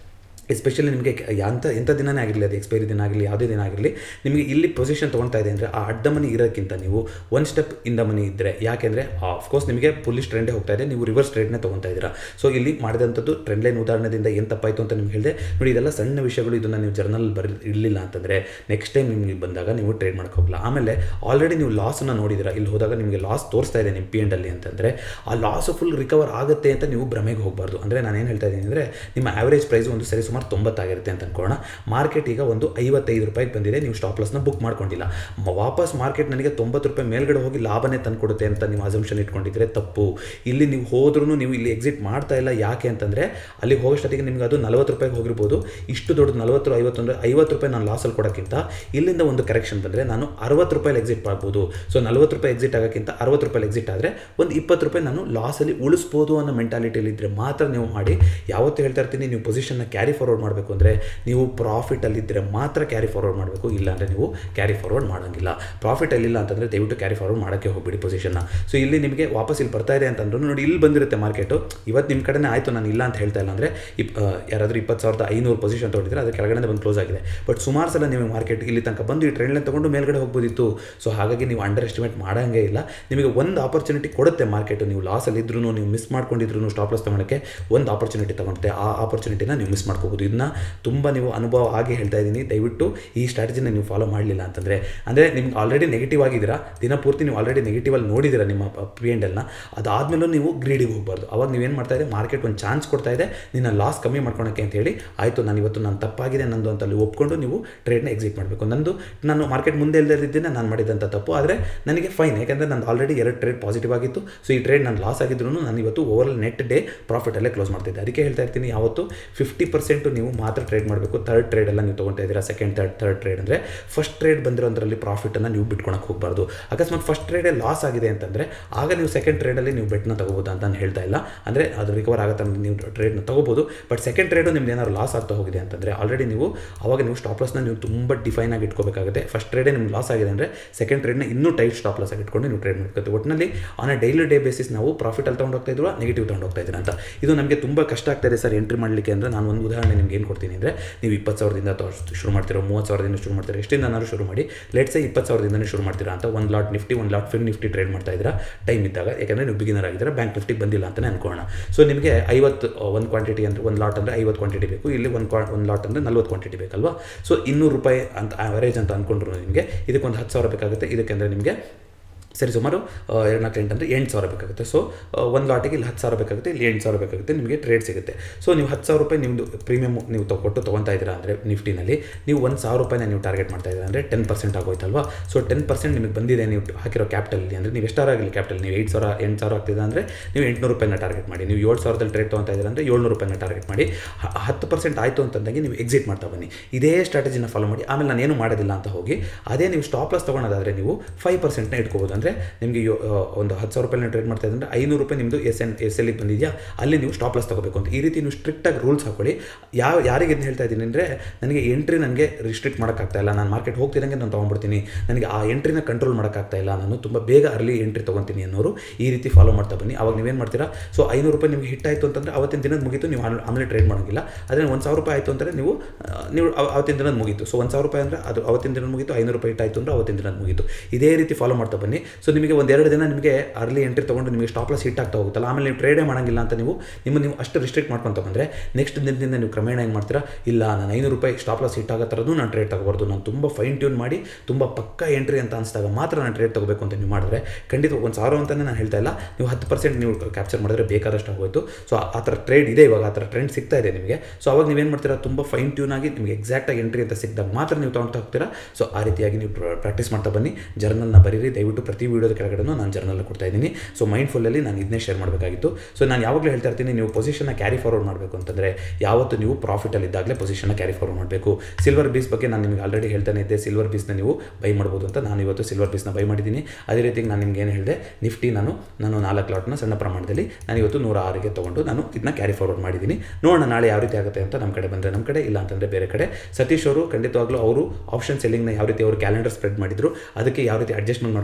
ಎಸ್ಪೆಷಲಿ ನಿಮಗೆ ಎಂಥ ಎಂಥ ದಿನನೇ ಆಗಿರಲಿ ಅದು ಎಕ್ಸ್ಪೈರಿ ದಿನ ಆಗಿರಲಿ ಯಾವುದೇ ದಿನ ಆಗಿರಲಿ ನಿಮಗೆ ಇಲ್ಲಿ ಪೊಸಿಷನ್ ತೊಗೊಳ್ತಾ ಇದೆ ಅಂದರೆ ಆ ಅಡ್ಡ ಮನಿ ಇರೋಕ್ಕಿಂತ ನೀವು ಒನ್ ಸ್ಟೆಪ್ ಇಂದ ಮನಿ ಇದ್ದರೆ ಯಾಕೆಂದರೆ ಆಫ್ಕೋರ್ಸ್ ನಿಮಗೆ ಪೊಲೀಸ್ ಟ್ರೆಂಡೇ ಹೋಗ್ತಾ ಇದೆ ನೀವು ರಿವರ್ಸ್ ಟ್ರೇಡ್ನೇ ತೊಗೊತಾ ಇದ್ದೀರಾ ಸೊ ಇಲ್ಲಿ ಮಾಡಿದಂಥದ್ದು ಟ್ರೆಂಡ್ ಲೈನ್ ಉದಾಹರಣೆದಿಂದ ಏನು ತಪ್ಪಾಯಿತು ಅಂತ ನಿಮ್ಗೆ ಹೇಳಿದೆ ನೋಡಿ ಇದೆಲ್ಲ ಸಣ್ಣ ವಿಷಯಗಳು ಇದನ್ನು ನೀವು ಜರ್ನಲ್ ಬರಿ ಇರಲಿಲ್ಲ ಅಂತಂದರೆ ನೆಕ್ಸ್ಟ್ ಟೈಮ್ ನಿಮಗೆ ಬಂದಾಗ ನೀವು ಟ್ರೇಡ್ ಮಾಡೋಕೆ ಹೋಗಲ್ಲ ಆಮೇಲೆ ಆಲ್ರೆಡಿ ನೀವು ಲಾಸನ್ನು ನೋಡಿದ್ದೀರಾ ಇಲ್ಲಿ ಹೋದಾಗ ನಿಮಗೆ ಲಾಸ್ ತೋರಿಸ್ತಾ ಇದೆ ನಿಮ್ಮ ಪಿ ಎಂಡಲ್ಲಿ ಅಂತಂದರೆ ಆ ಲಾಸ್ ಫುಲ್ ರಿಕವರ್ ಆಗುತ್ತೆ ಅಂತ ನೀವು ಭ್ರಮೆಗೆ ಹೋಗಬಾರ್ದು ಅಂದರೆ ನಾನು ಏನು ಹೇಳ್ತಾ ಇದ್ದೀನಿ ಅಂದರೆ ನಿಮ್ಮ ಆ್ಯಾವ್ರೇಜ್ ಪ್ರೈಸ್ ಒಂದು ಸರಿ ಸುಮಾರು ತೊಂಬತ್ತಾಗಿರುತ್ತೆ ಅಂತ ಅನ್ಕೋಣ ಮಾರ್ಕೆಟ್ ಈಗ ಒಂದು ಐವತ್ತೈದು ರೂಪಾಯಿಗೆ ಬಂದಿದೆ ನೀವು ಸ್ಟಾಪ್ ಲಾಸ್ನ ಬುಕ್ ಮಾಡ್ಕೊಂಡಿಲ್ಲ ಮ- ವಾಪಸ್ ಮಾರ್ಕೆಟ್ ನನಗೆ ತೊಂಬತ್ತು ರೂಪಾಯಿ ಮೇಲ್ಗಡೆ ಹೋಗಿ ಲಾಭನೇ ತಂದುಕೊಡುತ್ತೆ ಅಂತ ನೀವು ಅಸಂಪ್ಷನ್ ಇಟ್ಕೊಂಡಿದ್ರೆ ತಪ್ಪು ಇಲ್ಲಿ ನೀವು ಹೋದ್ರೂ ನೀವು ಇಲ್ಲಿ ಎಕ್ಸಿಟ್ ಮಾಡ್ತಾ ಇಲ್ಲ ಯಾಕೆ ಅಂತಂದರೆ ಅಲ್ಲಿ ಹೋಗೋಷ್ಟೊತ್ತಿಗೆ ನಿಮ್ಗೆ ಅದು ನಲವತ್ತು ರೂಪಾಯಿಗೆ ಹೋಗಿರ್ಬೋದು ಇಷ್ಟು ದೊಡ್ಡ ನಲವತ್ತು ಐವತ್ತು ಅಂದರೆ ಐವತ್ತು ರೂಪಾಯಿ ನಾನು ಲಾಸಲ್ಲಿ ಕೊಡೋಕ್ಕಿಂತ ಇಲ್ಲಿಂದ ಒಂದು ಕರೆಕ್ಷನ್ ಬಂದರೆ ನಾನು ಅರವತ್ತು ರೂಪಾಯಿ ಎಕ್ಸಿಟ್ ಮಾಡ್ಬೋದು ಸೊ ನಲವತ್ತು ರೂಪಾಯಿ ಎಕ್ಸಿಟ್ ಆಗೋಕ್ಕಿಂತ ಅರವತ್ತು ರೂಪಾಯಿ ಎಕ್ಸಿಟ್ ಆದರೆ ಒಂದು ಇಪ್ಪತ್ತು ರೂಪಾಯಿ ನಾನು ಲಾಸಲ್ಲಿ ಉಳಿಸ್ಬೋದು ಅನ್ನೋ ಮೆಂಟಾಲಿಟಿಯಲ್ಲಿ ಇದ್ದರೆ ಮಾತ್ರ ನೀವು ಮಾಡಿ ಯಾವತ್ತೂ ಹೇಳ್ತಾ ಇರ್ತೀನಿ ನೀವು ಪೊಸಿಷನ್ನ ಕ್ಯಾರಿ ಫಾರ್ವರ್ಡ್ ಮಾಡಬೇಕು ಅಂದರೆ ನೀವು ಪ್ರಾಫಿಟಲ್ಲಿದ್ದರೆ ಮಾತ್ರ ಕ್ಯಾರಿ ಫಾರ್ವರ್ಡ್ ಮಾಡಬೇಕು ಇಲ್ಲಾಂದರೆ ನೀವು ಕ್ಯಾರಿ ಫಾರ್ವರ್ಡ್ ಮಾಡೋಂಗಿಲ್ಲ ಪ್ರಾಫಿಟಲ್ಲಿಲ್ಲ ಅಂತಂದರೆ ದಯವಿಟ್ಟು ಕ್ಯಾರಿ ಫಾರ್ವರ್ಡ್ ಮಾಡೋಕ್ಕೆ ಹೋಗ್ಬಿಡಿ ಪೊಸಿಷನ್ನ ಸೊ ಇಲ್ಲಿ ನಿಮಗೆ ವಾಪಸ್ ಇಲ್ಲಿ ಬರ್ತಾ ಇದೆ ಅಂತಂದ್ರೂ ನೋಡಿ ಇಲ್ಲಿ ಬಂದಿರುತ್ತೆ ಮಾರ್ಕೆಟು ಇವತ್ತು ನಿಮ್ಮ ಕಡೆನೇ ಆಯಿತು ನಾನು ಇಲ್ಲ ಅಂತ ಹೇಳ್ತಾ ಇಲ್ಲ ಅಂದರೆ ಇಪ್ ಆ, ಯಾರಾದರೂ ಇಪ್ಪತ್ತು ಸಾವಿರದ ಐನೂರು ಪೊಸಿಷನ್ ತೊಗೊಂಡಿದ್ರೆ ಅದು ಕೆಳಗಡೆ ಬಂದು ಕ್ಲೋಸ್ ಆಗಿದೆ ಬಟ್ ಸುಮಾರು ಸಲ ನೀವು ಮಾರ್ಕೆಟ್ ಇಲ್ಲಿ ತನಕ ಬಂದು ಈ ಟ್ರೆಂಡ್ ಲೈನ್ ತೊಗೊಂಡು ಮೇಲ್ಗಡೆ ಹೋಗ್ಬೋದಿತ್ತು ಸೊ ಹಾಗಾಗಿ ನೀವು ಅಂಡರ್ ಎಸ್ಟಿಮೇಟ್ ಮಾಡೋಂಗೇ ಇಲ್ಲ ನಿಮಗೆ ಒಂದು ಆಪರ್ಚುನಿಟಿ ಕೊಡುತ್ತೆ ಮಾರ್ಕೆಟು ನೀವು ಲಾಸಲ್ಲಿ ಇದ್ರೂ ನೀವು ಮಿಸ್ ಮಾಡ್ಕೊಂಡಿದ್ರು ಸ್ಟಾಪ್ ಲಾಸ್ ತೊಗೊಳಕ್ಕೆ ಒಂದು ಆಪರ್ಚುನಿಟಿ ತೊಗೊಳುತ್ತೆ ಆ ಆಪರ್ಚುನಿಟಿನ ನೀವು ಮಿಸ್ ಮಾಡ್ಕೋಬೋದು ಇದನ್ನ ತುಂಬ ನೀವು ಅನುಭವ ಆಗಿ ಹೇಳ್ತಾ ಇದ್ದೀನಿ ದಯವಿಟ್ಟು ಈ ಸ್ಟ್ರಾಟಜಿನ ನೀವು ಫಾಲೋ ಮಾಡಲಿಲ್ಲ ಅಂತಂದರೆ ಅಂದರೆ ನಿಮ್ಗೆ ಆಲ್ರೆಡಿ ನೆಗೆಟಿವ್ ಆಗಿದ್ದೀರಾ ದಿನಪೂರ್ತಿ ನೀವು ಆಲ್ರೆಡಿ ನೆಗೆಟಿವಲ್ಲಿ ನೋಡಿದ್ದೀರಾ ನಿಮ್ಮ ಪಿ ಎಂಡ್ ಎಲ್ನ ಅದಾದಮೇಲೂ ನೀವು ಗ್ರೀಡಿಗೆ ಹೋಗಬಾರ್ದು ಅವಾಗ ನೀವೇನು ಮಾಡ್ತಾ ಇದೆ ಮಾರ್ಕೆಟ್ ಒಂದು ಚಾನ್ಸ್ ಕೊಡ್ತಾ ಇದೆ ನಿನ್ನ ಲಾಸ್ ಕಮ್ಮಿ ಮಾಡ್ಕೊಳಕ್ಕೆ ಅಂತ ಹೇಳಿ ಆಯಿತು ನಾನು ಇವತ್ತು ನಾನು ತಪ್ಪಾಗಿದೆ ನಂದು ಅಂತ ಅಲ್ಲಿ ಒಪ್ಕೊಂಡು ನೀವು ಟ್ರೇಡ್ನ ಎಕ್ಸಿಟ್ ಮಾಡಬೇಕು ನಂದು ನಾನು ಮಾರ್ಕೆಟ್ ಮುಂದೆ ಇಲ್ಲದಿದ್ದೇನೆ ನಾನು ಮಾಡಿದಂಥ ತಪ್ಪು ಆದರೆ ನನಗೆ ಫೈನ್ ಯಾಕಂದರೆ ನಂದು ಆಲ್ರೆಡಿ ಎರಡು ಟ್ರೇಡ್ ಪಾಸಿಟಿವ್ ಆಗಿತ್ತು ಸೊ ಈ ಟ್ರೇಡ್ ನಾನು ಲಾಸ್ ಆಗಿದ್ರು ನಾನು ಇವತ್ತು ಓವರ್ ನೆಟ್ ಡೇ ಪ್ರಾಫಿಟಲ್ಲೇ ಕ್ಲೋಸ್ ಮಾಡ್ತಿದ್ದೆ ಅದಕ್ಕೆ ಹೇಳ್ತಾ ಇರ್ತೀನಿ ಯಾವತ್ತು ಫಿಫ್ಟಿ ಪರ್ಸೆಂಟು ನೀವು ಮಾತ್ರ ಟ್ರೇಡ್ ಮಾಡಬೇಕು ಥರ್ಡ್ ಟ್ರೇಡ್ ಎಲ್ಲ ನೀವು ತೊಗೊಳ್ತಾ ಇದ್ದೀರಾ ಸೆಕೆಂಡ್ ಥರ್ಡ್ ಥರ್ಡ್ ಟ್ರೇಡ್ ಅಂದರೆ ಫಸ್ಟ್ ಟ್ರೇಡ್ ಬಂದಿರೋದ್ರಲ್ಲಿ ಪ್ರಾಫಿಟನ್ನು ನೀವು ಬಿಟ್ಕೊಳಕ್ಕೆ ಹೋಗಬಾರ್ದು ಅಕಸ್ಮಾತ್ ಫಸ್ಟ್ ಟ್ರೇಡೇ ಲಾಸ್ ಆಗಿದೆ ಅಂತಂದರೆ ಆಗ ನೀವು ಸೆಕೆಂಡ್ ಟ್ರೇಡಲ್ಲಿ ನೀವು ಬೆಟ್ನ ತಗೋಬೋದು ಅಂತ ನಾನು ಹೇಳ್ತಾ ಇಲ್ಲ ಅಂದರೆ ಅದು ರಿಕವರ್ ಆಗುತ್ತೆ ಅಂತ ನೀವು ಟ್ರೇಡ್ನ ತಗೋಬೋದು ಬಟ್ ಸೆಕೆಂಡ್ ಟ್ರೇಡು ನಿಮ್ದು ಏನಾದ್ರು ಲಾಸ್ ಆಗ್ತಾ ಹೋಗಿದೆ ಅಂತಂದರೆ ಆಲ್ರೆಡಿ ನೀವು ಅವಾಗ ನೀವು ಸ್ಟಾಪ್ ಲಾಸ್ನ ನೀವು ತುಂಬ ಡಿಫೈನ್ ಆಗಿ ಇಟ್ಕೋಬೇಕಾಗುತ್ತೆ ಫಸ್ಟ್ ಟ್ರೇಡೇ ನಿಮ್ಗೆ ಲಾಸ್ ಆಗಿದೆ ಅಂದರೆ ಸೆಕೆಂಡ್ ಟ್ರೇಡ್ನ ಇನ್ನೂ ಟೈಟ್ ಸ್ಟಾಪ್ ಲಾಸ್ ಆಗಿ ಇಟ್ಕೊಂಡು ನೀವು ಟ್ರೇಡ್ ಮಾಡ್ಬೇಕು ಒಟ್ಟಿನಲ್ಲಿ on a daily day basis ನಾವು ಪ್ರಾಫಿಟಲ್ಲಿ ತೊಗೊಂಡು ಹೋಗ್ತಾ ಇದ್ರು ನೆಗೆಟಿವ್ ತೊಗೊಂಡು ಹೋಗ್ತಾ ಇದ್ದೀರಾ ಅಂತ ಇದು ನಮಗೆ ತುಂಬ ಕಷ್ಟ ಆಗ್ತಾಯಿದೆ ಸರ್ ಎಂಟ್ರಿ ಮಾಡಲಿಕ್ಕೆ ಅಂದರೆ ನಾನು ಒಂದು ಉದಾಹರಣೆ ನಿಮ್ಗೆ ಏನು ಕೊಡ್ತೀನಿ ಅಂದರೆ ನೀವು ಇಪ್ಪತ್ತು ಸಾವಿರದಿಂದ ತೊ- ಶುರು ಮಾಡ್ತೀರೋ ಮೂವತ್ತು ಸಾವಿರದಿಂದ ಶುರು ಮಾಡ್ತೀರಾ ಎಷ್ಟಿಂದ ನಾನು ಶುರು ಮಾಡಿ ಲೆಟ್ಸೆ ಇಪ್ಪತ್ತು ಸಾವಿರದಿಂದನೇ ಶುರು ಮಾಡ್ತೀರಾ ಅಂತ ಒಂದು ಲಾಟ್ ನಿಫ್ಟಿ ಒಂದು ಲಾಟ್ ಫಿನ್ ನಿಫ್ಟಿ ಟ್ರೇಡ್ ಮಾಡ್ತಾ ಇದ್ದೀರಾ ಟೈಮ್ ಇದ್ದಾಗ ಯಾಕಂದರೆ ನೀವು ಬಿಗಿನರ್ ಆಗಿದ್ದೀರಾ ಬ್ಯಾಂಕ್ ನಿಫ್ಟಿಗೆ ಬಂದಿಲ್ಲ ಅಂತಲೇ ಅನ್ಕೊಳ್ಳೋಣ ಸೊ ನಿಮಗೆ ಐವತ್ತು ಒಂದು ಕ್ವಾಂಟಿಟಿ ಅಂದರೆ ಒಂದು ಲಾಟ್ ಅಂದರೆ ಐವತ್ತು ಕ್ವಾಂಟಿಟಿ ಬೇಕು ಇಲ್ಲಿ ಒಂದು ಕ್ವಾ ಒಂದು ಲಾಟ್ ಅಂದರೆ ನಲ್ವತ್ತು ಕ್ವಾಂಟಿಟಿ ಬೇಕಲ್ವಾ ಸೊ ಇನ್ನೂರು ರೂಪಾಯಿ ಅಂತ ಆವರೇಜ್ ಅಂತ ಅಂದ್ಕೊಂಡ್ರು ನಿಮಗೆ ಇದಕ್ಕೆ ಒಂದು ಹತ್ತು ಸಾವಿರ ಬೇಕಾಗುತ್ತೆ ಇದಕ್ಕೆ ಅಂದರೆ ನಿಮಗೆ ಸರಿ ಸುಮಾರು ಎರಡು ನಾಲ್ಕು ಎಂಟು ಅಂದರೆ ಎಂಟು ಸಾವಿರ ಬೇಕಾಗುತ್ತೆ ಸೊ ಒಂದು ಲಾಟಿಗೆ ಇಲ್ಲಿ ಹತ್ತು ಸಾವಿರ ಬೇಕಾಗುತ್ತೆ ಇಲ್ಲಿ ಎಂಟು ಸಾವಿರ ಬೇಕಾಗುತ್ತೆ ನಿಮಗೆ ಟ್ರೇಡ್ ಸಿಗುತ್ತೆ ಸೊ ನೀವು ಹತ್ತು ಸಾವಿರ ರೂಪಾಯಿ ನಿಮ್ಮದು ಪ್ರೀಮಿಯಮ್ ನೀವು ಕೊಟ್ಟು ತೊಗೊತಾ ಇದ್ದೀರಾ ಅಂದರೆ ನಿಫ್ಟಿನಲ್ಲಿ ನೀವು ಒಂದು ಸಾವಿರ ರೂಪಾಯಿನ ನೀವು ಟಾರ್ಗೆಟ್ ಮಾಡ್ತಾ ಇದ್ದೀರಾ ಅಂದರೆ ಟೆನ್ ಪರ್ಸೆಂಟ್ ಆಗೋಯ್ತಲ್ವಾ ಸೊ ಟೆನ್ ಪರ್ಸೆಂಟ್ ನಿಮಗೆ ಬಂದಿದೆ ನೀವು ಹಾಕಿರೋ ಕ್ಯಾಪಿಟಲ್ಲಿ ಅಂದರೆ ನೀವು ಎಷ್ಟಾರ ಆಗಲಿ ಕ್ಯಾಪಿಟಲ್ ನೀವು ಏಯ್ಟ್ ಸಾವಿರ ಎಂಟು ಸಾವಿರ ಆಗ್ತಿದೆ ಅಂದರೆ ನೀವು ಎಂಟುನೂರು ರೂಪಾಯಿನ ಟಾರ್ಗೆಟ್ ಮಾಡಿ ನೀವು ಏಳು ಸಾವಿರದಲ್ಲಿ ಟ್ರೇಡ್ ತೊಗೊತಾ ಇದ್ದೀರಾ ಅಂದರೆ ಏಳ್ನೂರು ರೂಪಾಯಿನ ಟಾರ್ಗೆಟ್ ಮಾಡಿ ಹ- ಹತ್ತು ಪರ್ಸೆಂಟ್ ಆಯಿತು ಅಂತಂದಾಗೆ ನೀವು ಎಕ್ಸಿಟ್ ಮಾಡ್ತಾ ಬನ್ನಿ ಇದೇ ಸ್ಟ್ರಾಟಜಿನ ಫಾಲೋ ಮಾಡಿ ಆಮೇಲೆ ನಾನು ಏನು ಮಾಡೋದಿಲ್ಲ ಅಂತ ಹೋಗಿ ಅದೇ ನೀವು ಸ್ಟಾಪ್ ಲಾಸ್ ತೊಗೊಳೋದಾದರೆ ನೀವು ಫೈವ್ ಪರ್ಸೆಂಟ್ನ ಇಟ್ಕೋಬೋದು ಅಂದರೆ ನಿಮಗೆ ಯೋ- ಆ, ಒಂದು ಹತ್ತು ಸಾವಿರ ರೂಪಾಯಿ ಟ್ರೇಡ್ ಮಾಡ್ತಾ ಇದ್ದರೆ ಐನೂರು ರೂಪಾಯಿ ನಿಮ್ಮದು ಎಸ್ ಎನ್ ಎಸ್ ಎಲ್ಲಿಗೆ ಬಂದಿದೆಯಾ ಅಲ್ಲಿ ನೀವು ಸ್ಟಾಪ್ ಲಾಸ್ ತಗೋಬೇಕು ಅಂತ ಈ ರೀತಿ ನೀವು ಸ್ಟ್ರಿಕ್ಟಾಗಿ ರೂಲ್ಸ್ ಹಾಕೊಳ್ಳಿ ಯಾವ ಯಾರಿಗೆ ಇದನ್ನ ಹೇಳ್ತಾ ಇದ್ದೀನಿ ಅಂದರೆ ನನಗೆ ಎಂಟ್ರಿ ನನಗೆ ರಿಸ್ಟ್ರಿಕ್ಟ್ ಮಾಡೋಕ್ಕಾಗ್ತಾ ಇಲ್ಲ ನಾನು ಮಾರ್ಕೆಟ್ ಹೋಗ್ತಿದ್ದಂಗೆ ನಾನು ತೊಗೊಂಡ್ಬಿಡ್ತೀನಿ ನನಗೆ ಆ ಎಂಟ್ರಿನ ಕಂಟ್ರೋಲ್ ಮಾಡೋಕ್ಕಾಗ್ತಾ ಇಲ್ಲ ನಾನು ತುಂಬ ಬೇಗ ಅರ್ಲಿ ಎಂಟ್ರಿ ತೊಗೊತೀನಿ ಅನ್ನೋರು ಈ ರೀತಿ ಫಾಲೋ ಮಾಡ್ತಾ ಬನ್ನಿ ಅವಾಗ ನೀವೇನು ಮಾಡ್ತೀರಾ ಸೊ ಐನೂರು ರೂಪಾಯಿ ನಿಮಗೆ ಹಿಟ್ ಆಯಿತು ಅಂತಂದರೆ ಅವತ್ತಿನ ದಿನದ ಮುಗೀತು ನೀವು ಆಮೇಲೆ- ಆಮೇಲೆ ಟ್ರೇಡ್ ಮಾಡೋಂಗಿಲ್ಲ ಆದರೆ ಒಂದು ಸಾವಿರ ರೂಪಾಯಿ ಆಯಿತು ಅಂದರೆ ನೀವು ಆ, ನೀವು ಅವ- ಅವತ್ತಿನ ದಿನದ ಮುಗೀತು ಸೊ ಒಂದು ಸಾವಿರ ರೂಪಾಯಿ ಅಂದರೆ ಅದು ಅವತ್ತಿನ ದಿನ ಮುಗೀತು ಐನೂರು ರೂಪಾಯಿ ಹಿಟ್ ಆಯಿತು ಅಂದರೆ ಅವತ್ತಿನ ದಿನದ ಮುಗೀತು ಇದೇ ರೀತಿ ಫಾಲೋ ಮಾಡ್ತಾ ಬನ್ನಿ ಸೊ ನಿಮಗೆ ಒಂದೆರಡು ದಿನ ನಿಮಗೆ ಅರ್ಲಿ ಎಂಟ್ರಿ ತೊಗೊಂಡು ನಿಮಗೆ ಸ್ಟಾಪ್ ಲಾಸ್ ಹಿಟ್ ಆಗ್ತಾ ಹೋಗುತ್ತಲ್ಲ ಆಮೇಲೆ ನೀವು ಟ್ರೇಡೇ ಮಾಡೋಂಗಿಲ್ಲ ಅಂತ ನೀವು ನಿಮ್ಮ ನೀವು ಅಷ್ಟು ರಿಸ್ಟ್ರಿಕ್ಟ್ ಮಾಡ್ಕೊಂತ ಬಂದರೆ ನೆಕ್ಸ್ಟ್ ದಿನದಿಂದ ನೀವು ಕ್ರಮೇಣ ಏನು ಮಾಡ್ತೀರಾ ಇಲ್ಲ ನಾನು ಐನೂರು ರೂಪಾಯಿ ಸ್ಟಾಪ್ ಲಾಸ್ ಹಿಟ್ ಆಗೋ ಥರದ್ದು ನಾನು ಟ್ರೇಡ್ ತಗೋಬಾರ್ದು ನಾನು ತುಂಬ ಫೈನ್ ಟ್ಯೂನ್ ಮಾಡಿ ತುಂಬ ಪಕ್ಕ ಎಂಟ್ರಿ ಅಂತ ಅನಿಸಿದಾಗ ಮಾತ್ರ ನಾನು ಟ್ರೇಡ್ ತಗೋಬೇಕು ಅಂತ ನೀವು ಮಾಡಿದ್ರೆ ಖಂಡಿತ ಒಂದು ಸಾವಿರ ಅಂತಲೇ ನಾನು ಹೇಳ್ತಾ ಇಲ್ಲ ನೀವು ಹತ್ತು ಪರ್ಸೆಂಟ್ ನೀವು ಕ್ಯಾಪ್ಚರ್ ಮಾಡಿದ್ರೆ ಬೇಕಾದಷ್ಟು ಆಗೋಯ್ತು ಸೊ ಆ ಥರ ಟ್ರೇಡ್ ಇದೆ ಇವಾಗ ಆ ಥರ ಟ್ರೆಂಡ್ ಸಿಗ್ತಾ ಇದೆ ನಿಮಗೆ ಸೊ ಅವಾಗ ನೀವೇನು ಮಾಡ್ತೀರಾ ತುಂಬ ಫೈನ್ ಟ್ಯೂನ್ ಆಗಿ ನಿಮಗೆ ಎಕ್ಸಾಕ್ಟಾಗಿ ಎಂಟ್ರಿ ಅಂತ ಸಿಕ್ಕಿದಾಗ ಮಾತ್ರ ನೀವು ತೊಗೊಳ್ತಾ ಹೋಗ್ತೀರಾ ಸೊ ಆ ರೀತಿಯಾಗಿ ನೀವು ಪ್ರಾಕ್ಟೀಸ್ ಮಾಡ್ತಾ ಬನ್ನಿ ಜರ್ನಲ್ನ ಬರೀರಿ ದಯವಿಟ್ಟು ಪ್ರತಿ ವೀಡಿಯೋದ ಕೆಳಗಡೆ ನಾನು ಜರ್ನಲ್ ಕೊಡ್ತಾ ಇದ್ದೀನಿ ಸೊ ಮೈಂಡ್ಫುಲ್ಲಲ್ಲಿ ನಾನು ಇದನ್ನೇ ಶೇರ್ ಮಾಡಬೇಕಾಗಿತ್ತು ಸೊ ನಾನು ಯಾವಾಗಲೂ ಹೇಳ್ತಾ ಇರ್ತೀನಿ ನೀವು ಪೊಸಿಷನ್ನ ಕ್ಯಾರಿ ಫಾರ್ವರ್ಡ್ ಮಾಡಬೇಕು ಅಂತಂದರೆ ಯಾವತ್ತು ನೀವು ಪ್ರಾಫಿಟಲ್ಲಿ ಇದ್ದಾಗಲೇ ಪೊಸಿಷನ್ನ ಕ್ಯಾರಿ ಫಾರ್ವರ್ಡ್ ಮಾಡಬೇಕು ಸಿಲ್ವರ್ ಬೀಸ್ ಬಗ್ಗೆ ನಾನು ನಿಮಗೆ ಆಲ್ರೆಡಿ ಹೇಳ್ತಾನೆ ಇದ್ದೆ ಸಿಲ್ವರ್ ಬೀಸ್ನ ನೀವು ಬೈ ಮಾಡ್ಬೋದು ಅಂತ ನಾನು ಇವತ್ತು ಸಿಲ್ವರ್ ಬೀಸ್ನ ಬೈ ಮಾಡಿದ್ದೀನಿ ಅದೇ ರೀತಿ ನಾನು ನಿಮ್ಗೆ ಏನು ಹೇಳಿದೆ ನಿಫ್ಟಿ ನಾನು ನಾನು ನಾಲ್ಕು ಲಾಟ್ನ ಸಣ್ಣ ಪ್ರಮಾಣದಲ್ಲಿ ನಾನು ಇವತ್ತು ನೂರ ಆರಿಗೆ ತೊಗೊಂಡು ನಾನು ಇದನ್ನ ಕ್ಯಾರಿ ಫಾರ್ವರ್ಡ್ ಮಾಡಿದ್ದೀನಿ ನೋಡೋಣ ನಾಳೆ ಯಾವ ರೀತಿ ಆಗುತ್ತೆ ಅಂತ ನಮ್ಮ ಕಡೆ ಬಂದರೆ ನಮ್ಮ ಕಡೆ ಇಲ್ಲ ಅಂತಂದರೆ ಬೇರೆ ಕಡೆ ಸತೀಶ್ ಅವರು ಖಂಡಿತವಾಗ್ಲೂ ಅವರು ಆಪ್ಷನ್ ಸೆಲ್ಲಿಂಗ್ನ ಯಾವ ರೀತಿ ಅವರು ಕ್ಯಾಲೆಂಡರ್ ಸ್ಪ್ರೆಡ್ ಮಾಡಿದ್ರು ಅದಕ್ಕೆ ಯಾವ ರೀತಿ ಅಡ್ಜಸ್ಟ್ಮೆಂಟ್ ಮಾಡ್ಕೊಂಡು ಇವಾಗ ಸ್ಟ್ರಾಟಜಿ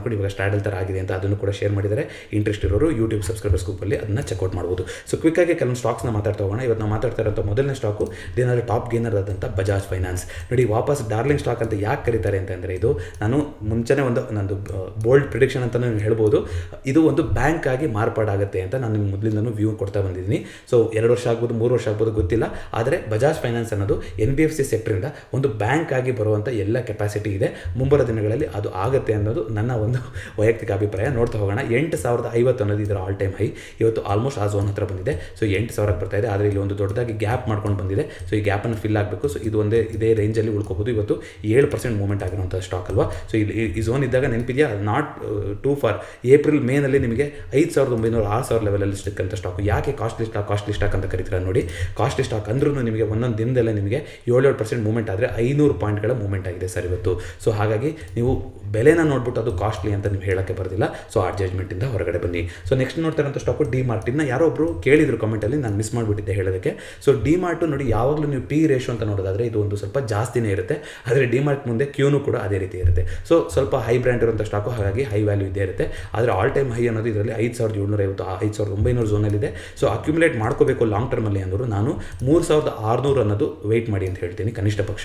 ಸ್ಯಾಡಲ್ ಥರ ಆಗಿದೆ ಅಂತ ಅದನ್ನು ಕೂಡ ಶೇರ್ ಮಾಡಿದ್ದಾರೆ ಇಂಟ್ರೆಸ್ಟ್ ಇರೋರು ಯೂಟ್ಯೂಬ್ ಸಬ್ಸ್ಕ್ರೈಬರ್ಸ್ ಗ್ರೂಪಲ್ಲಿ ಅದನ್ನು ಚೆಕ್ಔಟ್ ಮಾಡ್ಬೋದು ಸೊ ಕ್ವಿಕ್ಕಾಗಿ ಕೆಲವೊಂದು ಸ್ಟಾಕ್ಸ್ನ ಮಾತಾಡ್ತಾ ಹೋಗೋಣ ಇವತ್ತು ನಾವು ಮಾತಾಡ್ತಾ ಇರೋಂಥ ಮೊದಲನೇ ಸ್ಟಾಕು ಇದೇನಾದರೂ ಟಾಪ್ ಗೇನರ್ ಆದಂಥ ಬಜಾಜ್ ಫೈನಾನ್ಸ್ ನೋಡಿ ವಾಪಸ್ ಡಾರ್ಲಿಂಗ್ ಸ್ಟಾಕ್ ಅಂತ ಯಾಕೆ ಕರೀತಾರೆ ಅಂತಂದರೆ ಇದು ನಾನು ಮುಂಚೆನೇ ಒಂದು ನಂದು ಬೋಲ್ಡ್ ಪ್ರಿಡಿಕ್ಷನ್ ಅಂತ ನೀವು ಹೇಳ್ಬೋದು ಇದು ಒಂದು ಬ್ಯಾಂಕ್ ಆಗಿ ಮಾರ್ಪಾಡಾಗುತ್ತೆ ಅಂತ ನಾನು ನಿಮ್ಗೆ ಮೊದಲಿಂದನೂ ವ್ಯೂ ಕೊಡ್ತಾ ಬಂದಿದ್ದೀನಿ ಸೊ ಎರಡು ವರ್ಷ ಆಗ್ಬೋದು ಮೂರು ವರ್ಷ ಆಗ್ಬೋದು ಗೊತ್ತಿಲ್ಲ ಆದರೆ ಬಜಾಜ್ ಫೈನಾನ್ಸ್ ಅನ್ನೋದು ಎನ್ ಬಿ ಎಫ್ ಸಿ ಸೆಕ್ಟ್ರಿಂದ ಒಂದು ಬ್ಯಾಂಕ್ ಆಗಿ ಬರುವಂಥ ಎಲ್ಲ ಕೆಪಾಸಿಟಿ ಇದೆ ಮುಂಬರುವ ದಿನಗಳಲ್ಲಿ ಅದು ಆಗುತ್ತೆ ಅನ್ನೋದು ನನ್ನ ಒಂದು ವೈಯಕ್ತಿಕ ಅಭಿಪ್ರಾಯ ನೋಡ್ತಾ ಹೋಗೋಣ ಎಂಟು ಸಾವಿರದ ಐವತ್ತು ಅನ್ನೋದು ಇದರ ಆಲ್ ಟೈಮ್ ಹೈ ಇವತ್ತು ಆಲ್ಮೋಸ್ಟ್ ಆ ಝೋನ್ ಹತ್ರ ಬಂದಿದೆ ಸೊ ಎಂಟು ಸಾವಿರಕ್ಕೆ ಬರ್ತಾ ಇದೆ ಆದರೆ ಇಲ್ಲಿ ಒಂದು ದೊಡ್ಡದಾಗಿ ಗ್ಯಾಪ್ ಮಾಡ್ಕೊಂಡು ಬಂದಿದೆ ಸೊ ಈ ಗ್ಯಾಪನ್ನು ಫಿಲ್ ಆಗಬೇಕು ಸೊ ಇದು ಒಂದೇ ಇದೇ ರೇಂಜಲ್ಲಿ ಉಳ್ಕೋಬೋದು ಇವತ್ತು ಏಳು ಪರ್ಸೆಂಟ್ ಮೂವ್ಮೆಂಟ್ ಆಗಿರುವಂಥ ಸ್ಟಾಕ್ ಅಲ್ವಾ ಸೊ ಇಲ್ಲಿ ಈ- ಈ ಝೋನ್ ಇದ್ದಾಗ ನೆನಪಿದೆಯಾ ನಾಟ್ ಟೂ ಫಾರ್ ಏಪ್ರಿಲ್ ಮೇನಲ್ಲಿ ನಿಮಗೆ ಐದು ಸಾವಿರದ ಒಂಬೈನೂರ ಆರು ಸಾವಿರ ಲೆವೆಲಲ್ಲಿ ಸಿಕ್ಕಂಥ ಸ್ಟಾಕ್ ಯಾಕೆ ಕಾಸ್ಟ್ಲಿ ಸ್ಟಾಕ್ ಕಾಸ್ಟ್ಲಿ ಸ್ಟಾಕ್ ಅಂತ ಕರಿತೀರಾ ನೋಡಿ ಕಾಸ್ಟ್ಲಿ ಸ್ಟಾಕ್ ಅಂದ್ರೂ ನಿಮಗೆ ಒಂದೊಂದು ದಿನದಲ್ಲೇ ನಿಮಗೆ ಏಳೇಳು ಪರ್ಸೆಂಟ್ ಮೂವ್ಮೆಂಟ್ ಆದರೆ ಐನೂರು ಪಾಯಿಂಟ್ಗಳ ಮೂವ್ಮೆಂಟ್ ಆಗಿದೆ ಸರ್ ಇವತ್ತು ಸೊ ಹಾಗಾಗಿ ನೀವು ಬೆಲೆನ ನೋಡ್ಬಿಟ್ಟು ಅದು ಕಾಸ್ಟ್ಲಿ ಅಂತ ನೀವು ಹೇಳೋಕ್ಕೆ ಬರೋದಿಲ್ಲ ಸೊ ಆ ಜಜ್ಮೆಂಟಿಂದ ಹೊರಗಡೆ ಬನ್ನಿ ಸೊ ನೆಕ್ಸ್ಟ್ ನೋಡ್ತಾ ಇರೋಂಥ ಸ್ಟಾಕು ಡಿ ಮಾರ್ಟಿನ ಯಾರೋ ಒಬ್ಬರು ಕೇಳಿದ್ರು ಕಮೆಂಟಲ್ಲಿ ನಾನು ಮಿಸ್ ಮಾಡಿಬಿಟ್ಟಿದ್ದೆ ಹೇಳೋದಕ್ಕೆ ಸೊ ಡಿ ಮಾರ್ಟು ನೋಡಿ ಯಾವಾಗಲೂ ನೀವು ಪಿ ರೇಷೋ ಅಂತ ನೋಡೋದಾದರೆ ಇದು ಒಂದು ಸ್ವಲ್ಪ ಜಾಸ್ತಿನೇ ಇರುತ್ತೆ ಆದರೆ ಡಿ ಮಾರ್ಟ್ ಮುಂದೆ ಕ್ಯೂನು ಕೂಡ ಅದೇ ರೀತಿ ಇರುತ್ತೆ ಸೊ ಸ್ವಲ್ಪ ಹೈ ಬ್ರ್ಯಾಂಡ್ ಇರುವಂಥ ಸ್ಟಾಕು ಹಾಗಾಗಿ ಹೈ ವ್ಯಾಲ್ಯೂ ಇದ್ದೇ ಇರುತ್ತೆ ಆದರೆ ಆಲ್ ಟೈಮ್ ಹೈ ಅನ್ನೋದು ಇದರಲ್ಲಿ ಐದು ಸಾವಿರದ ಏಳ್ನೂರ ಐವತ್ತು ಐದು ಸಾವಿರದ ಒಂಬೈನೂರು ಝೋನಲ್ಲಿದೆ ಸೊ ಅಕ್ಯುಮುಲೇಟ್ ಮಾಡ್ಕೋಬೇಕು ಲಾಂಗ್ ಟರ್ಮಲ್ಲಿ ಅಂದರು ನಾನು ಮೂರು ಸಾವಿರದ ಆರುನೂರು ಅನ್ನೋದು ವೆಯ್ಟ್ ಮಾಡಿ ಅಂತ ಹೇಳ್ತೀನಿ ಕನಿಷ್ಠ ಪಕ್ಷ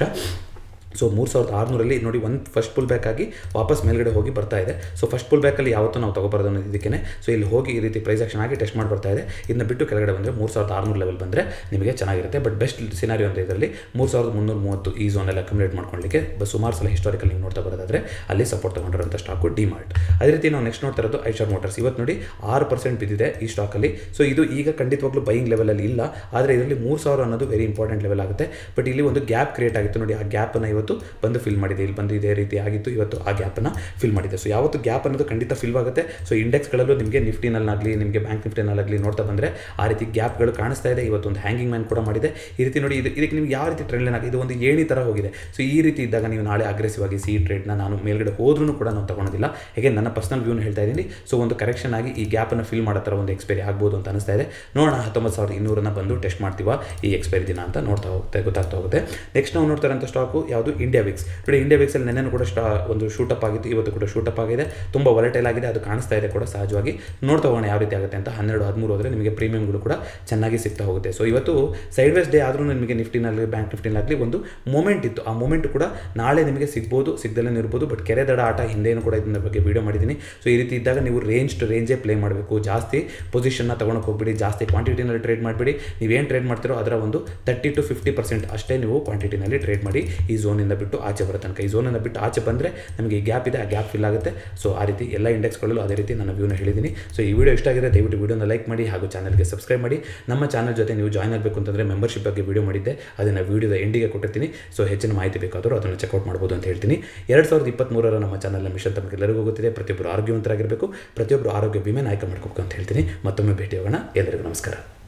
ಸೊ ಮೂರು ಸಾವಿರದ ಆರುನೂರಲ್ಲಿ ನೋಡಿ ಒಂದು ಫಸ್ಟ್ ಪುಲ್ ಬ್ಯಾಕ್ ಆಗಿ ವಾಪಸ್ ಮೇಲ್ಗಡೆ ಹೋಗಿ ಬರ್ತಾ ಇದೆ ಸೊ ಫಸ್ಟ್ ಪುಲ್ ಬ್ಯಾಕಲ್ಲಿ ಯಾವತ್ತೂ ನಾವು ತಗೋಬಾರ್ದು ಅನ್ನೋದು ಇದಕ್ಕೆ ಸೊ ಇಲ್ಲಿ ಹೋಗಿ ಈ ರೀತಿ ಪ್ರೈಸ್ ಆಕ್ಷನ್ ಆಗಿ ಟೆಸ್ಟ್ ಮಾಡಿ ಬರ್ತಾ ಇದೆ ಇದನ್ನ ಬಿಟ್ಟು ಕೆಳಗಡೆ ಬಂದರೆ ಮೂರು ಸಾವಿರದ ಆರುನೂರು ಲೆವೆಲ್ ಬಂದರೆ ನಿಮಗೆ ಚೆನ್ನಾಗಿರುತ್ತೆ ಬಟ್ ಬೆಸ್ಟ್ ಸಿನಾರಿಯೋ ಅಂತ ಇದರಲ್ಲಿ ಮೂರು ಸಾವಿರದ ಮುನ್ನೂರ ಮೂವತ್ತು ಈ ಝೋನಲ್ಲಿ ಅಕ್ಯುಮುಲೇಟ್ ಮಾಡ್ಕೊಳ್ಳಿಕ್ಕೆ ಬ ಸುಮಾರು ಸಲ ಹಿಸ್ಟಾರಿಕಲ್ ನೀವು ನೋಡ್ತಾ ಬರೋದಾದರೆ ಅಲ್ಲಿ ಸಪೋರ್ಟ್ ತೊಗೊಂಡಿರೋಂಥ ಸ್ಟಾಕು ಡಿ ಮಾರ್ಟ್ ಅದೇ ರೀತಿ ನಾವು ನೆಕ್ಸ್ಟ್ ನೋಡ್ತಾ ಇರೋದು ಐಶರ್ ಮೋಟರ್ಸ್ ಇವತ್ತು ನೋಡಿ ಆರು ಪರ್ಸೆಂಟ್ ಬಿದ್ದಿದೆ ಈ ಸ್ಟಾಕಲ್ಲಿ ಸೊ ಇದು ಈಗ ಖಂಡಿತವಾಗ್ಲೂ ಬೈಯಿಂಗ್ ಲೆವೆಲಲ್ಲಿ ಇಲ್ಲ ಆದರೆ ಇದರಲ್ಲಿ ಮೂರು ಸಾವಿರ ಅನ್ನೋದು ವೆರಿ ಇಂಪಾರ್ಟೆಂಟ್ ಲೆವೆಲ್ ಆಗುತ್ತೆ ಬಟ್ ಇಲ್ಲಿ ಒಂದು ಗ್ಯಾಪ್ ಕ್ರಿಯೇಟ್ ಆಗಿತ್ತು ನೋಡಿ ಆ ಗ್ಯಾಪನ್ನು ಇವತ್ತು ಬಂದು ಫಿಲ್ ಮಾಡಿದೆ ಇಲ್ಲಿ ಬಂದು ಇದೇ ರೀತಿ ಆಗಿತ್ತು ಇವತ್ತು ಆ ಗ್ಯಾಪನ್ನು ಫಿಲ್ ಮಾಡಿದೆ ಸೊ ಯಾವತ್ತು ಗ್ಯಾಪ್ ಅನ್ನೋದು ಖಂಡಿತ ಫಿಲ್ ಆಗುತ್ತೆ ಸೊ ಇಂಡೆಕ್ಸ್ಗಳಲ್ಲೂ ನಿಮಗೆ ನಿಫ್ಟಿನಲ್ಲಾಗಲಿ ನಿಮಗೆ ಬ್ಯಾಂಕ್ ನಿಫ್ಟಿನಲ್ಲಾಗಲಿ ನೋಡ್ತಾ ಬಂದರೆ ಆ ರೀತಿ ಗ್ಯಾಪ್ಗಳು ಕಾಣಿಸ್ತಾ ಇದೆ ಇವತ್ತು ಒಂದು ಹ್ಯಾಂಗಿಂಗ್ ಮ್ಯಾನ್ ಕೂಡ ಮಾಡಿದೆ ಈ ರೀತಿ ನೋಡಿ ಇದು ಇದಕ್ಕೆ ನಿಮ್ಗೆ ಯಾವ ರೀತಿ ಟ್ರೆಂಡ್ ಲೈನ್ ಆಗಿದೆ ಇದು ಒಂದು ಏಣಿ ಥರ ಹೋಗಿದೆ ಸೊ ಈ ರೀತಿ ಇದ್ದಾಗ ನೀವು ನಾಳೆ ಅಗ್ರೆಸಿವ್ ಆಗಿ ಸಿ ಟ್ರೇಡ್ನ ನಾನು ಮೇಲ್ಗಡೆ ಹೋದ್ರೂ ಕೂಡ ನಾವು ತಗೊಳೋದಿಲ್ಲ ಹೇಗೆ ನನ್ನ ಪರ್ಸನಲ್ ವ್ಯೂನ ಹೇಳ್ತಾ ಇದ್ದೀನಿ ಸೊ ಒಂದು ಕರೆಕ್ಷನ್ ಆಗಿ ಈ ಗ್ಯಾಪನ್ನು ಫಿಲ್ ಮಾಡೋ ಥರ ಒಂದು ಎಕ್ಸ್ಪೈರಿ ಆಗ್ಬೋದು ಅಂತ ಅನಿಸ್ತಾ ಇದೆ ನೋಡೋಣ ಹತ್ತೊಂಬತ್ತು ಸಾವಿರದ ಇನ್ನೂರನ್ನ ಬಂದು ಟೆಸ್ಟ್ ಮಾಡ್ತೀವ ಈ ಎಕ್ಸ್ಪೈರಿ ದಿನ ಅಂತ ನೋಡ್ತಾ ಹೋಗುತ್ತೆ ಗೊತ್ತಾಗ್ತಾ ಹೋಗುತ್ತೆ ನೆಕ್ಸ್ಟ್ ನಾವು ನೋಡ್ತಾ ಇರೋಂಥ ಸ್ಟಾಕು ಯಾವುದು ಇಂಡಿಯಾ ವಿಕ್ಸ್ ನೋಡಿ ಇಂಡಿಯಾ ವಿಕ್ಸಲ್ಲಿ ನೆನ್ನೆನೂ ಕೂಡ ಸ್ಟಾ ಒಂದು ಶೂಟಪ್ ಆಗಿತ್ತು ಇವತ್ತು ಕೂಡ ಶೂಟಪ್ ಆಗಿದೆ ತುಂಬ ವಲಟೈಲ್ ಆಗಿದೆ ಅದು ಕಾಣಿಸ್ತಾ ಇದೆ ಕೂಡ ಸಹಜವಾಗಿ ನೋಡ್ತಾ ಹೋಗೋಣ ಯಾವ ರೀತಿ ಆಗುತ್ತೆ ಅಂತ ಹನ್ನೆರಡು ಹದಿಮೂರು ಹೋದರೆ ನಿಮಗೆ ಪ್ರೀಮಿಯಂಗಳು ಕೂಡ ಚೆನ್ನಾಗಿ ಸಿಗ್ತಾ ಹೋಗುತ್ತೆ ಸೊ ಇವತ್ತು ಸೈಡ್ ವೇಸ್ ಡೇ ಆದ್ರೂ ನಿಮಗೆ ನಿಫ್ಟಿನಲ್ಲಿ ಬ್ಯಾಂಕ್ ನಿಫ್ಟಿನಾಗಲಿ ಒಂದು ಮೂಮೆಂಟ್ ಇತ್ತು ಆ ಮೂಮೆಂಟ್ ಕೂಡ ನಾಳೆ ನಿಮಗೆ ಸಿಗ್ಬೋದು ಸಿಗ್ದಲ್ಲೇ ಇರ್ಬೋದು ಬಟ್ ಕೆರೆ ದಡ ಆಟ ಹಿಂದೇನು ಕೂಡ ಇದನ್ನ ಬಗ್ಗೆ ವೀಡಿಯೋ ಮಾಡಿದ್ದೀನಿ ಸೊ ಈ ರೀತಿ ಇದ್ದಾಗ ನೀವು ರೇಂಜ್ ಟು ರೇಂಜೇ ಪ್ಲೇ ಮಾಡಬೇಕು ಜಾಸ್ತಿ ಪೊಸಿಷನ್ನ ತೊಗೊಳಕ್ಕೆ ಹೋಗ್ಬಿಡಿ ಜಾಸ್ತಿ ಕ್ವಾಂಟಿಟಿನಲ್ಲಿ ಟ್ರೇಡ್ ಮಾಡಿಬಿಡಿ ನೀವೇನು ಟ್ರೇಡ್ ಮಾಡ್ತೀರೋ ಅದರ ಒಂದು ತರ್ಟಿ ಟು ಫಿಫ್ಟಿ ಪರ್ಸೆಂಟ್ ಅಷ್ಟೇ ನೀವು ಕ್ವಾಂಟಿಟಿನಲ್ಲಿ ಟ್ರೇಡ್ ಮಾಡಿ ಈ ಝೋನಿಂದ ಬಿಟ್ಟು ಆಚೆ ಬರೋ ತನಕ ಈ ಝೋನಿಂದ ಬಿಟ್ಟು ಆಚೆ ಬಂದರೆ ನಮಗೆ ಈ ಗ್ಯಾಪ್ ಇದೆ ಆ ಗ್ಯಾಪ್ ಫಿಲ್ ಆಗುತ್ತೆ ಸೊ ಆ ರೀತಿ ಎಲ್ಲ ಇಂಡೆಕ್ಸ್ಗಳಲ್ಲೂ ಅದೇ ರೀತಿ ನನ್ನ ವ್ಯೂನ ಹೇಳಿದ್ದೀನಿ ಸೊ ಈ ವಿಡಿಯೋ ಇಷ್ಟ ಆಗಿದೆ ದಯವಿಟ್ಟು ವಿಡಿಯೋನ ಲೈಕ್ ಮಾಡಿ ಹಾಗೂ ಚಾನಲ್ಗೆ ಸಬ್ಸ್ಕ್ರೈಬ್ ಮಾಡಿ ನಮ್ಮ ಚಾನಲ್ ಜೊತೆ ನೀವು ಜಾಯ್ನ್ ಆಗಬೇಕು ಅಂತಂದರೆ ಮೆಂಬರ್ಶಿಪ್ ಬಗ್ಗೆ ವಿಡಿಯೋ ಮಾಡಿದ್ದೆ ಅದನ್ನು ವಿಡಿಯೋದ ಎಂಡಿಗೆ ಕೊಟ್ಟಿರ್ತೀನಿ ಸೊ ಹೆಚ್ಚಿನ ಮಾಹಿತಿ ಬೇಕಾದರೂ ಅದನ್ನು ಚೆಕ್ಔಟ್ ಮಾಡ್ಬೋದು ಅಂತ ಹೇಳ್ತೀನಿ ಎರಡು ಸಾವಿರದ ಇಪ್ಪತ್ತ್ಮೂರರ ನಮ್ಮ ಚಾನಲ್ನ ಮಿಷನ್ ತಮಗೆಲ್ಲರಿಗೂ ಗೊತ್ತಿದೆ ಪ್ರತಿಯೊಬ್ಬರು ಆರೋಗ್ಯವಂತರಾಗಿರಬೇಕು ಪ್ರತಿಯೊಬ್ಬರು ಆರೋಗ್ಯ ವಿಮೆನ ಆಯ್ಕೆ ಮಾಡ್ಕೋಬೇಕು ಅಂತ ಹೇಳ್ತೀನಿ ಮತ್ತೊಮ್ಮೆ ಭೇಟಿ ಹೋಗೋಣ ಎಲ್ಲರಿಗೂ ನಮಸ್ಕಾರ